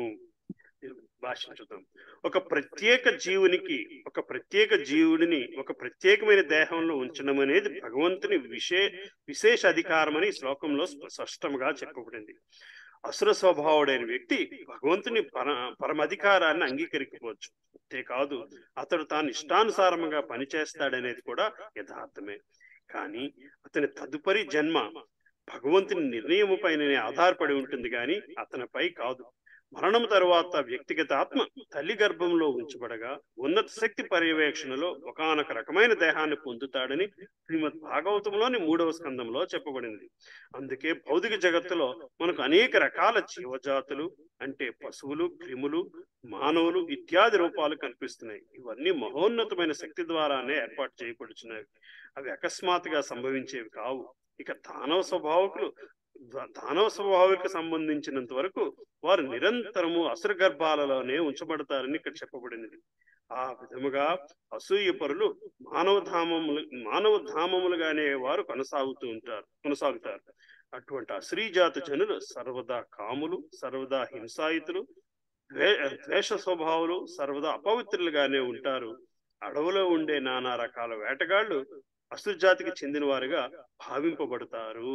భాష చూద్దాం ఒక ప్రత్యేక జీవునికి ఒక ప్రత్యేక జీవుడిని ఒక ప్రత్యేకమైన దేహంలో ఉంచడం అనేది భగవంతుని విశే విశేష అధికారం అని ఈ శ్లోకంలో స్ప- స్పష్టంగా చెప్పబడింది అసుర స్వభావుడైన వ్యక్తి భగవంతుని పర పరమాధికారాన్ని అంగీకరించవచ్చు అంతేకాదు అతడు తాను ఇష్టానుసారంగా పనిచేస్తాడనేది కూడా యథార్థమే కానీ అతని తదుపరి జన్మ భగవంతుని నిర్ణయము పైననే ఆధారపడి ఉంటుంది కానీ అతనిపై కాదు మరణం తరువాత వ్యక్తిగత ఆత్మ తల్లి గర్భంలో ఉంచబడగా ఉన్నత శక్తి పర్యవేక్షణలో ఒకానొక రకమైన దేహాన్ని పొందుతాడని శ్రీమద్ భాగవతంలోని మూడవ స్కందంలో చెప్పబడింది అందుకే భౌతిక జగత్తులో మనకు అనేక రకాల జీవజాతులు అంటే పశువులు క్రిములు మానవులు ఇత్యాది రూపాలు కనిపిస్తున్నాయి ఇవన్నీ మహోన్నతమైన శక్తి ద్వారానే ఏర్పాటు చేయబడుచున్నవి అవి అకస్మాత్తుగా సంభవించేవి కావు ఇక దానవ స్వభావకులు ద- దానవ స్వభావాలకు సంబంధించినంత వరకు వారు నిరంతరము అసుర గర్భాలలోనే ఉంచబడతారని ఇక్కడ చెప్పబడినది ఆ విధముగా అసూయ పరులు మానవ ధామములు మానవ ధామములుగానే వారు కొనసాగుతూ ఉంటారు కొనసాగుతారు అటువంటి అశ్రీజాత జనులు సర్వదా కాములు సర్వదా హింసాయుతులు ద్వే ద్వేష స్వభావాలు సర్వదా అపవిత్రులుగానే ఉంటారు అడవులో ఉండే నానా రకాల వేటగాళ్ళు అసురు జాతికి చెందిన వారుగా భావింపబడతారు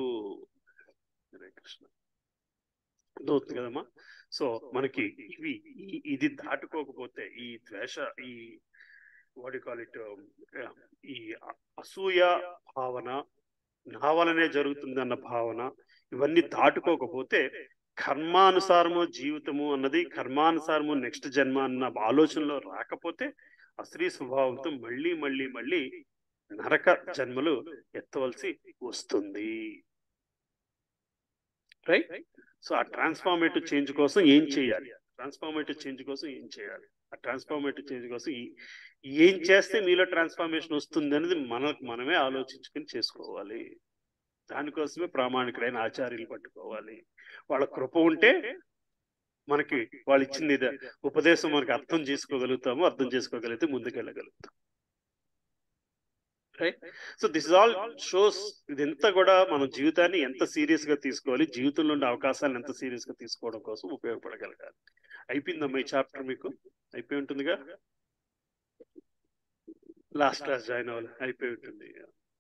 హరే కృష్ణ అర్థమవుతుంది కదమ్మా సో మనకి ఇవి ఈ- ఇది దాటుకోకపోతే ఈ ద్వేష ఈ వాడి కాల్ ఇట్ ఈ అ- అసూయ భావన నా వలనే జరుగుతుంది అన్న భావన ఇవన్నీ దాటుకోకపోతే కర్మానుసారము జీవితము అన్నది కర్మానుసారము నెక్స్ట్ జన్మ అన్న ఆలోచనలో రాకపోతే అస్త్రీ స్వభావంతో మళ్ళీ మళ్ళీ మళ్ళీ నరక జన్మలు ఎత్తవలసి వస్తుంది రైట్ సో ఆ ట్రాన్స్ఫార్మేటివ్ చేంజ్ కోసం ఏం చేయాలి ట్రాన్స్ఫార్మేటివ్ చేంజ్ కోసం ఏం చేయాలి ఆ ట్రాన్స్ఫార్మేటివ్ చేంజ్ కోసం ఈ- ఏం చేస్తే మీలో ట్రాన్స్ఫార్మేషన్ వస్తుంది అనేది మనకు మనమే ఆలోచించుకుని చేసుకోవాలి దానికోసమే ప్రామాణికుడైన ఆచార్యులు పట్టుకోవాలి వాళ్ళ కృప ఉంటే మనకి వాళ్ళు ఇచ్చింది ఇదే ఉపదేశం మనకి అర్థం చేసుకోగలుగుతాము అర్థం చేసుకోగలిగితే ముందుకెళ్ళగలుగుతాం right so this all shows ఇదంతా కూడా మన జీవితాన్ని ఎంత సీరియస్ గా తీసుకోవాలి జీవితంలో ఉండే అవకాశాలను ఎంత సీరియస్ గా తీసుకోవడం కోసం ఉపయోగపడగలగాలి అయిపోయిందమ్మా ఈ చాప్టర్ మీకు అయిపోయి ఉంటుందిగా లాస్ట్ క్లాస్ జాయిన్ అవ్వాలి అయిపోయి ఉంటుంది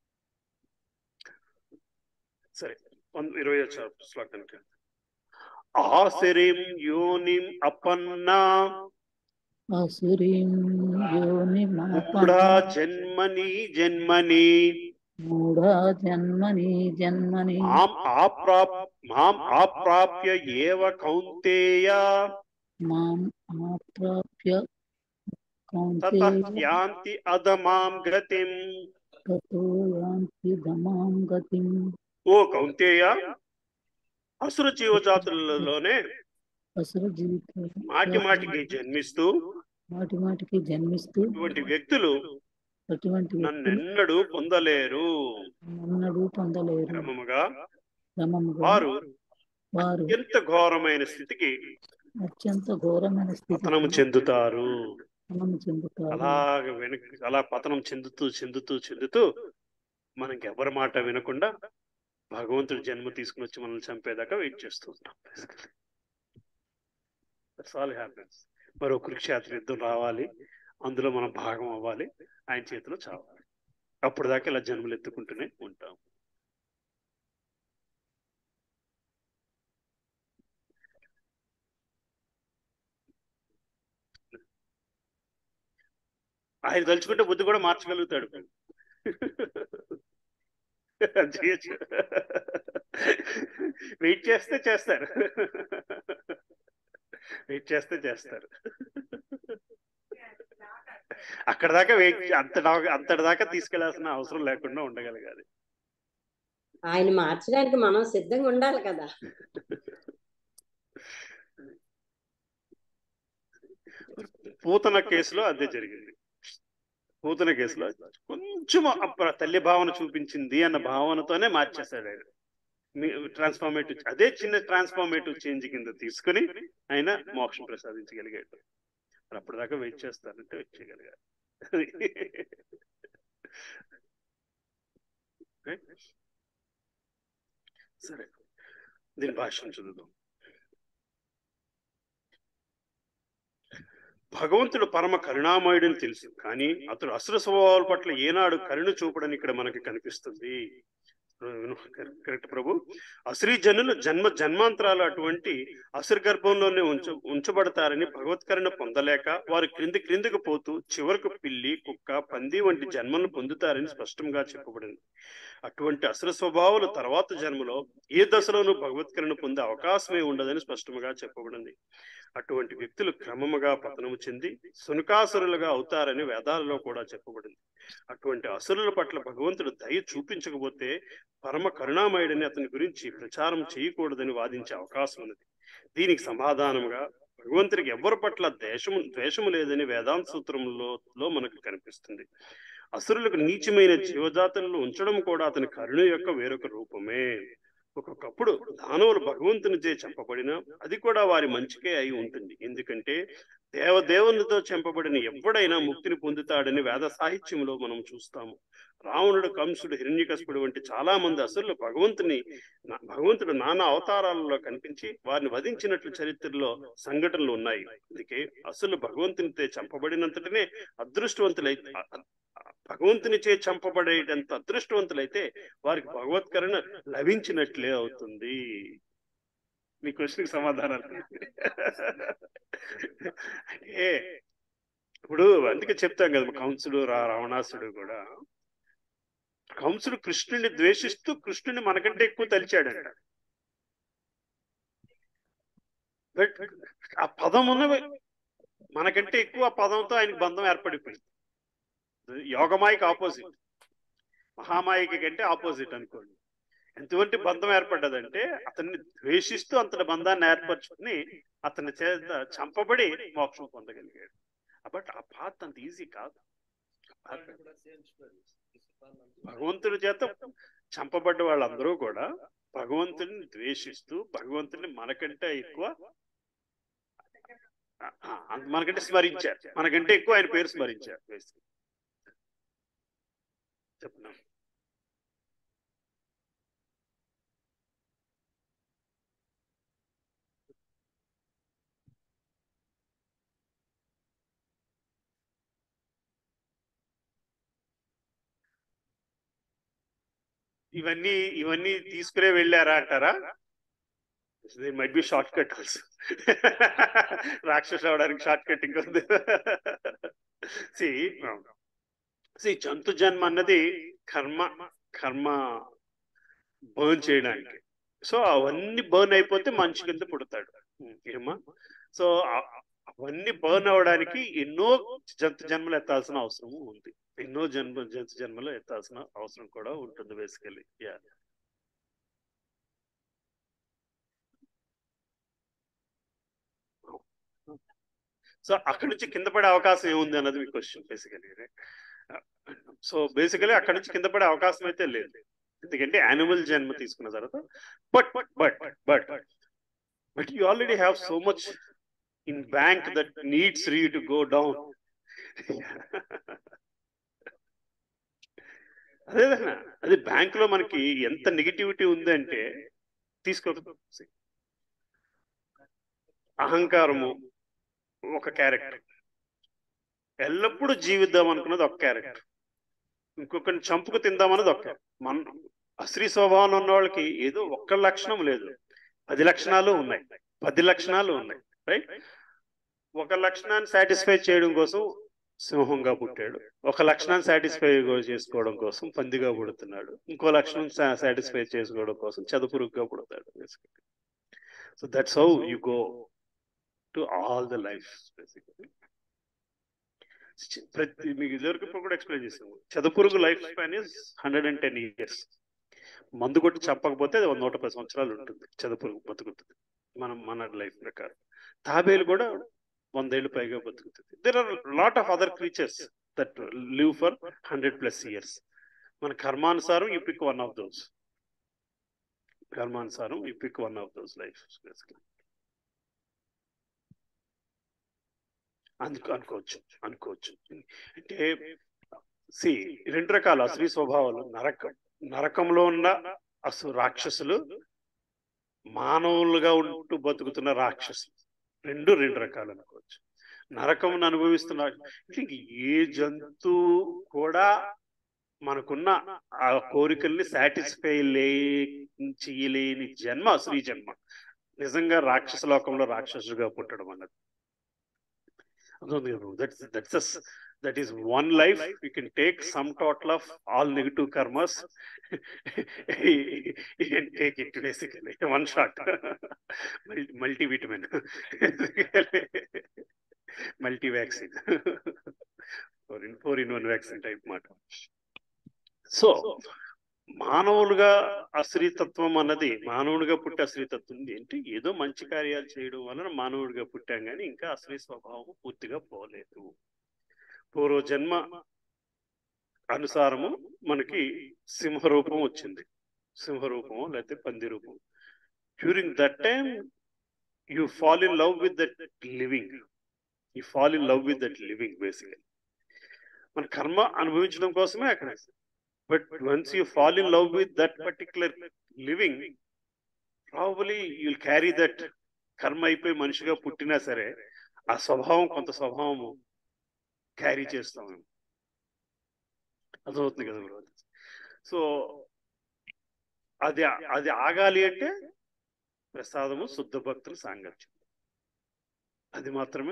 సరే వన్ ఇరవై శ్లోకానికి ఆసిరిం యోనిం అపన్నా అసురీం యోని మూఢా జన్మని జన్మని మూఢా జన్మని జన్మని మాం ఆప్రాప్ మాం ఆప్రాప్య ఏవ కౌంతేయ మాం ఆప్రాప్య తత కౌంతే యాంతి అధమాం గతిం తతో యాంతి దమాం గతిం ఓ కౌంతేయ అసుర జీవజాతులలోనే అసుర జీవితం మాటి మాటికి జన్మిస్తూ మాటి మాటికి జన్మిస్తూ ఇటువంటి వ్యక్తులు అటువంటి వ్యక్తులు నన్నెన్నడూ పొందలేరు నన్నడు పొందలేరు క్రమముగా క్రమముగా వారు వారు అత్యంత ఘోరమైన స్థితికి అత్యంత ఘోరమైన పతనము స్థితి చెందుతారు పతనము చెందుతారు అలాగ వెనక్కి అలా పతనం చెందుతూ చెందుతూ చెందుతూ మనకి ఎవరి మాట వినకుండా భగవంతుడు జన్మ తీసుకుని వచ్చి మనల్ని చంపేదాకా వెయిట్ చేస్తూ ఉంటాం ఆల్ హ్యాపెన్స్ మరో కురుక్షేత్ర యుద్ధం రావాలి అందులో మనం భాగం అవ్వాలి ఆయన చేతిలో చావాలి అప్పుడు దాకా ఇలా జన్మలు ఎత్తుకుంటూనే ఉంటాం ఆయన తలుచుకుంటే బుద్ధి కూడా మార్చగలుగుతాడు చేయొచ్చు వెయిట్ చేస్తే చేస్తారు వెయిట్ చేస్తే చేస్తారు అక్కడ దాకా వెయిట్ అంత అంతటి దాకా తీసుకెళ్లాల్సిన అవసరం లేకుండా ఉండగలగాలి ఆయన మార్చడానికి మనం సిద్ధంగా ఉండాలి కదా పూతన కేసులో అదే జరిగింది పూతన కేసులో కొంచెం అప్ప- తల్లి భావన చూపించింది అన్న భావనతోనే మార్చేశాడు ఆయన ట్రాన్స్ఫార్మేటివ్ అదే చిన్న ట్రాన్స్ఫార్మేటివ్ చేంజ్ కింద తీసుకుని ఆయన మోక్షం ప్రసాదించగలిగాడు మరి అప్పటిదాకా వెయిట్ చేస్తారంటే వెయిట్ చేయగలిగారు Okay? సరే దీని భాష్యం చదువుదాం భగవంతుడు పరమ కరుణామయుడని తెలుసు కానీ అతడు అసుర స్వభావాల పట్ల ఏనాడు కరుణ చూపడని ఇక్కడ మనకి కనిపిస్తుంది కరెక్ట్ ప్రభు అసురీ జనులు జన్మ జన్మాంతరాలు అటువంటి అసుర గర్భంలోనే ఉంచ ఉంచబడతారని భగవత్కరణ పొందలేక వారు క్రింది క్రిందికి పోతూ చివరకు పిల్లి కుక్క పంది వంటి జన్మలను పొందుతారని స్పష్టంగా చెప్పబడింది అటువంటి అసుర స్వభావాలు తర్వాత జన్మలో ఏ దశలోనూ భగవత్కరణ పొందే అవకాశమే ఉండదని స్పష్టంగా చెప్పబడింది అటువంటి వ్యక్తులు క్రమముగా పతనము చెంది సునకాసురులుగా అవుతారని వేదాలలో కూడా చెప్పబడింది అటువంటి అసురుల పట్ల భగవంతుడు దయ చూపించకపోతే పరమ కరుణామయుడని అతని గురించి ప్రచారం చేయకూడదని వాదించే అవకాశం ఉన్నది దీనికి సమాధానముగా భగవంతుడికి ఎవరి పట్ల దేశము ద్వేషము లేదని వేదాంత సూత్రంలో లో మనకు కనిపిస్తుంది అసురులకు నీచమైన జీవజాతులను ఉంచడం కూడా అతని కరుణ యొక్క వేరొక రూపమే ఒక్కొక్కప్పుడు దానవులు భగవంతునిచే చంపబడిన అది కూడా వారి మంచికే అయి ఉంటుంది ఎందుకంటే దేవదేవునితో చంపబడిన ఎవడైనా ముక్తిని పొందుతాడని వేద సాహిత్యంలో మనం చూస్తాము రావణుడు కంసుడు హిరణ్యకశపుడు వంటి చాలా మంది అసురులు భగవంతుని నా- భగవంతుడు నానా అవతారాలలో కనిపించి వారిని వధించినట్లు చరిత్రలో సంఘటనలు ఉన్నాయి అందుకే అసులు భగవంతునితో చంపబడినంతటనే అదృష్టవంతులై అ- అ- భగవంతునిచే చంపబడేటంత అదృష్టవంతులైతే వారికి భగవత్కరణ లభించినట్లే అవుతుంది మీ క్వశ్చన్కి సమాధానాలు అంటే ఇప్పుడు అందుకే చెప్తాం కదా కంసుడు రా రావణాసుడు కూడా కంసుడు కృష్ణుని ద్వేషిస్తూ కృష్ణుని మనకంటే ఎక్కువ తలిచాడంట బట్ ఆ పదం ఉన్న మనకంటే ఎక్కువ ఆ పదంతో ఆయనకి బంధం ఏర్పడిపోయింది యోగమాయికి ఆపోజిట్ మహామాయికి కంటే ఆపోజిట్ అనుకోండి ఎంతవంటి బంధం ఏర్పడ్డదంటే అతన్ని ద్వేషిస్తూ అంతటి బంధాన్ని ఏర్పరచుకుని అతని చేత చంపబడి మోక్షం పొందగలిగాడు బట్ ఆ పాత్ అంత ఈజీ కాదు ఆ path కూడా సేమ్ స్టోరీ భగవంతుడి చేత చంపబడ్డ వాళ్ళందరూ కూడా భగవంతుడిని ద్వేషిస్తూ భగవంతుడిని మనకంటే ఎక్కువ ఆ, ఆ, మనకంటే స్మరించారు మనకంటే ఎక్కువ ఆయన పేరు స్మరించారు basically. చెప్తున్నాం ఇవన్నీ ఇవన్నీ తీసుకునే వెళ్ళారా అంటారా might be short cut also రాక్షస అవడానికి షార్ట్ కట్ ఇంకొంది సి సి జంతు జన్మ అన్నది కర్మ కర్మ బర్న్ చేయడానికి సో అవన్నీ బర్న్ అయిపోతే మనిషి కింద పుడతాడు ఏమా సో అవన్నీ బర్న్ అవడానికి ఎన్నో జంతు జన్మలు ఎత్తాల్సిన అవసరం ఉంది ఎన్నో జన్మ జంతు జన్మలు ఎత్తాల్సిన అవసరం కూడా ఉంటుంది బేసికలీ యా సో అక్కడి నుంచి కింద పడే అవకాశం ఏముంది అన్నది మీ క్వశ్చన్ బేసికలీ సో బేసికలీ అక్కడి నుంచి కింద పడే అవకాశం అయితే లేదు ఎందుకంటే యానిమల్ జన్మ తీసుకున్న తర్వాత but but but but you already have so much in bank that needs re to go down అదేదన్నా అది బ్యాంక్ లో మనకి ఎంత నెగిటివిటీ ఉందంటే తీసుకో అహంకారము ఒక క్యారెక్టర్ ఎల్లప్పుడూ జీవిద్దాం అనుకున్నది ఒక క్యారెక్టర్ ఇంకొకరిని చంపుకు తిందామన్నది ఒక మన అశ్రీ స్వభావం ఉన్న వాళ్ళకి ఏదో ఒక్క లక్షణం లేదు పది లక్షణాలు ఉన్నాయి పది లక్షణాలు ఉన్నాయి రైట్ ఒక లక్షణాన్ని సాటిస్ఫై చేయడం కోసం సింహంగా పుట్టాడు ఒక లక్షణాన్ని సాటిస్ఫై చేసుకోవడం కోసం పందిగా పుడుతున్నాడు ఇంకో లక్షణం సాటిస్ఫై చేసుకోవడం కోసం చదుపురుగ్గా పుడతాడు so that's how you go to all the life basically ప్రతి మీకు ఇదివరకు ఇప్పుడు కూడా ఎక్స్ప్లెయిన్ చేసాము చదుపురుగు life span is hundred and ten years మందు కొట్టి చెప్పకపోతే అది నూట పది సంవత్సరాలు ఉంటుంది చదుపురుగు బతుకుతుంది మనం మన లైఫ్ ప్రకారం తాబేలు కూడా వందేళ్ళు పైగా బతుకుతుంది there are lot of other creatures that live for hundred plus years మన కర్మానుసారం you pick one of those కర్మానుసారం you pick one of those life అందుకు అనుకోవచ్చు అనుకోవచ్చు అంటే సి రెండు రకాల అసలు స్వభావాలు నరకం నరకంలో ఉన్న అసు రాక్షసులు మానవులుగా ఉంటూ బతుకుతున్న రాక్షసులు రెండు రెండు రకాలు అనుకోవచ్చు నరకమును అనుభవిస్తున్న ఇంక ఏ జంతువు కూడా మనకున్న ఆ కోరికల్ని సాటిస్ఫై లే చేయలేని జన్మ అసలు ఈ జన్మ నిజంగా రాక్షస లోకంలో రాక్షసుడిగా పుట్టడం అన్నది that's that's that is one life you can take sum total of all negative karmas take it basically one shot multi vitamin multi vaccine four in four in one vaccine type మాట సో మానవులుగా అశ్రీతత్వం అన్నది మానవుడిగా పుట్టే అశ్రీతత్వం ఏంటి ఏదో మంచి కార్యాలు చేయడం వలన మానవుడిగా పుట్టాం కానీ ఇంకా అశ్రీ స్వభావం పూర్తిగా పోలేదు పూర్వజన్మ అనుసారము మనకి సింహరూపం వచ్చింది సింహరూపం లేకపోతే పంది రూపం during that time you fall in love with that living you fall in love with that living basically మన కర్మ అనుభవించడం కోసమే అక్కడ but once you fall in love with that particular living probably you'll carry that karma అయిపోయి మనిషిగా పుట్టినా సరే ఆ స్వభావం కొంత స్వభావము క్యారీ చేస్తాం మేము అర్థమవుతుంది కదా బ్రో సో అది అది ఆగాలి అంటే ప్రసాదము శుద్ధ భక్తుల సాంగత్యం అది మాత్రమే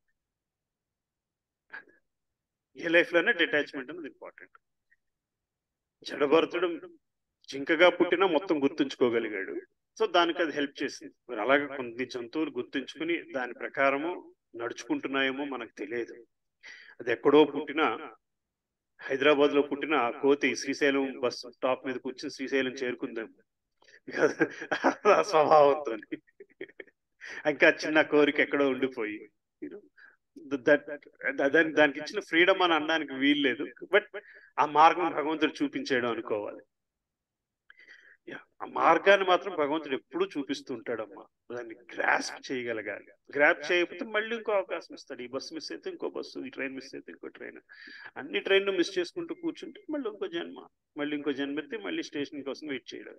ఏ లైఫ్ లోనే డిటాచ్మెంట్ అనేది ఇంపార్టెంట్ జడభరతుడు జింకగా పుట్టినా మొత్తం గుర్తుంచుకోగలిగాడు సో దానికి అది హెల్ప్ చేసింది మరి అలాగే కొన్ని జంతువులు గుర్తుంచుకుని దాని ప్రకారము నడుచుకుంటున్నాయేమో మనకు తెలియదు అది ఎక్కడో పుట్టిన హైదరాబాద్ లో పుట్టిన ఆ కోతి శ్రీశైలం బస్ టాప్ మీద కూర్చుని శ్రీశైలం చేరుకుందాం ఆ స్వభావంతో ఇంకా చిన్న కోరిక ఎక్కడో ఉండిపోయి దానికి దానికి ఇచ్చిన ఫ్రీడమ్ అని అనడానికి వీల్లేదు బట్ ఆ మార్గం భగవంతుడు చూపించేయడం అనుకోవాలి ఆ మార్గాన్ని మాత్రం భగవంతుడు ఎప్పుడూ చూపిస్తూ ఉంటాడమ్మా దాన్ని గ్రాస్ప్ చేయగలగాలి గ్రాప్ చేయకపోతే మళ్ళీ ఇంకో అవకాశం ఇస్తాడు ఈ బస్సు మిస్ అయితే ఇంకో బస్సు ఈ ట్రైన్ మిస్ అయితే ఇంకో ట్రైన్ అన్ని ట్రైన్లు మిస్ చేసుకుంటూ కూర్చుంటే మళ్ళీ ఇంకో జన్మ మళ్ళీ ఇంకో జన్మ ఎత్తే మళ్ళీ స్టేషన్ కోసం వెయిట్ చేయడం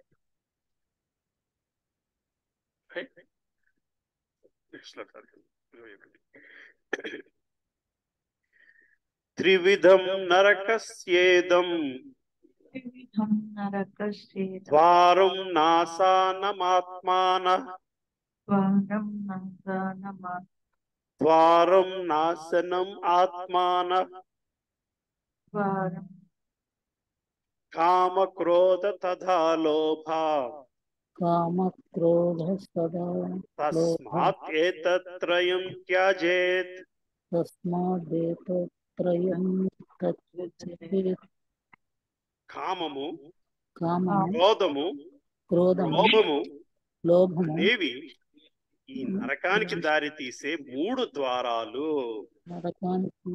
త్రివిధం నరకస్యేదం విధం నరకస్యేదం ద్వారం నాసానమాత్మాన ద్వారం నాసానమా ద్వారం నాశనం ఆత్మాన ద్వారం కామ క్రోధ తథా లోభ కామ క్రోధ సదా తస్మాత్ ఏతత్రయం త్యజేత్ తస్మాదేతత్రయం తచ్చేత్ కామము కామము క్రోధము క్రోధము లోభము లోభము అనేవి ఈ నరకానికి దారి తీసే మూడు ద్వారాలు నరకానికి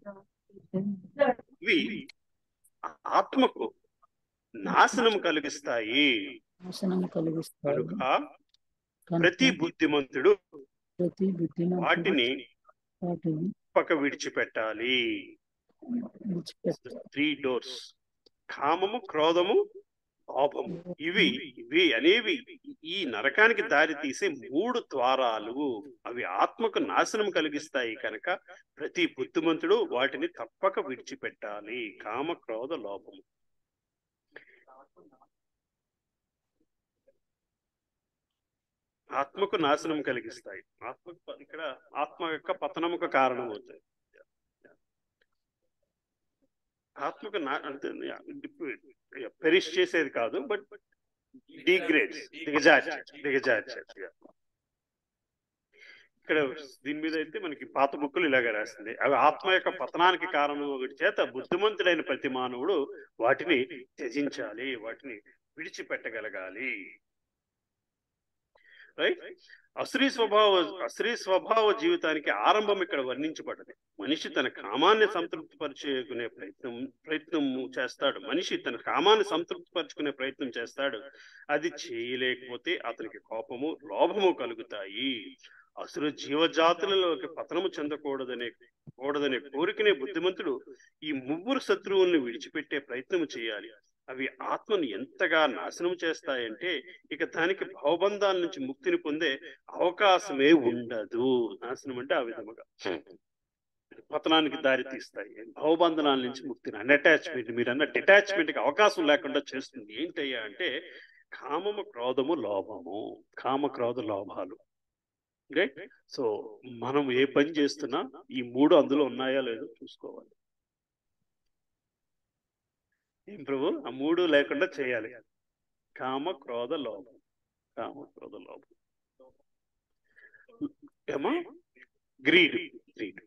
ఇవి ఆత్మకు నాశనం కలిగిస్తాయి నాశనం కలిగిస్తాయి కనుక కనుక ప్రతి బుద్ధిమంతుడు ప్రతి బుద్ధిమంతుడు వాటిని వాటిని పక్క విడిచిపెట్టాలి విడిచిపెట్టాలి త్రీ డోర్స్ కామము క్రోధము లోభము ఇవి ఇవి అనేవి ఈ నరకానికి దారి తీసే మూడు ద్వారాలు అవి ఆత్మకు నాశనం కలిగిస్తాయి కనుక ప్రతి బుద్ధిమంతుడు వాటిని తప్పక విడిచిపెట్టాలి కామ క్రోధ లోభము ఆత్మకు నాశనం కలిగిస్తాయి ఆత్మకు ప- ఇక్కడ ఆత్మ యొక్క పతనముకు కారణం అవుతాయి ఆత్మకు నా అంటే పెరిష్ చేసేది కాదు బట్ డిగ్రేడ్స్ దిగజార్చే దిగజార్చే ఇక్కడ దీని మీద అయితే మనకి పాత బుక్కులు ఇలాగ రాసింది అవి ఆత్మ యొక్క పతనానికి కారణం ఒకటి చేత బుద్ధిమంతుడైన ప్రతి మానవుడు వాటిని త్యజించాలి వాటిని విడిచిపెట్టగలగాలి రైట్ అశ్రీ స్వభావ అశ్రీ స్వభావ జీవితానికి ఆరంభం ఇక్కడ వర్ణించబడ్డది మనిషి తన కామాన్ని సంతృప్తి పరుచుకునే ప్రయత్నం ప్రయత్నం చేస్తాడు మనిషి తన కామాన్ని సంతృప్తి పరుచుకునే ప్రయత్నం చేస్తాడు అది చేయలేకపోతే అతనికి కోపము లోభము కలుగుతాయి అసలు జీవజాతులలోకి పతనము చెందకూడదనే కూడదనే కోరికనే బుద్ధిమంతుడు ఈ ముగ్గురు శత్రువుల్ని విడిచిపెట్టే ప్రయత్నం చేయాలి అవి ఆత్మను ఎంతగా నాశనం చేస్తాయంటే ఇక దానికి భవబంధాల నుంచి ముక్తిని పొందే అవకాశమే ఉండదు నాశనం అంటే ఆ విధముగా పతనానికి దారి తీస్తాయి భవబంధనాల నుంచి ముక్తిని అన్అటాచ్మెంట్ మీరు అన్న డిటాచ్మెంట్ కి అవకాశం లేకుండా చేస్తుంది ఏంటయ్యా అంటే కామము క్రోధము లోభము కామ క్రోధ లోభాలు రైట్ సో మనం ఏ పని చేస్తున్నా ఈ మూడు అందులో ఉన్నాయా లేదో చూసుకోవాలి ఏం ప్రభు ఆ మూడు లేకుండా చేయాలి కామ క్రోధ లోభం కామ క్రోధ లోభం ఏమా గ్రీడ్ గ్రీడ్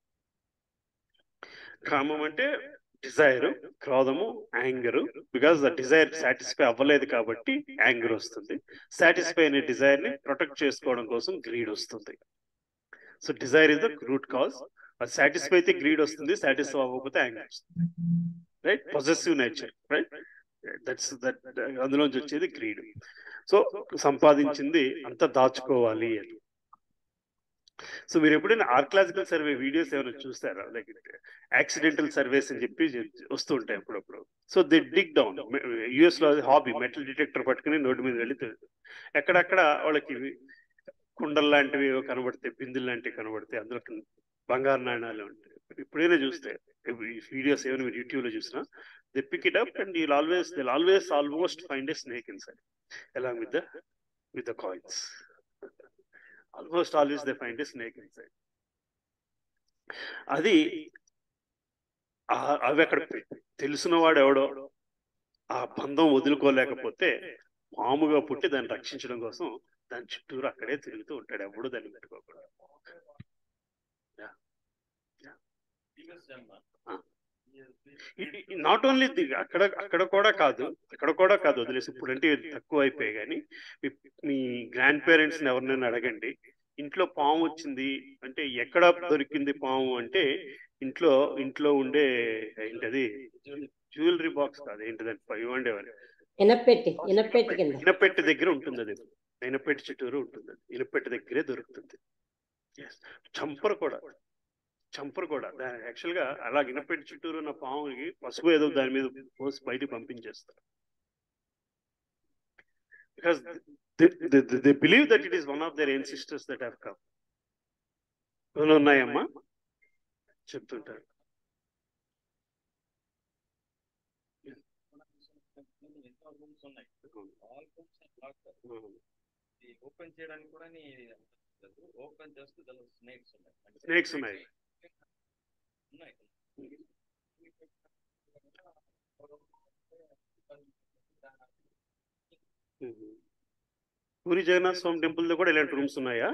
కామం అంటే డిజైర్ క్రోధము anger because the desire satisfy అవ్వలేదు కాబట్టి యాంగర్ వస్తుంది సాటిస్ఫై అనే డిజైర్ ని ప్రొటెక్ట్ చేసుకోవడం కోసం గ్రీడ్ వస్తుంది so desire is the root cause అది సాటిస్ఫై అయితే గ్రీడ్ వస్తుంది సాటిస్ఫై అవ్వకపోతే యాంగర్ వస్తుంది right possessive nature right that's that అందులోంచి వచ్చేది గ్రీడ్ సో సంపాదించింది అంతా దాచుకోవాలి అని సో మీరు ఎప్పుడైనా ఆర్కలాజికల్ సర్వే వీడియోస్ ఏమైనా చూస్తారా లైక్ యాక్సిడెంటల్ సర్వేస్ అని చెప్పి వస్తూ ఉంటాయి అప్పుడప్పుడు so the dig down US లో హాబీ మెటల్ డిటెక్టర్ పట్టుకుని నోటి మీద వెళ్ళి తె- ఎక్కడక్కడ వాళ్ళకి కుండలు లాంటివి ఏవో కనబడితే బిందులు లాంటివి కనబడితే అందులో బంగారు నాణాలు ఉంటాయి ఎప్పుడైనా చూస్తే వీడియోస్ ఏమైనా మీరు యూట్యూబ్ లో చూసినా they pick it up and you'll always they'll always almost find a snake inside along with the with the coins almost always they find a snake inside అది ఆ- అవి అక్కడ పె- తెలిసిన వాడు ఎవడో ఆ బంధం వదులుకోలేకపోతే పాముగా పుట్టి దాన్ని రక్షించడం కోసం దాని చుట్టూరు అక్కడే తిరుగుతూ ఉంటాడు ఎవడు దాన్ని పెట్టుకోకుండా నాట్ ఓన్లీ అక్కడ అక్కడ కూడా కాదు అక్కడ కూడా కాదు వదిలేసి ఇప్పుడంటే తక్కువ అయిపోయాయి కానీ మీ మీ గ్రాండ్ పేరెంట్స్ ఎవరినైనా అడగండి ఇంట్లో పాము వచ్చింది అంటే ఎక్కడ దొరికింది పాము అంటే ఇంట్లో ఇంట్లో ఉండే ఏంటది జ్యువెలరీ బాక్స్ కాదు ఏంటిదని ఇవ్వండేవారు ఇనపెట్టి ఇనపెట్టి కింద ఇనపెట్టి దగ్గర ఉంటుంది అది ఇనపెట్టి చుట్టూరు ఉంటుంది అది ఇనపెట్టి దగ్గరే దొరుకుతుంది Yes. చంపరు కూడా చంపరు కూడా యాక్చువల్ గా అలా ఇనపెట్టి చుట్టూరు ఉన్న పాముకి పసుపు ఏదో దాని మీద పోసి బయటికి పంపించేస్తారు because they believe that it is one of their ancestors that have come ఏమైనా ఉన్నాయమ్మా చెప్తుంటారు ఎన్నో రూమ్స్ ఉన్నాయి ఆల్ రూమ్స్ ఓపెన్ చేయడానికి కూడా ఓపెన్ చేస్తూ దానిలో స్నేక్స్ ఉన్నాయి స్నేక్స్ ఉన్నాయి ఉన్నాయి పూరి జగన్నాథ్ స్వామి టెంపుల్ లో కూడా ఇలాంటి రూమ్స్ ఉన్నాయా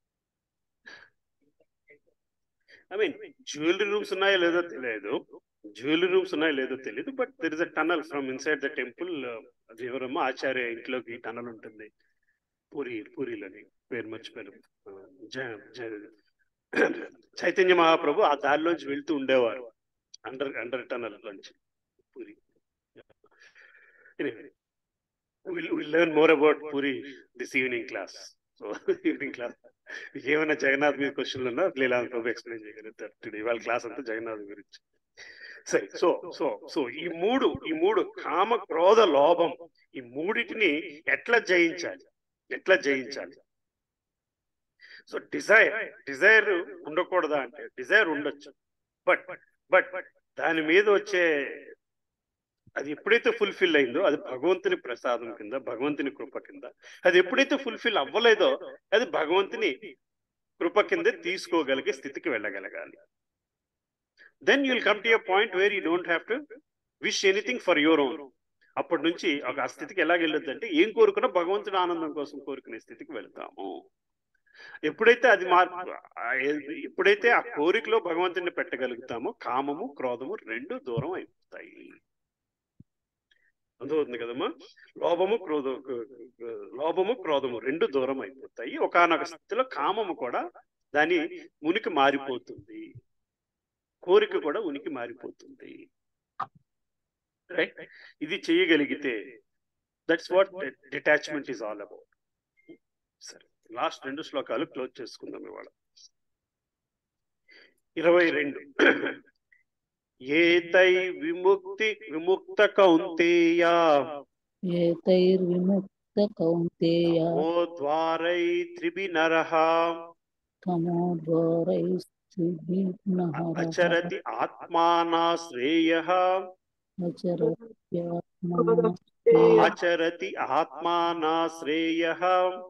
ఐ మీన్ జ్యువెలరీ రూమ్స్ ఉన్నాయో లేదో తెలియదు జ్యువెలరీ రూమ్స్ ఉన్నాయో లేదో తెలియదు but there is a tunnel from inside the temple అది ఎవరమ్మో ఆచార్య ఇంట్లోకి టనల్ ఉంటుంది పూరి పూరిలోని పేరు మర్చిపోయాను జ- జ- చైతన్య మహాప్రభు ఆ దారిలోంచి వెళ్తూ ఉండేవారు అండర్ అండర్ టనల్ లోంచి puri Anyway, we'll, we'll learn more about Puri this evening class. So, evening class. మీకు ఏమైనా జగన్నాథ్ మీద క్వశ్చన్లు ఉన్నా లీలాంత్ ప్రభు ఎక్స్ప్లెయిన్ చేయగలుగుతారు టుడే ఇవాళ క్లాస్ అంతా జగన్నాథ్ గురించి సరే సో సో సో ఈ మూడు ఈ మూడు కామ క్రోధ లోభం ఈ మూడిటిని ఎట్లా జయించాలి ఎట్లా జయించాలి సో డిజైర్ డిజైర్ ఉండకూడదా అంటే డిజైర్ ఉండొచ్చు బట్ బట్ దాని మీద వచ్చే అది ఎప్పుడైతే ఫుల్ఫిల్ అయిందో అది భగవంతుని ప్రసాదం కింద భగవంతుని కృప కింద అది ఎప్పుడైతే ఫుల్ఫిల్ అవ్వలేదో అది భగవంతుని కృప కింద తీసుకోగలిగే స్థితికి వెళ్ళగలగాలి then you'll come to a point where you don't have to wish anything for your own అప్పటి నుంచి ఒక ఆ స్థితికి ఎలా వెళ్ళొద్దంటే ఏం కోరుకున్నా భగవంతుడి ఆనందం కోసం కోరుకునే స్థితికి వెళ్తాము ఎప్పుడైతే అది మార్పు ఆ ఏ- ఎప్పుడైతే ఆ కోరికలో భగవంతుడిని పెట్టగలుగుతామో కామము క్రోధము రెండు దూరం అయిపోతాయి అర్థమవుతుంది కదమ్మా లోభము క్రోధ లోభము క్రోధము రెండు దూరం అయిపోతాయి ఒకనొక స్థితిలో కామము కూడా దాని ఉనికి మారిపోతుంది కోరిక కూడా ఉనికి మారిపోతుంది రైట్ ఇది చేయగలిగితే that's what detachment is all about సరే లాస్ట్ రెండు శ్లోకాలు క్లోజ్ చేసుకుందాం ఇవాళ ఇరవై రెండు ఏతై విముక్తి విముక్త కౌంతేయ ఏతైర్విముక్త కౌంతేయ ఓ ద్వారై త్రిభినరః తమోద్వారైస్త్రిభిన్నః అచరతి ఆత్మానా శ్రేయః ఆచరత్యాత్మా ఆచరతి ఆత్మానా శ్రేయః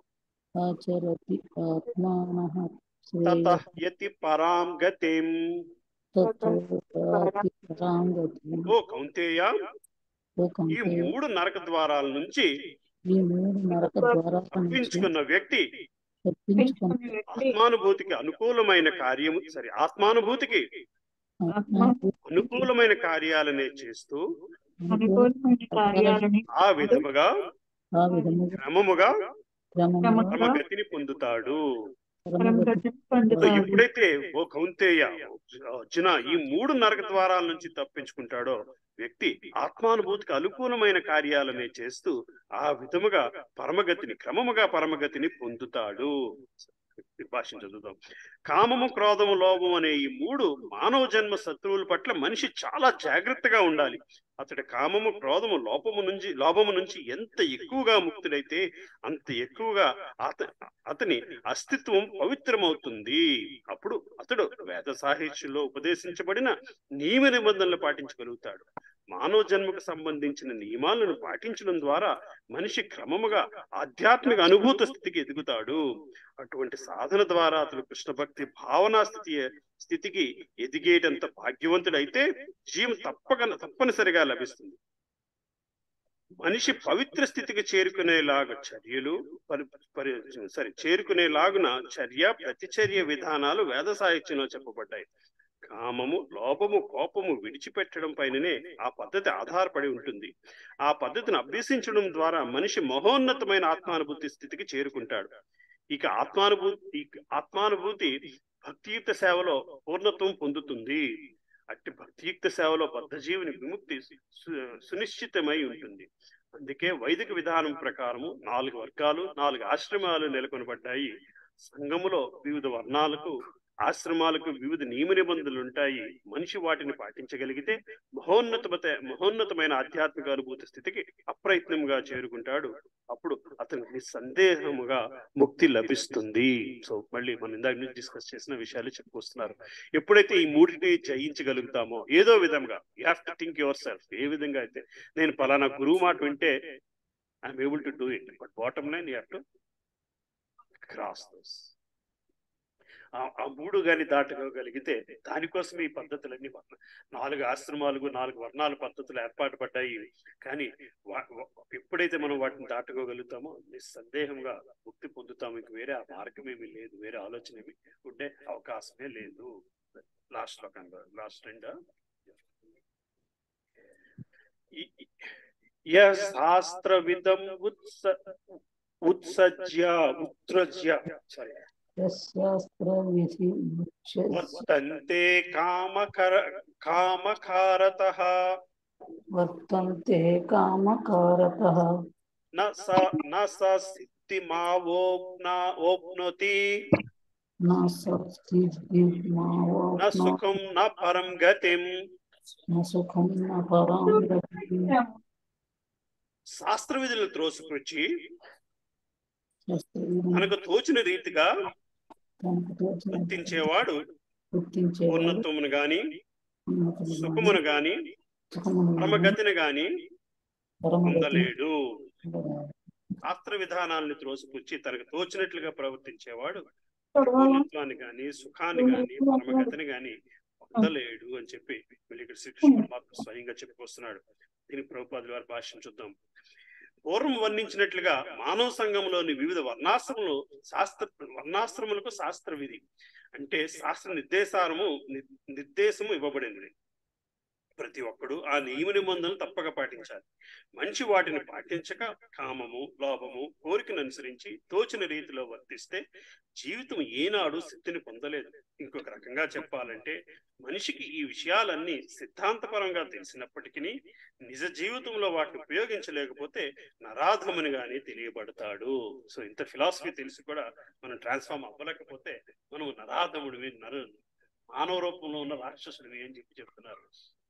ఆచరతి ఆత్మానః తతః శ్రేయః యతి పరాం గతిం తతో యాతి పరాంగతిం. ఓ కౌంతేయ ఓ ఈ కౌంతేయ, మూడు నరక ద్వారాల నుంచి ఈ మూడు నరక ద్వారాల నుంచి తప్పించుకున్న వ్యక్తి తప్పించుకున్న ఆత్మానుభూతికి అనుకూలమైన కార్యము సరే ఆత్మానుభూతికి ఆత్మకు అనుకూలమైన కార్యాలనే చేస్తూ అనుకూలమైన కార్యాలని ఆ విధముగా ఆ విధముగా క్రమముగా క్రమముగా క్రమగతిని పొందుతాడు పరమగతి సో పొందుతాడు ఎప్పుడైతే ఓ కౌంతేయ అర్జున ఈ మూడు నరక ద్వారాల నుంచి తప్పించుకుంటాడో వ్యక్తి ఆత్మానుభూతికి అనుకూలమైన కార్యాలనే చేస్తూ ఆ విధముగా పరమగతిని క్రమముగా పరమగతిని పొందుతాడు భాషను చదువుదాం కామము క్రోధము లోభం అనే ఈ మూడు మానవ జన్మ శత్రువుల పట్ల మనిషి చాలా జాగ్రత్తగా ఉండాలి అతడి కామము క్రోధము లోపము నుంచి లోభము నుంచి ఎంత ఎక్కువగా ముక్తుడైతే అంత ఎక్కువగా అత అతని అస్తిత్వం పవిత్రమవుతుంది అప్పుడు అతడు వేద సాహిత్యంలో ఉపదేశించబడిన నియమ నిబంధనలు పాటించగలుగుతాడు మానవ జన్మకు సంబంధించిన నియమాలను పాటించడం ద్వారా మనిషి క్రమముగా ఆధ్యాత్మిక అనుభూత స్థితికి ఎదుగుతాడు అటువంటి సాధన ద్వారా అతడు కృష్ణ భక్తి భావనా స్థితి స్థితికి ఎదిగేటంత భాగ్యవంతుడైతే జీవం తప్పక తప్పనిసరిగా లభిస్తుంది మనిషి పవిత్ర స్థితికి చేరుకునేలాగా చర్యలు పరి పరి సరే చేరుకునేలాగున చర్య ప్రతిచర్య విధానాలు వేద సాహిత్యంలో చెప్పబడ్డాయి కామము లోపము కోపము విడిచిపెట్టడం పైననే ఆ పద్ధతి ఆధారపడి ఉంటుంది ఆ పద్ధతిని అభ్యసించడం ద్వారా మనిషి మహోన్నతమైన ఆత్మానుభూతి స్థితికి చేరుకుంటాడు ఇక ఆత్మానుభూతి ఇక ఆత్మానుభూతి భక్తియుక్త సేవలో పూర్ణత్వం పొందుతుంది అట్టి భక్తియుక్త సేవలో బద్ధజీవుని విముక్తి సు- సునిశ్చితమై ఉంటుంది అందుకే వైదిక విధానం ప్రకారము నాలుగు వర్గాలు నాలుగు ఆశ్రమాలు నెలకొనబడ్డాయి సంఘములో వివిధ వర్ణాలకు ఆశ్రమాలకు వివిధ నియమ నిబంధనలు ఉంటాయి మనిషి వాటిని పాటించగలిగితే మహోన్నతమత మహోన్నతమైన ఆధ్యాత్మిక అనుభూతి స్థితికి అప్రయత్నంగా చేరుకుంటాడు అప్పుడు అతనికి నిస్సందేహముగా ముక్తి లభిస్తుంది సో మళ్ళీ మనం ఇందాక నుంచి డిస్కస్ చేసిన విషయాలు చెప్పుకొస్తున్నారు ఎప్పుడైతే ఈ మూడింటిని జయించగలుగుతామో ఏదో విధంగా you have to think yourself ఏ విధంగా అయితే నేను పలానా గురువు మాట వింటే I'm able to do it but bottom line you have to cross those ఆ మూడు గాని దాటుకోగలిగితే దానికోసం ఈ పద్ధతులన్నీ వర్ణ- నాలుగు ఆశ్రమాలు నాలుగు వర్ణాల పద్ధతులు ఏర్పాటు పడ్డాయి కానీ వా- వా- ఎప్పుడైతే మనం వాటిని దాటుకోగలుగుతామో నిస్సందేహంగా ముక్తి పొందుతాము ఇంక వేరే ఆ మార్గం ఏమీ లేదు వేరే ఆలోచన ఏమి ఉండే అవకాశమే లేదు లాస్ట్ లో కనుక లాస్ట్ రెండు శాస్త్ర విధం ఉత్స ఉత్సజ్య ఉత్సజ్య సారీ శాస్త్ర విధి ముఖ్య వర్తంతే కామకర కామకారత వర్తంతే కామకారత న స న స సిద్ధిమావోప్నా ఓప్నోతి నా సత్సిద్ధి మావో న సుఖం న పరం గతిం నా సుఖం నా పరాం గతి. శాస్త్ర విధులు త్రోసుకొచ్చి శాస్త్ర విధి మనకు తోచిన రీతిగా తనకు తోచిన గుర్తించేవాడు గుర్తించేవాడు పూర్ణత్వమును గాని ఉన్నతులు సుఖమును గాని సుఖమును గాని పరమగతిని గాని పరమగతిని పొందలేడు పొందలేడు. శాస్త్ర విధానాలను త్రోసుకొచ్చి తనకు తోచినట్లుగా ప్రవర్తించేవాడు పూర్ణత్వాన్ని గాని సుఖాన్ని గాని పరమగతిని గాని పొందలేడు అని చెప్పి మళ్ళీ ఇక్కడ శ్రీకృష్ణ పరమాత్మ స్వయంగా చెప్పుకొస్తున్నాడు దీని ప్రభుపాదుల వారి భాష్యం చూద్దాం పూర్వం వర్ణించినట్లుగా మానవ సంఘంలోని వివిధ వర్ణాశ్రములు శాస్త్ర వర్ణాశ్రములకు శాస్త్ర విధి అంటే శాస్త్ర నిర్దేశారము ని- నిర్దేశము ఇవ్వబడింది ప్రతి ఒక్కడు ఆ నియమ నిబంధనలు తప్పక పాటించాలి మంచి వాటిని పాటించక కామము లోభము కోరికను అనుసరించి తోచిన రీతిలో వర్తిస్తే జీవితం ఏనాడు శక్తిని పొందలేదు ఇంకొక రకంగా చెప్పాలంటే మనిషికి ఈ విషయాలన్నీ సిద్ధాంతపరంగా తెలిసినప్పటికీ నిజ జీవితంలో వాటిని ఉపయోగించలేకపోతే నరాధమునిగానే తెలియబడతాడు సో ఇంత ఫిలాసఫీ తెలిసి కూడా మనం ట్రాన్స్ఫార్మ్ అవ్వలేకపోతే మనం నరాధముడివి నరు మానవ రూపంలో ఉన్న రాక్షసుడివి అని చెప్పి చెప్తున్నారు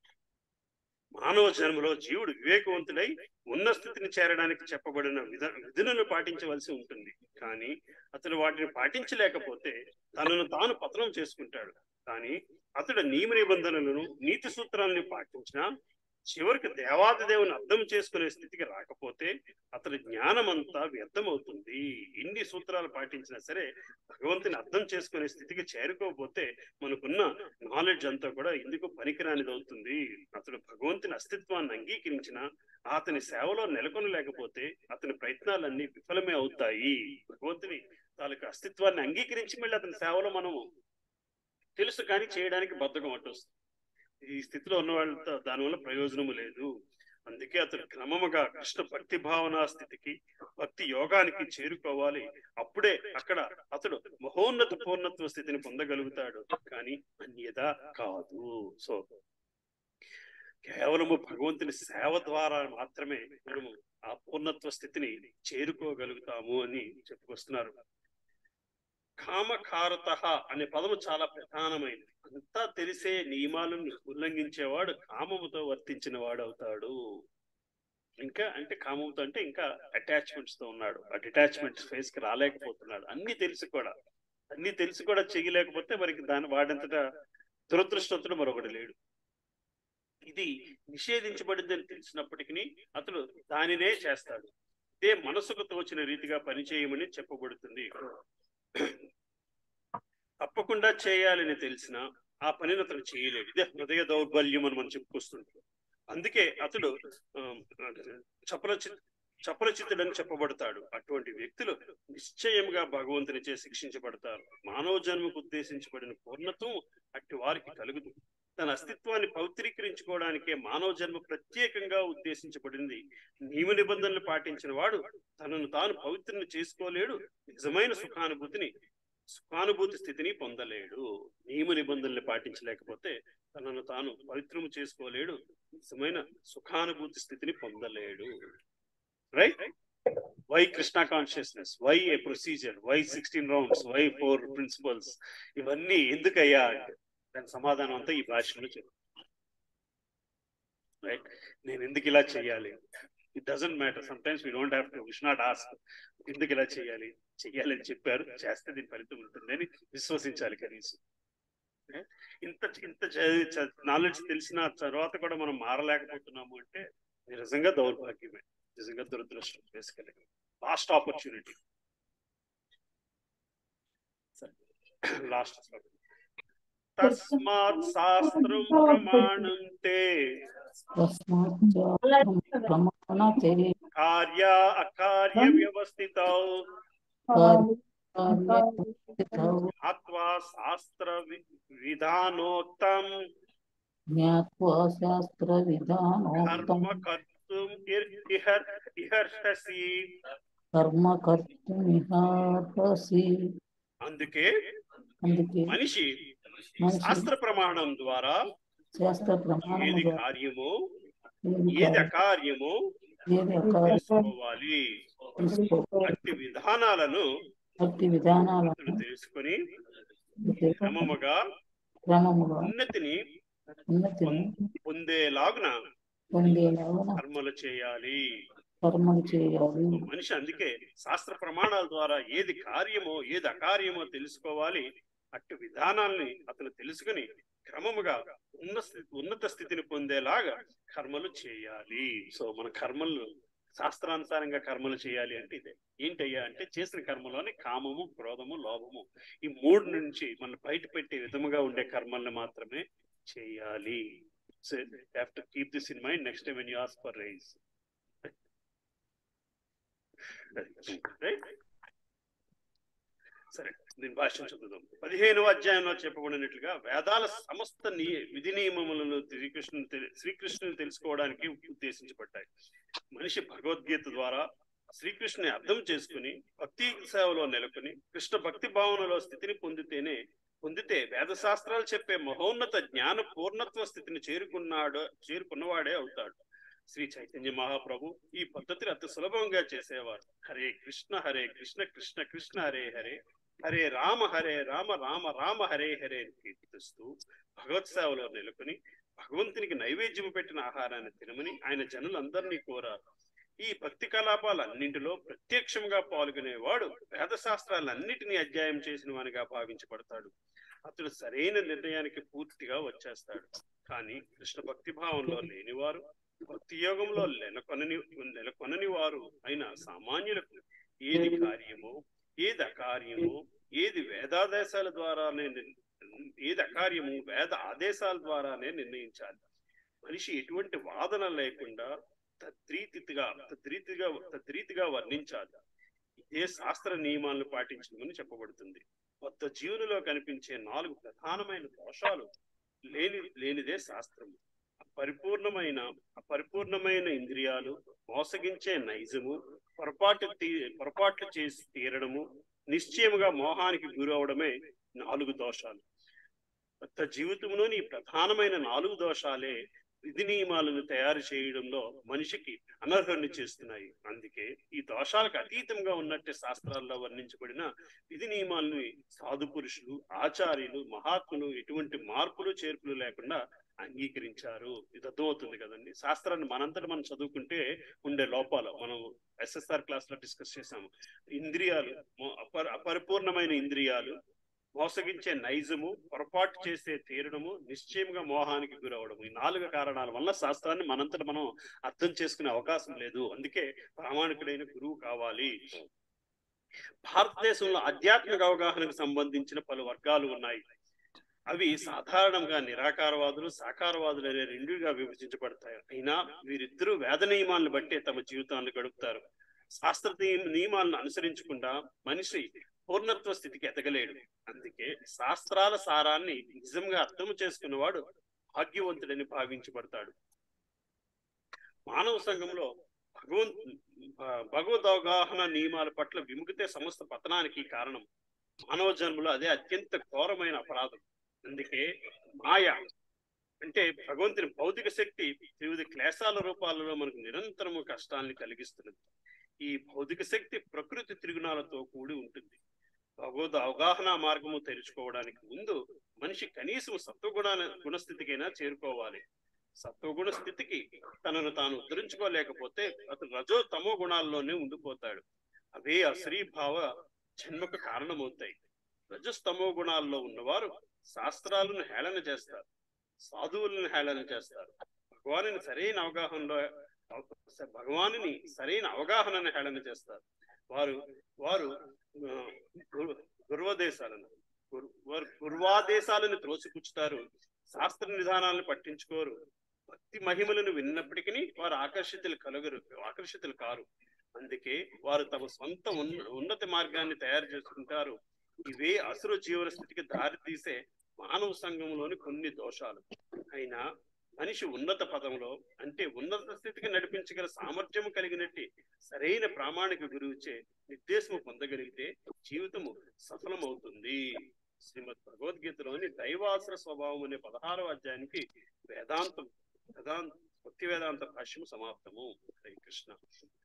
మానవ జన్మలో జీవుడు వివేకవంతుడై ఉన్న స్థితిని చేరడానికి చెప్పబడిన విధ విధులను పాటించవలసి ఉంటుంది కానీ అతను వాటిని పాటించలేకపోతే తనను తాను పతనం చేసుకుంటాడు కానీ అతడు నియమ నిబంధనలను నీతి సూత్రాలను పాటించినా చివరికి దేవాది దేవుని అర్థం చేసుకునే స్థితికి రాకపోతే అతని జ్ఞానం అంతా వ్యర్థమవుతుంది ఎన్ని సూత్రాలు పాటించినా సరే భగవంతుని అర్థం చేసుకునే స్థితికి చేరుకోకపోతే మనకున్న నాలెడ్జ్ అంతా కూడా ఎందుకు పనికిరానిది అవుతుంది అతడు భగవంతుని అస్తిత్వాన్ని అంగీకరించిన అతని సేవలో నెలకొనలేకపోతే అతని ప్రయత్నాలన్నీ విఫలమే అవుతాయి భగవంతుని తాలూకు అస్తిత్వాన్ని అంగీకరించి మళ్ళీ అతని సేవలో మనము తెలుసు కానీ చేయడానికి బద్ధకం అడ్డొస్తుంది ఈ స్థితిలో ఉన్న వాళ్ళతో దానివల్ల ప్రయోజనము లేదు అందుకే అతడు క్రమముగా కృష్ణ భక్తి భావనా స్థితికి భక్తి యోగానికి చేరుకోవాలి అప్పుడే అక్కడ అతడు మహోన్నత పూర్ణత్వ స్థితిని పొందగలుగుతాడు కానీ అన్యదా కాదు సో కేవలము భగవంతుని సేవ ద్వారా మాత్రమే మనము ఆ పూర్ణత్వ స్థితిని చేరుకోగలుగుతాము అని చెప్పుకొస్తున్నారు కామకారత అనే పదము చాలా ప్రధానమైనది అంతా తెలిసే నియమాలను ఉల్లంఘించేవాడు కామముతో వర్తించిన వాడు అవుతాడు ఇంకా అంటే కామంతో అంటే ఇంకా అటాచ్మెంట్స్ తో ఉన్నాడు ఆ డిటాచ్మెంట్ ఫేస్ కి రాలేకపోతున్నాడు అన్ని తెలిసి కూడా అన్ని తెలిసి కూడా చెయ్యలేకపోతే మరికి దాని వాడంతటా దురదృష్టవంతుడు మరొకటి లేడు ఇది నిషేధించబడిందని తెలిసినప్పటికీ అతడు దానినే చేస్తాడు ఇదే మనసుకు తోచిన రీతిగా పనిచేయమని చెప్పబడుతుంది తప్పకుండా చేయాలని తెలిసిన ఆ పనిని అతను చేయలేడు ఇదే హృదయ దౌర్బల్యం అని మనం చెప్పుకొస్తుంటాం అందుకే అతడు ఆ, చపల చపలచిత్తుడని చెప్పబడతాడు అటువంటి వ్యక్తులు నిశ్చయముగా భగవంతునిచే శిక్షించబడతారు మానవ జన్మకు ఉద్దేశించబడిన పూర్ణత్వం అట్టి వారికి కలుగుదు తన అస్తిత్వాన్ని పవిత్రీకరించుకోవడానికే మానవ జన్మ ప్రత్యేకంగా ఉద్దేశించబడింది నియమ నిబంధనలు పాటించిన వాడు తనను తాను పవిత్రను చేసుకోలేడు నిజమైన సుఖానుభూతిని సుఖానుభూతి స్థితిని పొందలేడు నియమ నిబంధనలు పాటించలేకపోతే తనను తాను పవిత్రము చేసుకోలేడు నిజమైన సుఖానుభూతి స్థితిని పొందలేడు right why Krishna consciousness why a procedure why sixteen rounds why four principles ఇవన్నీ ఎందుకయ్యా అంటే దాని సమాధానం అంతా ఈ భాషలో చెప్పు రైట్ నేను ఎందుకు ఇలా చేయాలి it doesn't matter sometimes we don't have to wish not ask ఎందుకు ఇలా చేయాలి చెయ్యాలని చెప్పారు చేస్తే దీని ఫలితం ఉంటుందని విశ్వసించాలి కనీసం Okay? ఇంత ఇంత నాలెడ్జ్ తెలిసిన తర్వాత కూడా మనం మారలేకపోతున్నాము అంటే ఇది నిజంగా దౌర్భాగ్యమే నిజంగా దురదృష్టం బేసికలీ లాస్ట్ ఆపర్చునిటీ లాస్ట్ తస్మాత్ శాస్త్రం ప్రమాణం తే తస్మాత్ శాస్త్రం ప్రమాణతే కార్య అకార్య వ్యవస్థితౌ కార్యస్థితౌ జ్ఞాత్వా శాస్త్ర వి- విధానోక్తం జ్ఞాత్వా శాస్త్ర విధానోక్తం కర్మ కర్తుం ఇర్- ఇహర్ ఇహర్షసి కర్మ కర్తుమిహార్హసి అందుకే అందుకే మనిషి మనిషి శాస్త్ర ప్రమాణం ద్వారా శాస్త్ర ప్రమాణము ఏది ద్వారా కార్యమో ఏది ఏది కాదు, అకార్యమో ఏది అకార్యం తెలుసుకోవాలి తెలుసుకోవాలి అట్టి విధానాలను అట్టి విధానాలను అతడు తెలుసుకొని తెలుసుకొని క్రమముగా క్రమముగా ఉన్నతిని ఉన్నతిని పొందేలాగున పొందేలాగా కర్మలు చేయాలి కర్మలు చేయాలి మనిషి అందుకే శాస్త్ర ప్రమాణాల ద్వారా ఏది కార్యమో ఏది అకార్యమో తెలుసుకోవాలి అట్టి విధానాల్ని అతను తెలుసుకుని క్రమముగా ఉన్న స్థి- ఉన్నత స్థితిని పొందేలాగా కర్మలు చేయాలి సో మన కర్మలు శాస్త్రానుసారంగా కర్మలు చేయాలి అంటే ఇదే ఏంటయ్యా అంటే చేసిన కర్మలోని కామము క్రోధము లోభము ఈ మూడు నుంచి మనం బయట పెట్టే విధముగా ఉండే కర్మల్ని మాత్రమే చేయాలి so have to keep this in mind next time when you ask for raise right సరే దీని భాష్యం చదువుదాం పదిహేనవ అధ్యాయంలో చెప్పబడినట్లుగా వేదాల సమస్త నీ విధి నియమములను శ్రీకృష్ణుని తెలి- శ్రీకృష్ణుని తెలుసుకోవడానికి ఉద్దేశించబడ్డాయి మనిషి భగవద్గీత ద్వారా శ్రీకృష్ణుని అర్థం చేసుకుని భక్తి సేవలో నెలకొని కృష్ణ భక్తి భావనలో స్థితిని పొందితేనే పొందితే వేద శాస్త్రాలు చెప్పే మహోన్నత జ్ఞాన పూర్ణత్వ స్థితిని చేరుకున్నాడు చేరుకున్నవాడే అవుతాడు శ్రీ చైతన్య మహాప్రభు ఈ పద్ధతిని అతి సులభంగా చేసేవారు హరే కృష్ణ హరే కృష్ణ కృష్ణ కృష్ణ హరే హరే హరే రామ హరే రామ రామ రామ హరే హరే అని కీర్తిస్తూ భగవత్ సేవలో నెలకొని భగవంతునికి నైవేద్యం పెట్టిన ఆహారాన్ని తినమని ఆయన జనులందరినీ కోరారు ఈ భక్తి కలాపాలన్నింటిలో ప్రత్యక్షంగా పాల్గొనేవాడు వేద శాస్త్రాలన్నిటినీ అధ్యాయం చేసిన వానిగా భావించబడతాడు అతడు సరైన నిర్ణయానికి పూర్తిగా వచ్చేస్తాడు కానీ కృష్ణ భక్తి భావంలో లేనివారు భక్తి యోగంలో నెలకొనని నెలకొనని వారు అయిన సామాన్యులకు ఏది కార్యమో ఏది అకార్యమో ఏది వేదాదేశాల ద్వారానే నిర్- ఏది అకార్యము వేద ఆదేశాల ద్వారానే నిర్ణయించాలి మనిషి ఎటువంటి వాదన లేకుండా తద్రీతిగా తద్రీతిగా తద్రీతిగా వర్ణించాలి ఇదే శాస్త్ర నియమాలను పాటించమని చెప్పబడుతుంది కొత్త జీవునిలో కనిపించే నాలుగు ప్రధానమైన దోషాలు లేని లేనిదే శాస్త్రము పరిపూర్ణమైన అపరిపూర్ణమైన ఇంద్రియాలు మోసగించే నైజము పొరపాటు తీ- పొరపాట్లు చేసి తీరడము నిశ్చయముగా మోహానికి గురవడమే నాలుగు దోషాలు కొత్త జీవితంలోని ఈ ప్రధానమైన నాలుగు దోషాలే విధి నియమాలను తయారు చేయడంలో మనిషికి అనర్హుని చేస్తున్నాయి అందుకే ఈ దోషాలకు అతీతంగా ఉన్నట్టే శాస్త్రాల్లో వర్ణించబడిన విధి నియమాలని సాధు పురుషులు ఆచార్యులు మహాత్ములు ఎటువంటి మార్పులు చేర్పులు లేకుండా అంగీకరించారు ఇది అర్థమవుతుంది కదండి శాస్త్రాన్ని మనంతట మనం చదువుకుంటే ఉండే లోపాలు మనం ఎస్ఎస్ఆర్ క్లాస్ లో డిస్కస్ చేసాము ఇంద్రియాలు మో- అపరి అపరిపూర్ణమైన ఇంద్రియాలు మోసగించే నైజము పొరపాటు చేసే తీరడము నిశ్చయంగా మోహానికి గురవడము ఈ నాలుగు కారణాల వల్ల శాస్త్రాన్ని మనంతట మనం అర్థం చేసుకునే అవకాశం లేదు అందుకే ప్రామాణికుడైన గురువు కావాలి భారతదేశంలో ఆధ్యాత్మిక అవగాహనకు సంబంధించిన పలు వర్గాలు ఉన్నాయి అవి సాధారణంగా నిరాకారవాదులు సాకారవాదులు అనే రెండుగా విభజించబడతాయి అయినా వీరిద్దరూ వేద నియమాలను బట్టే తమ జీవితాన్ని గడుపుతారు శాస్త్ర నియ- నియమాలను అనుసరించకుండా మనిషి పూర్ణత్వ స్థితికి ఎదగలేడు అందుకే శాస్త్రాల సారాన్ని నిజంగా అర్థం చేసుకున్నవాడు భాగ్యవంతుడని భావించబడతాడు మానవ సంఘంలో భగవంత్ భ- భగవద్ అవగాహన నియమాల పట్ల విముఖతే సమస్త పతనానికి కారణం మానవ జన్మలో అదే అత్యంత ఘోరమైన అపరాధం అందుకే మాయ అంటే భగవంతుని భౌతిక శక్తి వివిధ క్లేశాల రూపాలలో మనకు నిరంతరము కష్టాన్ని కలిగిస్తున్నది ఈ భౌతిక శక్తి ప్రకృతి త్రిగుణాలతో కూడి ఉంటుంది భగవద్ అవగాహన మార్గము తెరుచుకోవడానికి ముందు మనిషి కనీసం సత్వగుణ గుణస్థితికైనా చేరుకోవాలి సత్వగుణ స్థితికి తనను తాను ఉద్ధరించుకోలేకపోతే అతను రజో తమో గుణాల్లోనే ఉండిపోతాడు అవే అశ్రీభావ జన్మకు కారణమవుతాయి రజస్తమో గుణాల్లో ఉన్నవారు శాస్త్రాలను హేళన చేస్తారు సాధువులను హేళన చేస్తారు భగవానుని సరైన అవగాహనలో భగవానుని సరైన అవగాహనను హేళన చేస్తారు వారు వారు ఆ, గురు- గురువదేశాలను గురు- వారు గురువాదేశాలను త్రోసిపుచ్చుతారు శాస్త్ర నిధానాలను పట్టించుకోరు భక్తి మహిమలను విన్నప్పటికీ వారు ఆకర్షితులు కలుగరు ఆకర్షితులు కారు అందుకే వారు తమ సొంత ఉన్న- ఉన్నత మార్గాన్ని తయారు చేసుకుంటారు ఇవే అసురు జీవన స్థితికి దారి తీసే మానవ సంఘంలోని కొన్ని దోషాలు అయినా మనిషి ఉన్నత పదంలో అంటే ఉన్నత స్థితికి నడిపించగల సామర్థ్యం కలిగినట్టు సరైన ప్రామాణిక గురువుచే నిర్దేశము పొందగలిగితే జీవితము సఫలమవుతుంది శ్రీమద్ భగవద్గీతలోని దైవాసుర స్వభావం అనే పదహారవ అధ్యాయానికి వేదాంతం వేదాంత భక్తి వేదాంత భాష్యము సమాప్తము హరే కృష్ణ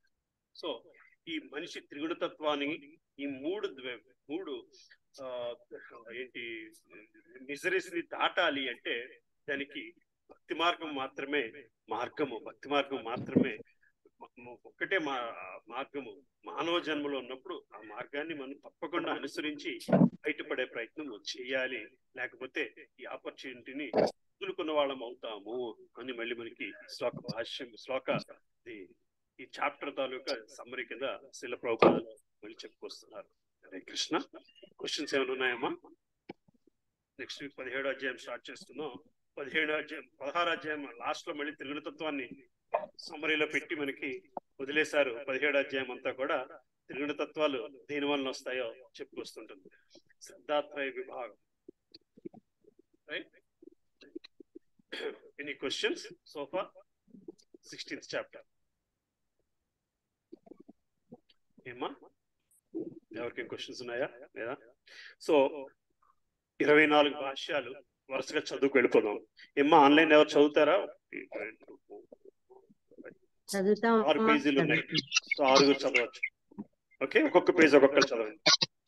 సో ఈ మనిషి త్రిగుణతత్వాన్ని ఈ మూడు ద్వ- మూడు ఆ, ఏంటి మిజరీస్ ని దాటాలి అంటే దానికి భక్తి మార్గం మాత్రమే మార్గము భక్తి మార్గం మాత్రమే మ- ఒక్కటే మా మార్గము మానవ జన్మలో ఉన్నప్పుడు ఆ మార్గాన్ని మనం తప్పకుండా అనుసరించి బయటపడే ప్రయత్నం చేయాలి లేకపోతే ఈ ఆపర్చునిటీని వదులుకున్న వాళ్ళం అవుతాము అని మళ్ళీ మనకి శ్లోక భాష్యం శ్లోక ఈ- ఈ చాప్టర్ తాలూకా సమ్మరి కింద శిల ప్రభుత్వాలు మళ్ళీ చెప్పుకొస్తున్నారు హరే కృష్ణ క్వశ్చన్స్ ఏమైనా ఉన్నాయమ్మా నెక్స్ట్ వీక్ పదిహేడో అధ్యాయం స్టార్ట్ చేస్తున్నాం పదిహేడు అధ్యాయం పదహారు అధ్యాయం లాస్ట్ లో మళ్ళీ త్రిగుణ తత్వాన్ని సమరీలో పెట్టి మనకి వదిలేశారు పదిహేడు అధ్యాయం అంతా కూడా త్రిగుణ తత్వాలు దేని వలన వస్తాయో చెప్పుకొస్తుంటుంది శ్రద్ధాత్రయ విభాగం right any questions so far sixteenth chapter ఏమ్మా ఎవరికి క్వశ్చన్స్ ఉన్నాయా లేదా సో ఇరవై నాలుగు భాష్యాలు వరుసగా చదువుకు వెళ్ళిపోదాం ఏమ్మా ఆన్లైన్ ఎవరు చదువుతారా చదువుతాం ఆరు పేజీలు ఉన్నాయి సో ఆరుగురు చదవచ్చు ఓకే ఒక్కొక్క పేజ్ ఒక్కొక్కరు చదవండి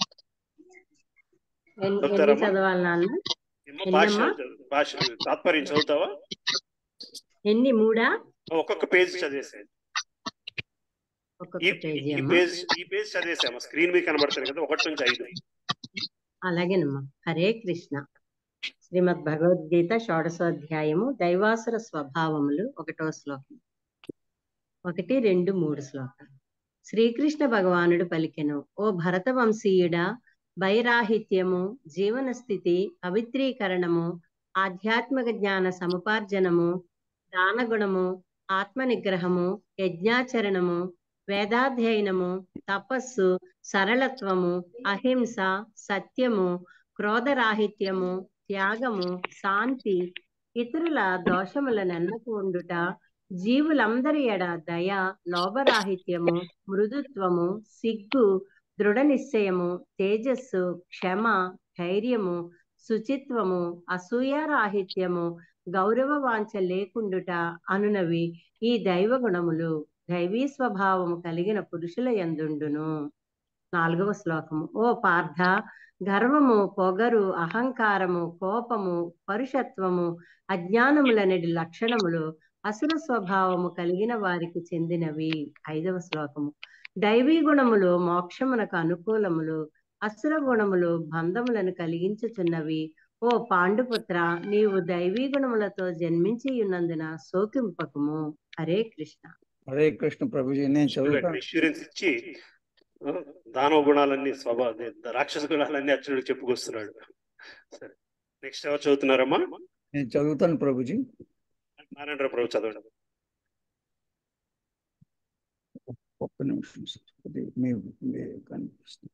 ఎన్ని ఎన్ని చదువుతారమ్మా? చదవాలి నాన్న ఏమ్మా ఎన్నమ్మా? భాష భాష తాత్పర్యం చదువుతావా ఎన్ని మూడా ఒక్కొక్క పేజ్ చదివేసేయండి ఒక్కొక్క ఈ పేజీ ఈ అమ్మా పేజ్ ఈ పేజ్ చదివేసామా స్క్రీన్ మీద కనబడుతుంది కదా ఒకటి నుంచి ఐదు అలాగేనమ్మా హరే కృష్ణ శ్రీమద్ భగవద్గీత షోడశోధ్యాయము దైవాసుర స్వభావములు ఒకటో శ్లోకం ఒకటి రెండు మూడు శ్లోకాలు శ్రీకృష్ణ భగవానుడు పలికెను ఓ భరత వంశీయుడా వైరాహిత్యము జీవన స్థితి పవిత్రీకరణము ఆధ్యాత్మిక జ్ఞాన సముపార్జనము దానగుణము ఆత్మ నిగ్రహము యజ్ఞాచరణము వేదాధ్యయనము తపస్సు సరళత్వము అహింస సత్యము క్రోధరాహిత్యము త్యాగము శాంతి ఇతరుల దోషములను ఎన్నకుండుట జీవులందరి ఎడ దయ లోభరాహిత్యము మృదుత్వము సిగ్గు దృఢ నిశ్చయము తేజస్సు క్షమ ధైర్యము శుచిత్వము అసూయారాహిత్యము గౌరవ వాంఛ లేకుండుట అనునవి ఈ దైవ గుణములు దైవీ స్వభావము కలిగిన పురుషుల యందుండును నాలుగవ శ్లోకము ఓ పార్థ గర్వము పొగరు అహంకారము కోపము పరుషత్వము అజ్ఞానములనేటి లక్షణములు అసుర స్వభావము కలిగిన వారికి చెందినవి ఐదవ శ్లోకము దైవీ గుణములు మోక్షమునకు అనుకూలములు అసుర గుణములు బంధములను కలిగించుచున్నవి ఓ పాండుపుత్ర నీవు దైవీ గుణములతో జన్మించి ఉన్నందున శోకింపకము హరే కృష్ణ హరే కృష్ణ ప్రభుజీ నేను చదువుతాను ఇన్సూరెన్స్ ఇచ్చి ఆ, దానవ గుణాలన్నీ స్వభావ అదే, రాక్షస గుణాలన్నీ అర్జునుడికి చెప్పుకొస్తున్నాడు సరే నెక్స్ట్ ఎవరు చదువుతున్నారమ్మా నేను చదువుతాను ప్రభుజీ నారాయణరావు ప్రభు చదవండి ఒక్క నిమిషం సార్. అది మీ మీ కనిపిస్తుంది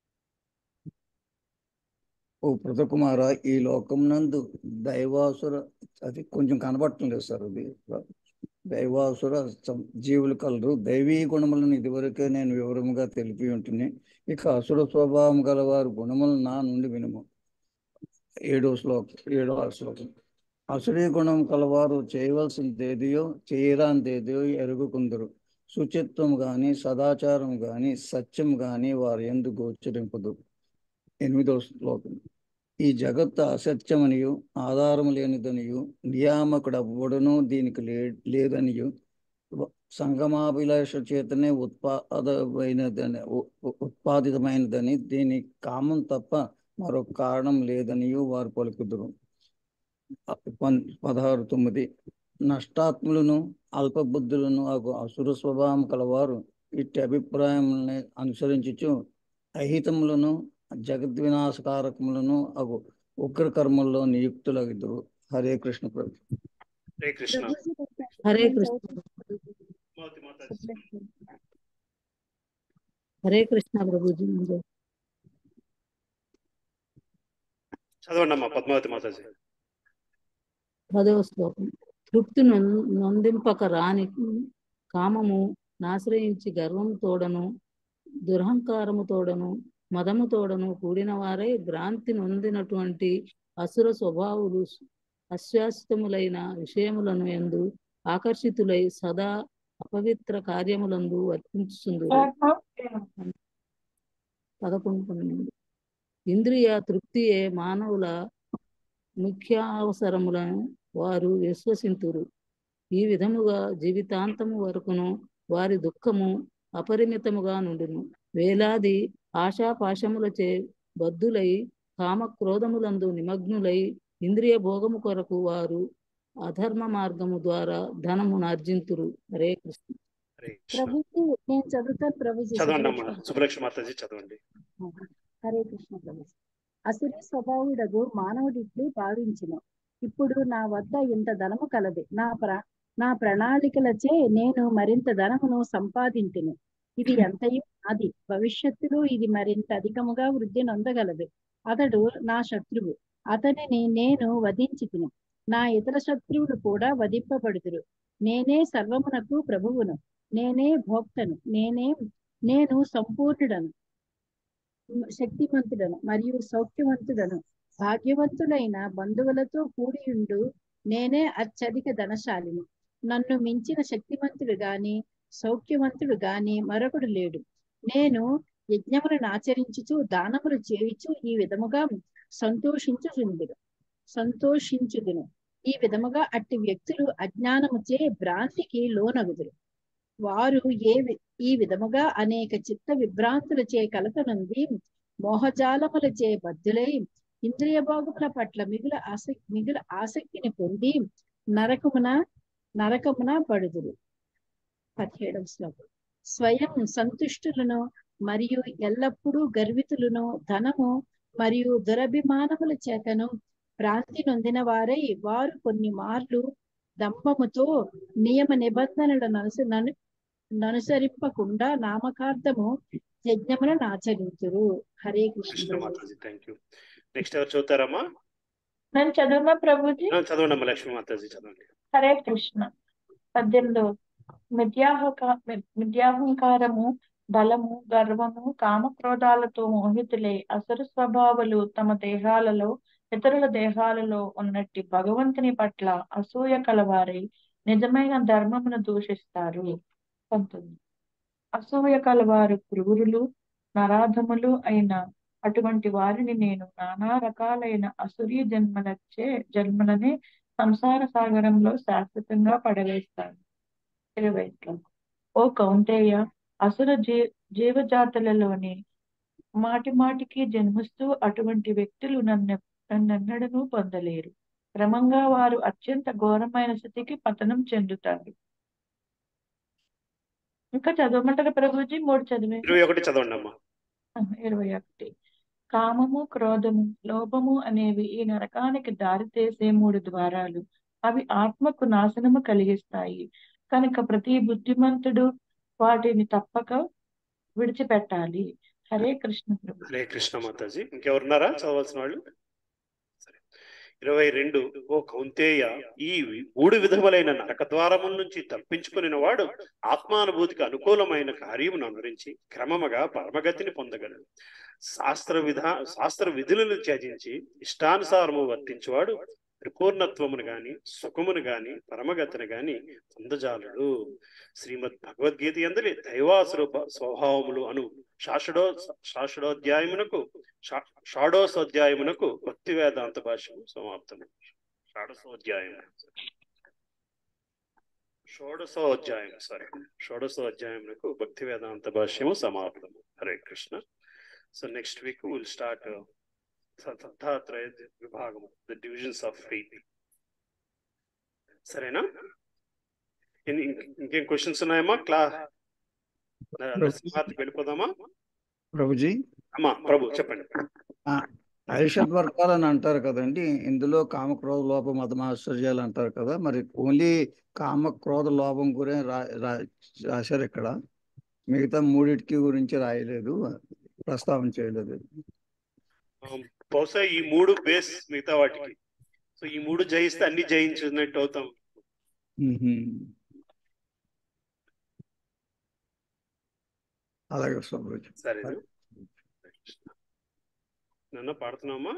ఓ పృథకుమార ఈ లోకం నందు దైవాసుర అది కొంచెం కనబడటం లేదు సార్ అది దైవాసుర సం- జీవులు కలరు దైవీ గుణములను ఇదివరకే నేను వివరముగా తెలిపి ఉంటుంది ఇక అసుర స్వభావం గలవారు గుణములు నా నుండి వినుము ఏడో శ్లోకం ఏడో శ్లోకం అసురీ గుణం కలవారు చేయవలసిందేదియో చేయరానిదేదియో ఎరుగుకుందరు శుచిత్వం గాని సదాచారం గాని సత్యం గాని వారి ఎందు గోచరింపదు ఎనిమిదో శ్లోకం ఈ జగత్తు అసత్యమనియు ఆధారం లేనిదనియు నియామకుడు అవ్వడను దీనికి లే లేదనియు వ- సంగమాభిలాష చేతనే ఉత్పాదమైనదని ఉ- ఉ- ఉత్పాదితమైనదని దీని కామం తప్ప మరొక కారణం లేదనియు వారు పలుకుదురు పన్- పదహారు తొమ్మిది నష్టాత్ములను అల్పబుద్ధులను అగు అసుర స్వభావం కలవారు ఇట్టి అభిప్రాయములను అనుసరించుచు అహితములను జగద్వినాశకారకములను అగు ఉగ్ర కర్మల్లో నియుక్తులగిద్దరు హరే కృష్ణ ప్రభు హరే కృష్ణ హరే కృష్ణ మాతి మాతాజీ. హరే కృష్ణ ప్రభుజీ ముందు చదవండి అమ్మా పద్మావతి మాతాజీ పదవ శ్లోకం తృప్తి నొం- నొందింపక రాని కామము నాశ్రయించి గర్వం తోడను దురహంకారము తోడను మదము తోడను కూడిన వారై భ్రాంతి నొందినటువంటి అసుర స్వభావులు అశాశ్వతములైన విషయములను ఎందు ఆకర్షితులై సదా అపవిత్ర కార్యములందు వర్తించుచుందు పదకొండు పన్నెండు ఇంద్రియ తృప్తియే మానవుల ముఖ్య అవసరములను వారు విశ్వసింతురు ఈ విధముగా జీవితాంతము వరకును వారి దుఃఖము అపరిమితముగా నుండును వేలాది ఆశాపాశములచే బద్ధులై కామ క్రోధములందు నిమగ్నులై ఇంద్రియ భోగము కొరకు వారు అధర్మ మార్గము ద్వారా ధనమును ఆర్జింతురు హరే కృష్ణ హరే కృష్ణ ప్రభుజీ నేను చదువుతాను ప్రభుజీ చదవండి అమ్మా సుబ్బలక్ష్మి. సుబ్బలక్ష్మి మాతాజీ చదవండి హరే కృష్ణ ప్రభుజీ అసురి స్వభావుడగు మానవుడిట్లు భావించును ఇప్పుడు నా వద్ద ఇంత ధనము కలదు నా ప్ర నా ప్రణాళికలచే నేను మరింత ధనమును సంపాదించును ఇది ఎంతయో నాది భవిష్యత్తులో ఇది మరింత అధికముగా వృద్ధి నొందగలదు అతడు నా శత్రువు అతనిని నేను వధించుకును నా ఇతర శత్రువులు కూడా వధింపబడుదురు నేనే సర్వమునకు ప్రభువును నేనే భోక్తను నేనే నేను సంపూర్ణుడను శక్తివంతుడను మరియు సౌఖ్యవంతుడను భాగ్యవంతులైన బంధువులతో కూడియుండు నేనే అత్యధిక ధనశాలిని నన్ను మించిన శక్తివంతుడు గాని సౌఖ్యవంతుడు గాని మరొకడు లేడు నేను యజ్ఞములను ఆచరించుచు దానములు చేయుచు ఈ విధముగా సంతోషించుచుందును సంతోషించుదును ఈ విధముగా అట్టి వ్యక్తులు అజ్ఞానముచే భ్రాంతికి లోనగుదురు వారు ఏ వి- ఈ విధముగా అనేక చిత్త విభ్రాంతులచే కలత నుండి మోహజాలములచే బద్దులై ఇంద్రియ భోగముల పట్ల మిగుల ఆసక్తి మిగుల ఆసక్తిని పొంది నరకమున నరకమున పడుదురు పదిహేడవ శ్లోకం స్వయం సంతుష్టులను మరియు ఎల్లప్పుడూ గర్వితులను ధనము మరియు దురభిమానముల చేతను భ్రాంతి నొందిన వారై వారు కొన్ని మార్లు దంభముతో నియమ నిబంధనలను అనుస- నను- ననుసరింపకుండా నామకార్థము యజ్ఞములను ఆచరించురు Hare Krishna Krishna Mataji thank you next ఎవరు చదువుతారమ్మా నేను చదువునా ప్రభుజీ ఆ, చదవండి అమ్మ లక్ష్మీ మాతాజీ చదవండి హరే కృష్ణ పద్యంలో మిథ్యాహక మిథ్యాహంకారము బలము గర్వము కామక్రోధాలతో మోహితులై అసురు స్వభావాలు తమ దేహాలలో ఇతరుల దేహాలలో ఉన్నట్టి భగవంతుని పట్ల అసూయ కలవారై నిజమైన ధర్మమును దూషిస్తారు పంతొమ్మిది అసూయ కలవారు క్రూరులు నరాధములు అయిన అటువంటి వారిని నేను నానా రకాలైన అసురీ జన్మలచే జన్మలనే సంసార సాగరంలో శాశ్వతంగా పడవేస్తాను ఇరవై శ్లోకం. ఓ కౌంతేయ అసుర జీ జీవజాతులలోని మాటి మాటికి జన్మిస్తూ అటువంటి వ్యక్తులు నన్ను నన్నెన్నడనూ పొందలేరు క్రమంగా వారు అత్యంత ఘోరమైన స్థితికి పతనం చెందుతారు ఇంకా చదవమంటారా ప్రభుజీ మూడు చదివే ఇరవై ఒకటి చదవండి అమ్మా ఇరవై ఒకటి కామము క్రోధము లోభము అనేవి ఈ నరకానికి దారితీసే మూడు ద్వారాలు అవి ఆత్మకు నాశనము కలిగిస్తాయి కనుక ప్రతి బుద్ధిమంతుడు వాటిని తప్పక విడిచిపెట్టాలి హరే కృష్ణ ప్రభు హరే కృష్ణ మాతాజీ ఇంకెవరున్నారా చదవాల్సిన వాళ్ళు సరే ఇరవై రెండు ఓ కౌంతేయ ఈ మూడు విధములైన నరక ద్వారముల నుంచి తప్పించుకుని వాడు ఆత్మానుభూతికి అనుకూలమైన కార్యమును అనుసరించి క్రమముగా పరమగతిని పొందగలడు శాస్త్ర విధా శాస్త్ర విధులను త్యజించి ఇష్టానుసారము వర్తించువాడు పరిపూర్ణత్వమును గాని సుఖమును గాని పరమగతిని గాని పొందజాలడు శ్రీమద్ భగవద్గీత ఎందరి దైవాసుర స్వభావములు అను శాషడో శాషడోధ్యాయమునకు షా- షాడోసోధ్యాయమునకు భక్తి వేదాంత భాష్యము సమాప్తము షాడసోధ్యాయం షోడసోధ్యాయం సారీ షోడసోధ్యాయమునకు భక్తి వేదాంత భాష్యము సమాప్తము Hare Krishna so next week will start సత్తాత్రయ విభాగము ద డివిజన్స్ ఆఫ్ ఫెయిత్ సరేనా ఇన్- ఇం- ఇంకేం క్వశ్చన్స్ ఉన్నాయమ్మా క్లా నరసింహార్తికి వెళ్ళిపోదామా ప్రభుజీ అమ్మా ప్రభు చెప్పండి ఐషత్ వర్గాలు అని అంటారు కదండి ఇందులో కామక్రోధ లోపం మతమాశ్చర్యాలు అంటారు కదా మరి ఓన్లీ కామక్రోధ లోపం గురించి రా రా- రాశారు ఇక్కడ మిగతా మూడిటికి గురించి రాయలేదు ప్రస్తావన చేయలేదు ఆమ్, బహుశా ఈ మూడు బేస్ మిగతా వాటికి సో ఈ మూడు జయిస్తే అన్ని జయించినట్టు అవుతాం మ్మ్హ్మ్. అలాగే స్వామి సరే నన్న పాడుతున్నామా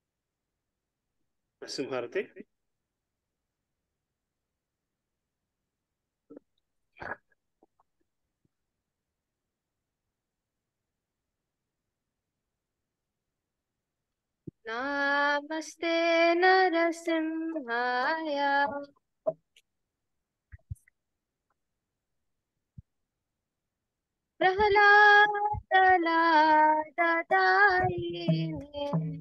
నరసింహారతి नमस्ते नरसिंहाय प्रह्लादलाददायिने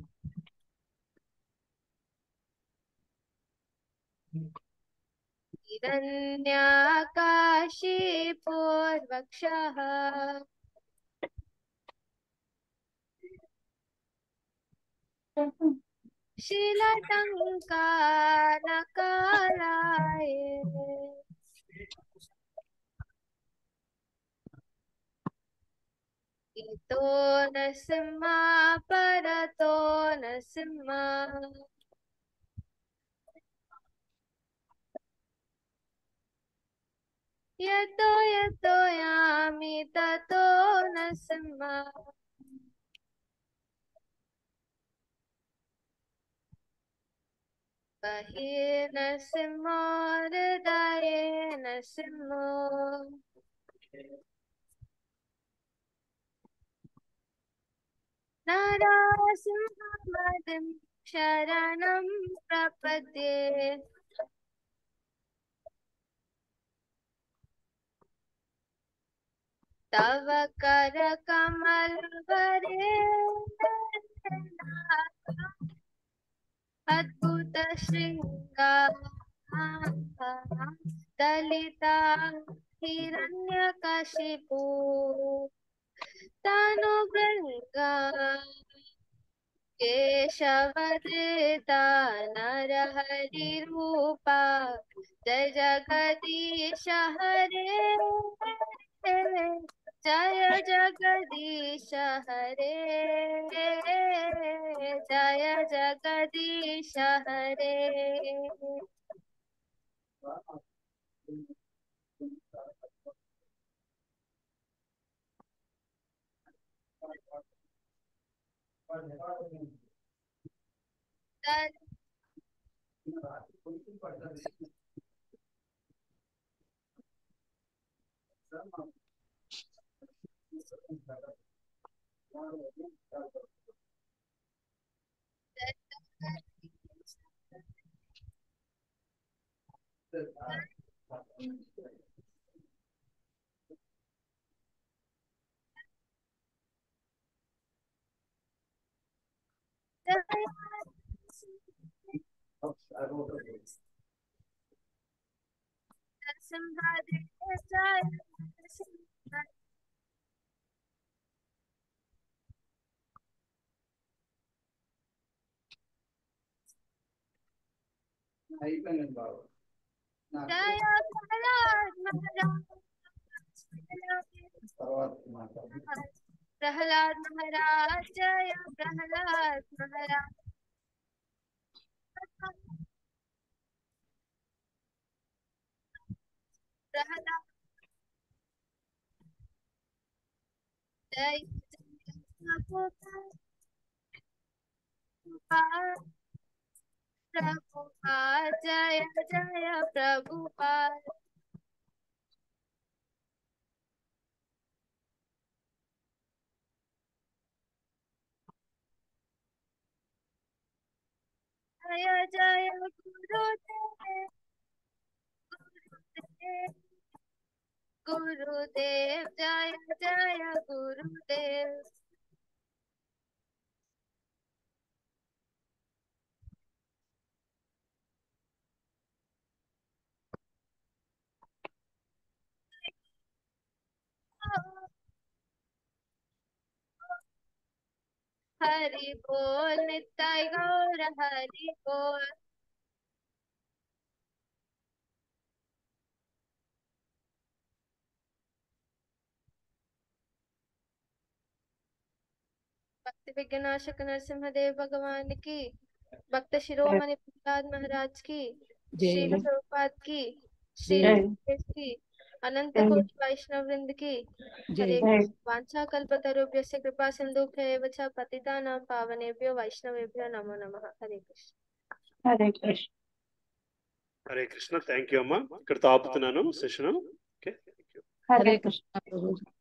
हिरण्याकाशी पूर्वक्षः शिलटङ्कारकालाय इतो नरसिंहा परतो नरसिंहा यतो यतो यामि ततो नरसिंहा बहिर्नरसिंहो हृदये नरसिंहो नरसिंहमदिं शरणं प्रपद्ये तव करकमलवरे अद्भुत शृङ्गार दलिता हिरण्यकशिपु तनुभृङ्गा केशवधृता नरहरिरूपा जय जगदीश हरे जय जगदीश हरे जय जगदीश हरे అయిపోయింది బాబు జయ తర్వాత మాట్లాడు प्रहलाद महाराज जय प्रहलाद महाराज प्रहलाद जय प्रभुपाद जय जय प्रभुपाद जय जय गुरुदेव गुरुदेव गुरुदेव जय जय गुरुदेव हरि बोल नित्य गौर हरि बोल भक्ति विज्ञानाशक नरसिम्हदेव भगवान की भक्त शिरोमणि प्रहलाद महाराज की जय श्री हो। प्रभुपाद की श्री जय। ऋषिकेश की अनंत जय। कोटि वैष्णव वृंद की जय हरे जय। वांछा कल्पतरुभ्यस्य कृपा सिन्धुभ्यैव च पतितानां पावनेभ्यो वैष्णवेभ्यो नमो नमः हरे कृष्ण హరే కృష్ణ హరే కృష్ణ థ్యాంక్ యూ అమ్మా ఇక్కడ ఆపుతున్నాను సెషన్ ఓకే హరే హరే కృష్ణ కృష్ణ ప్రభు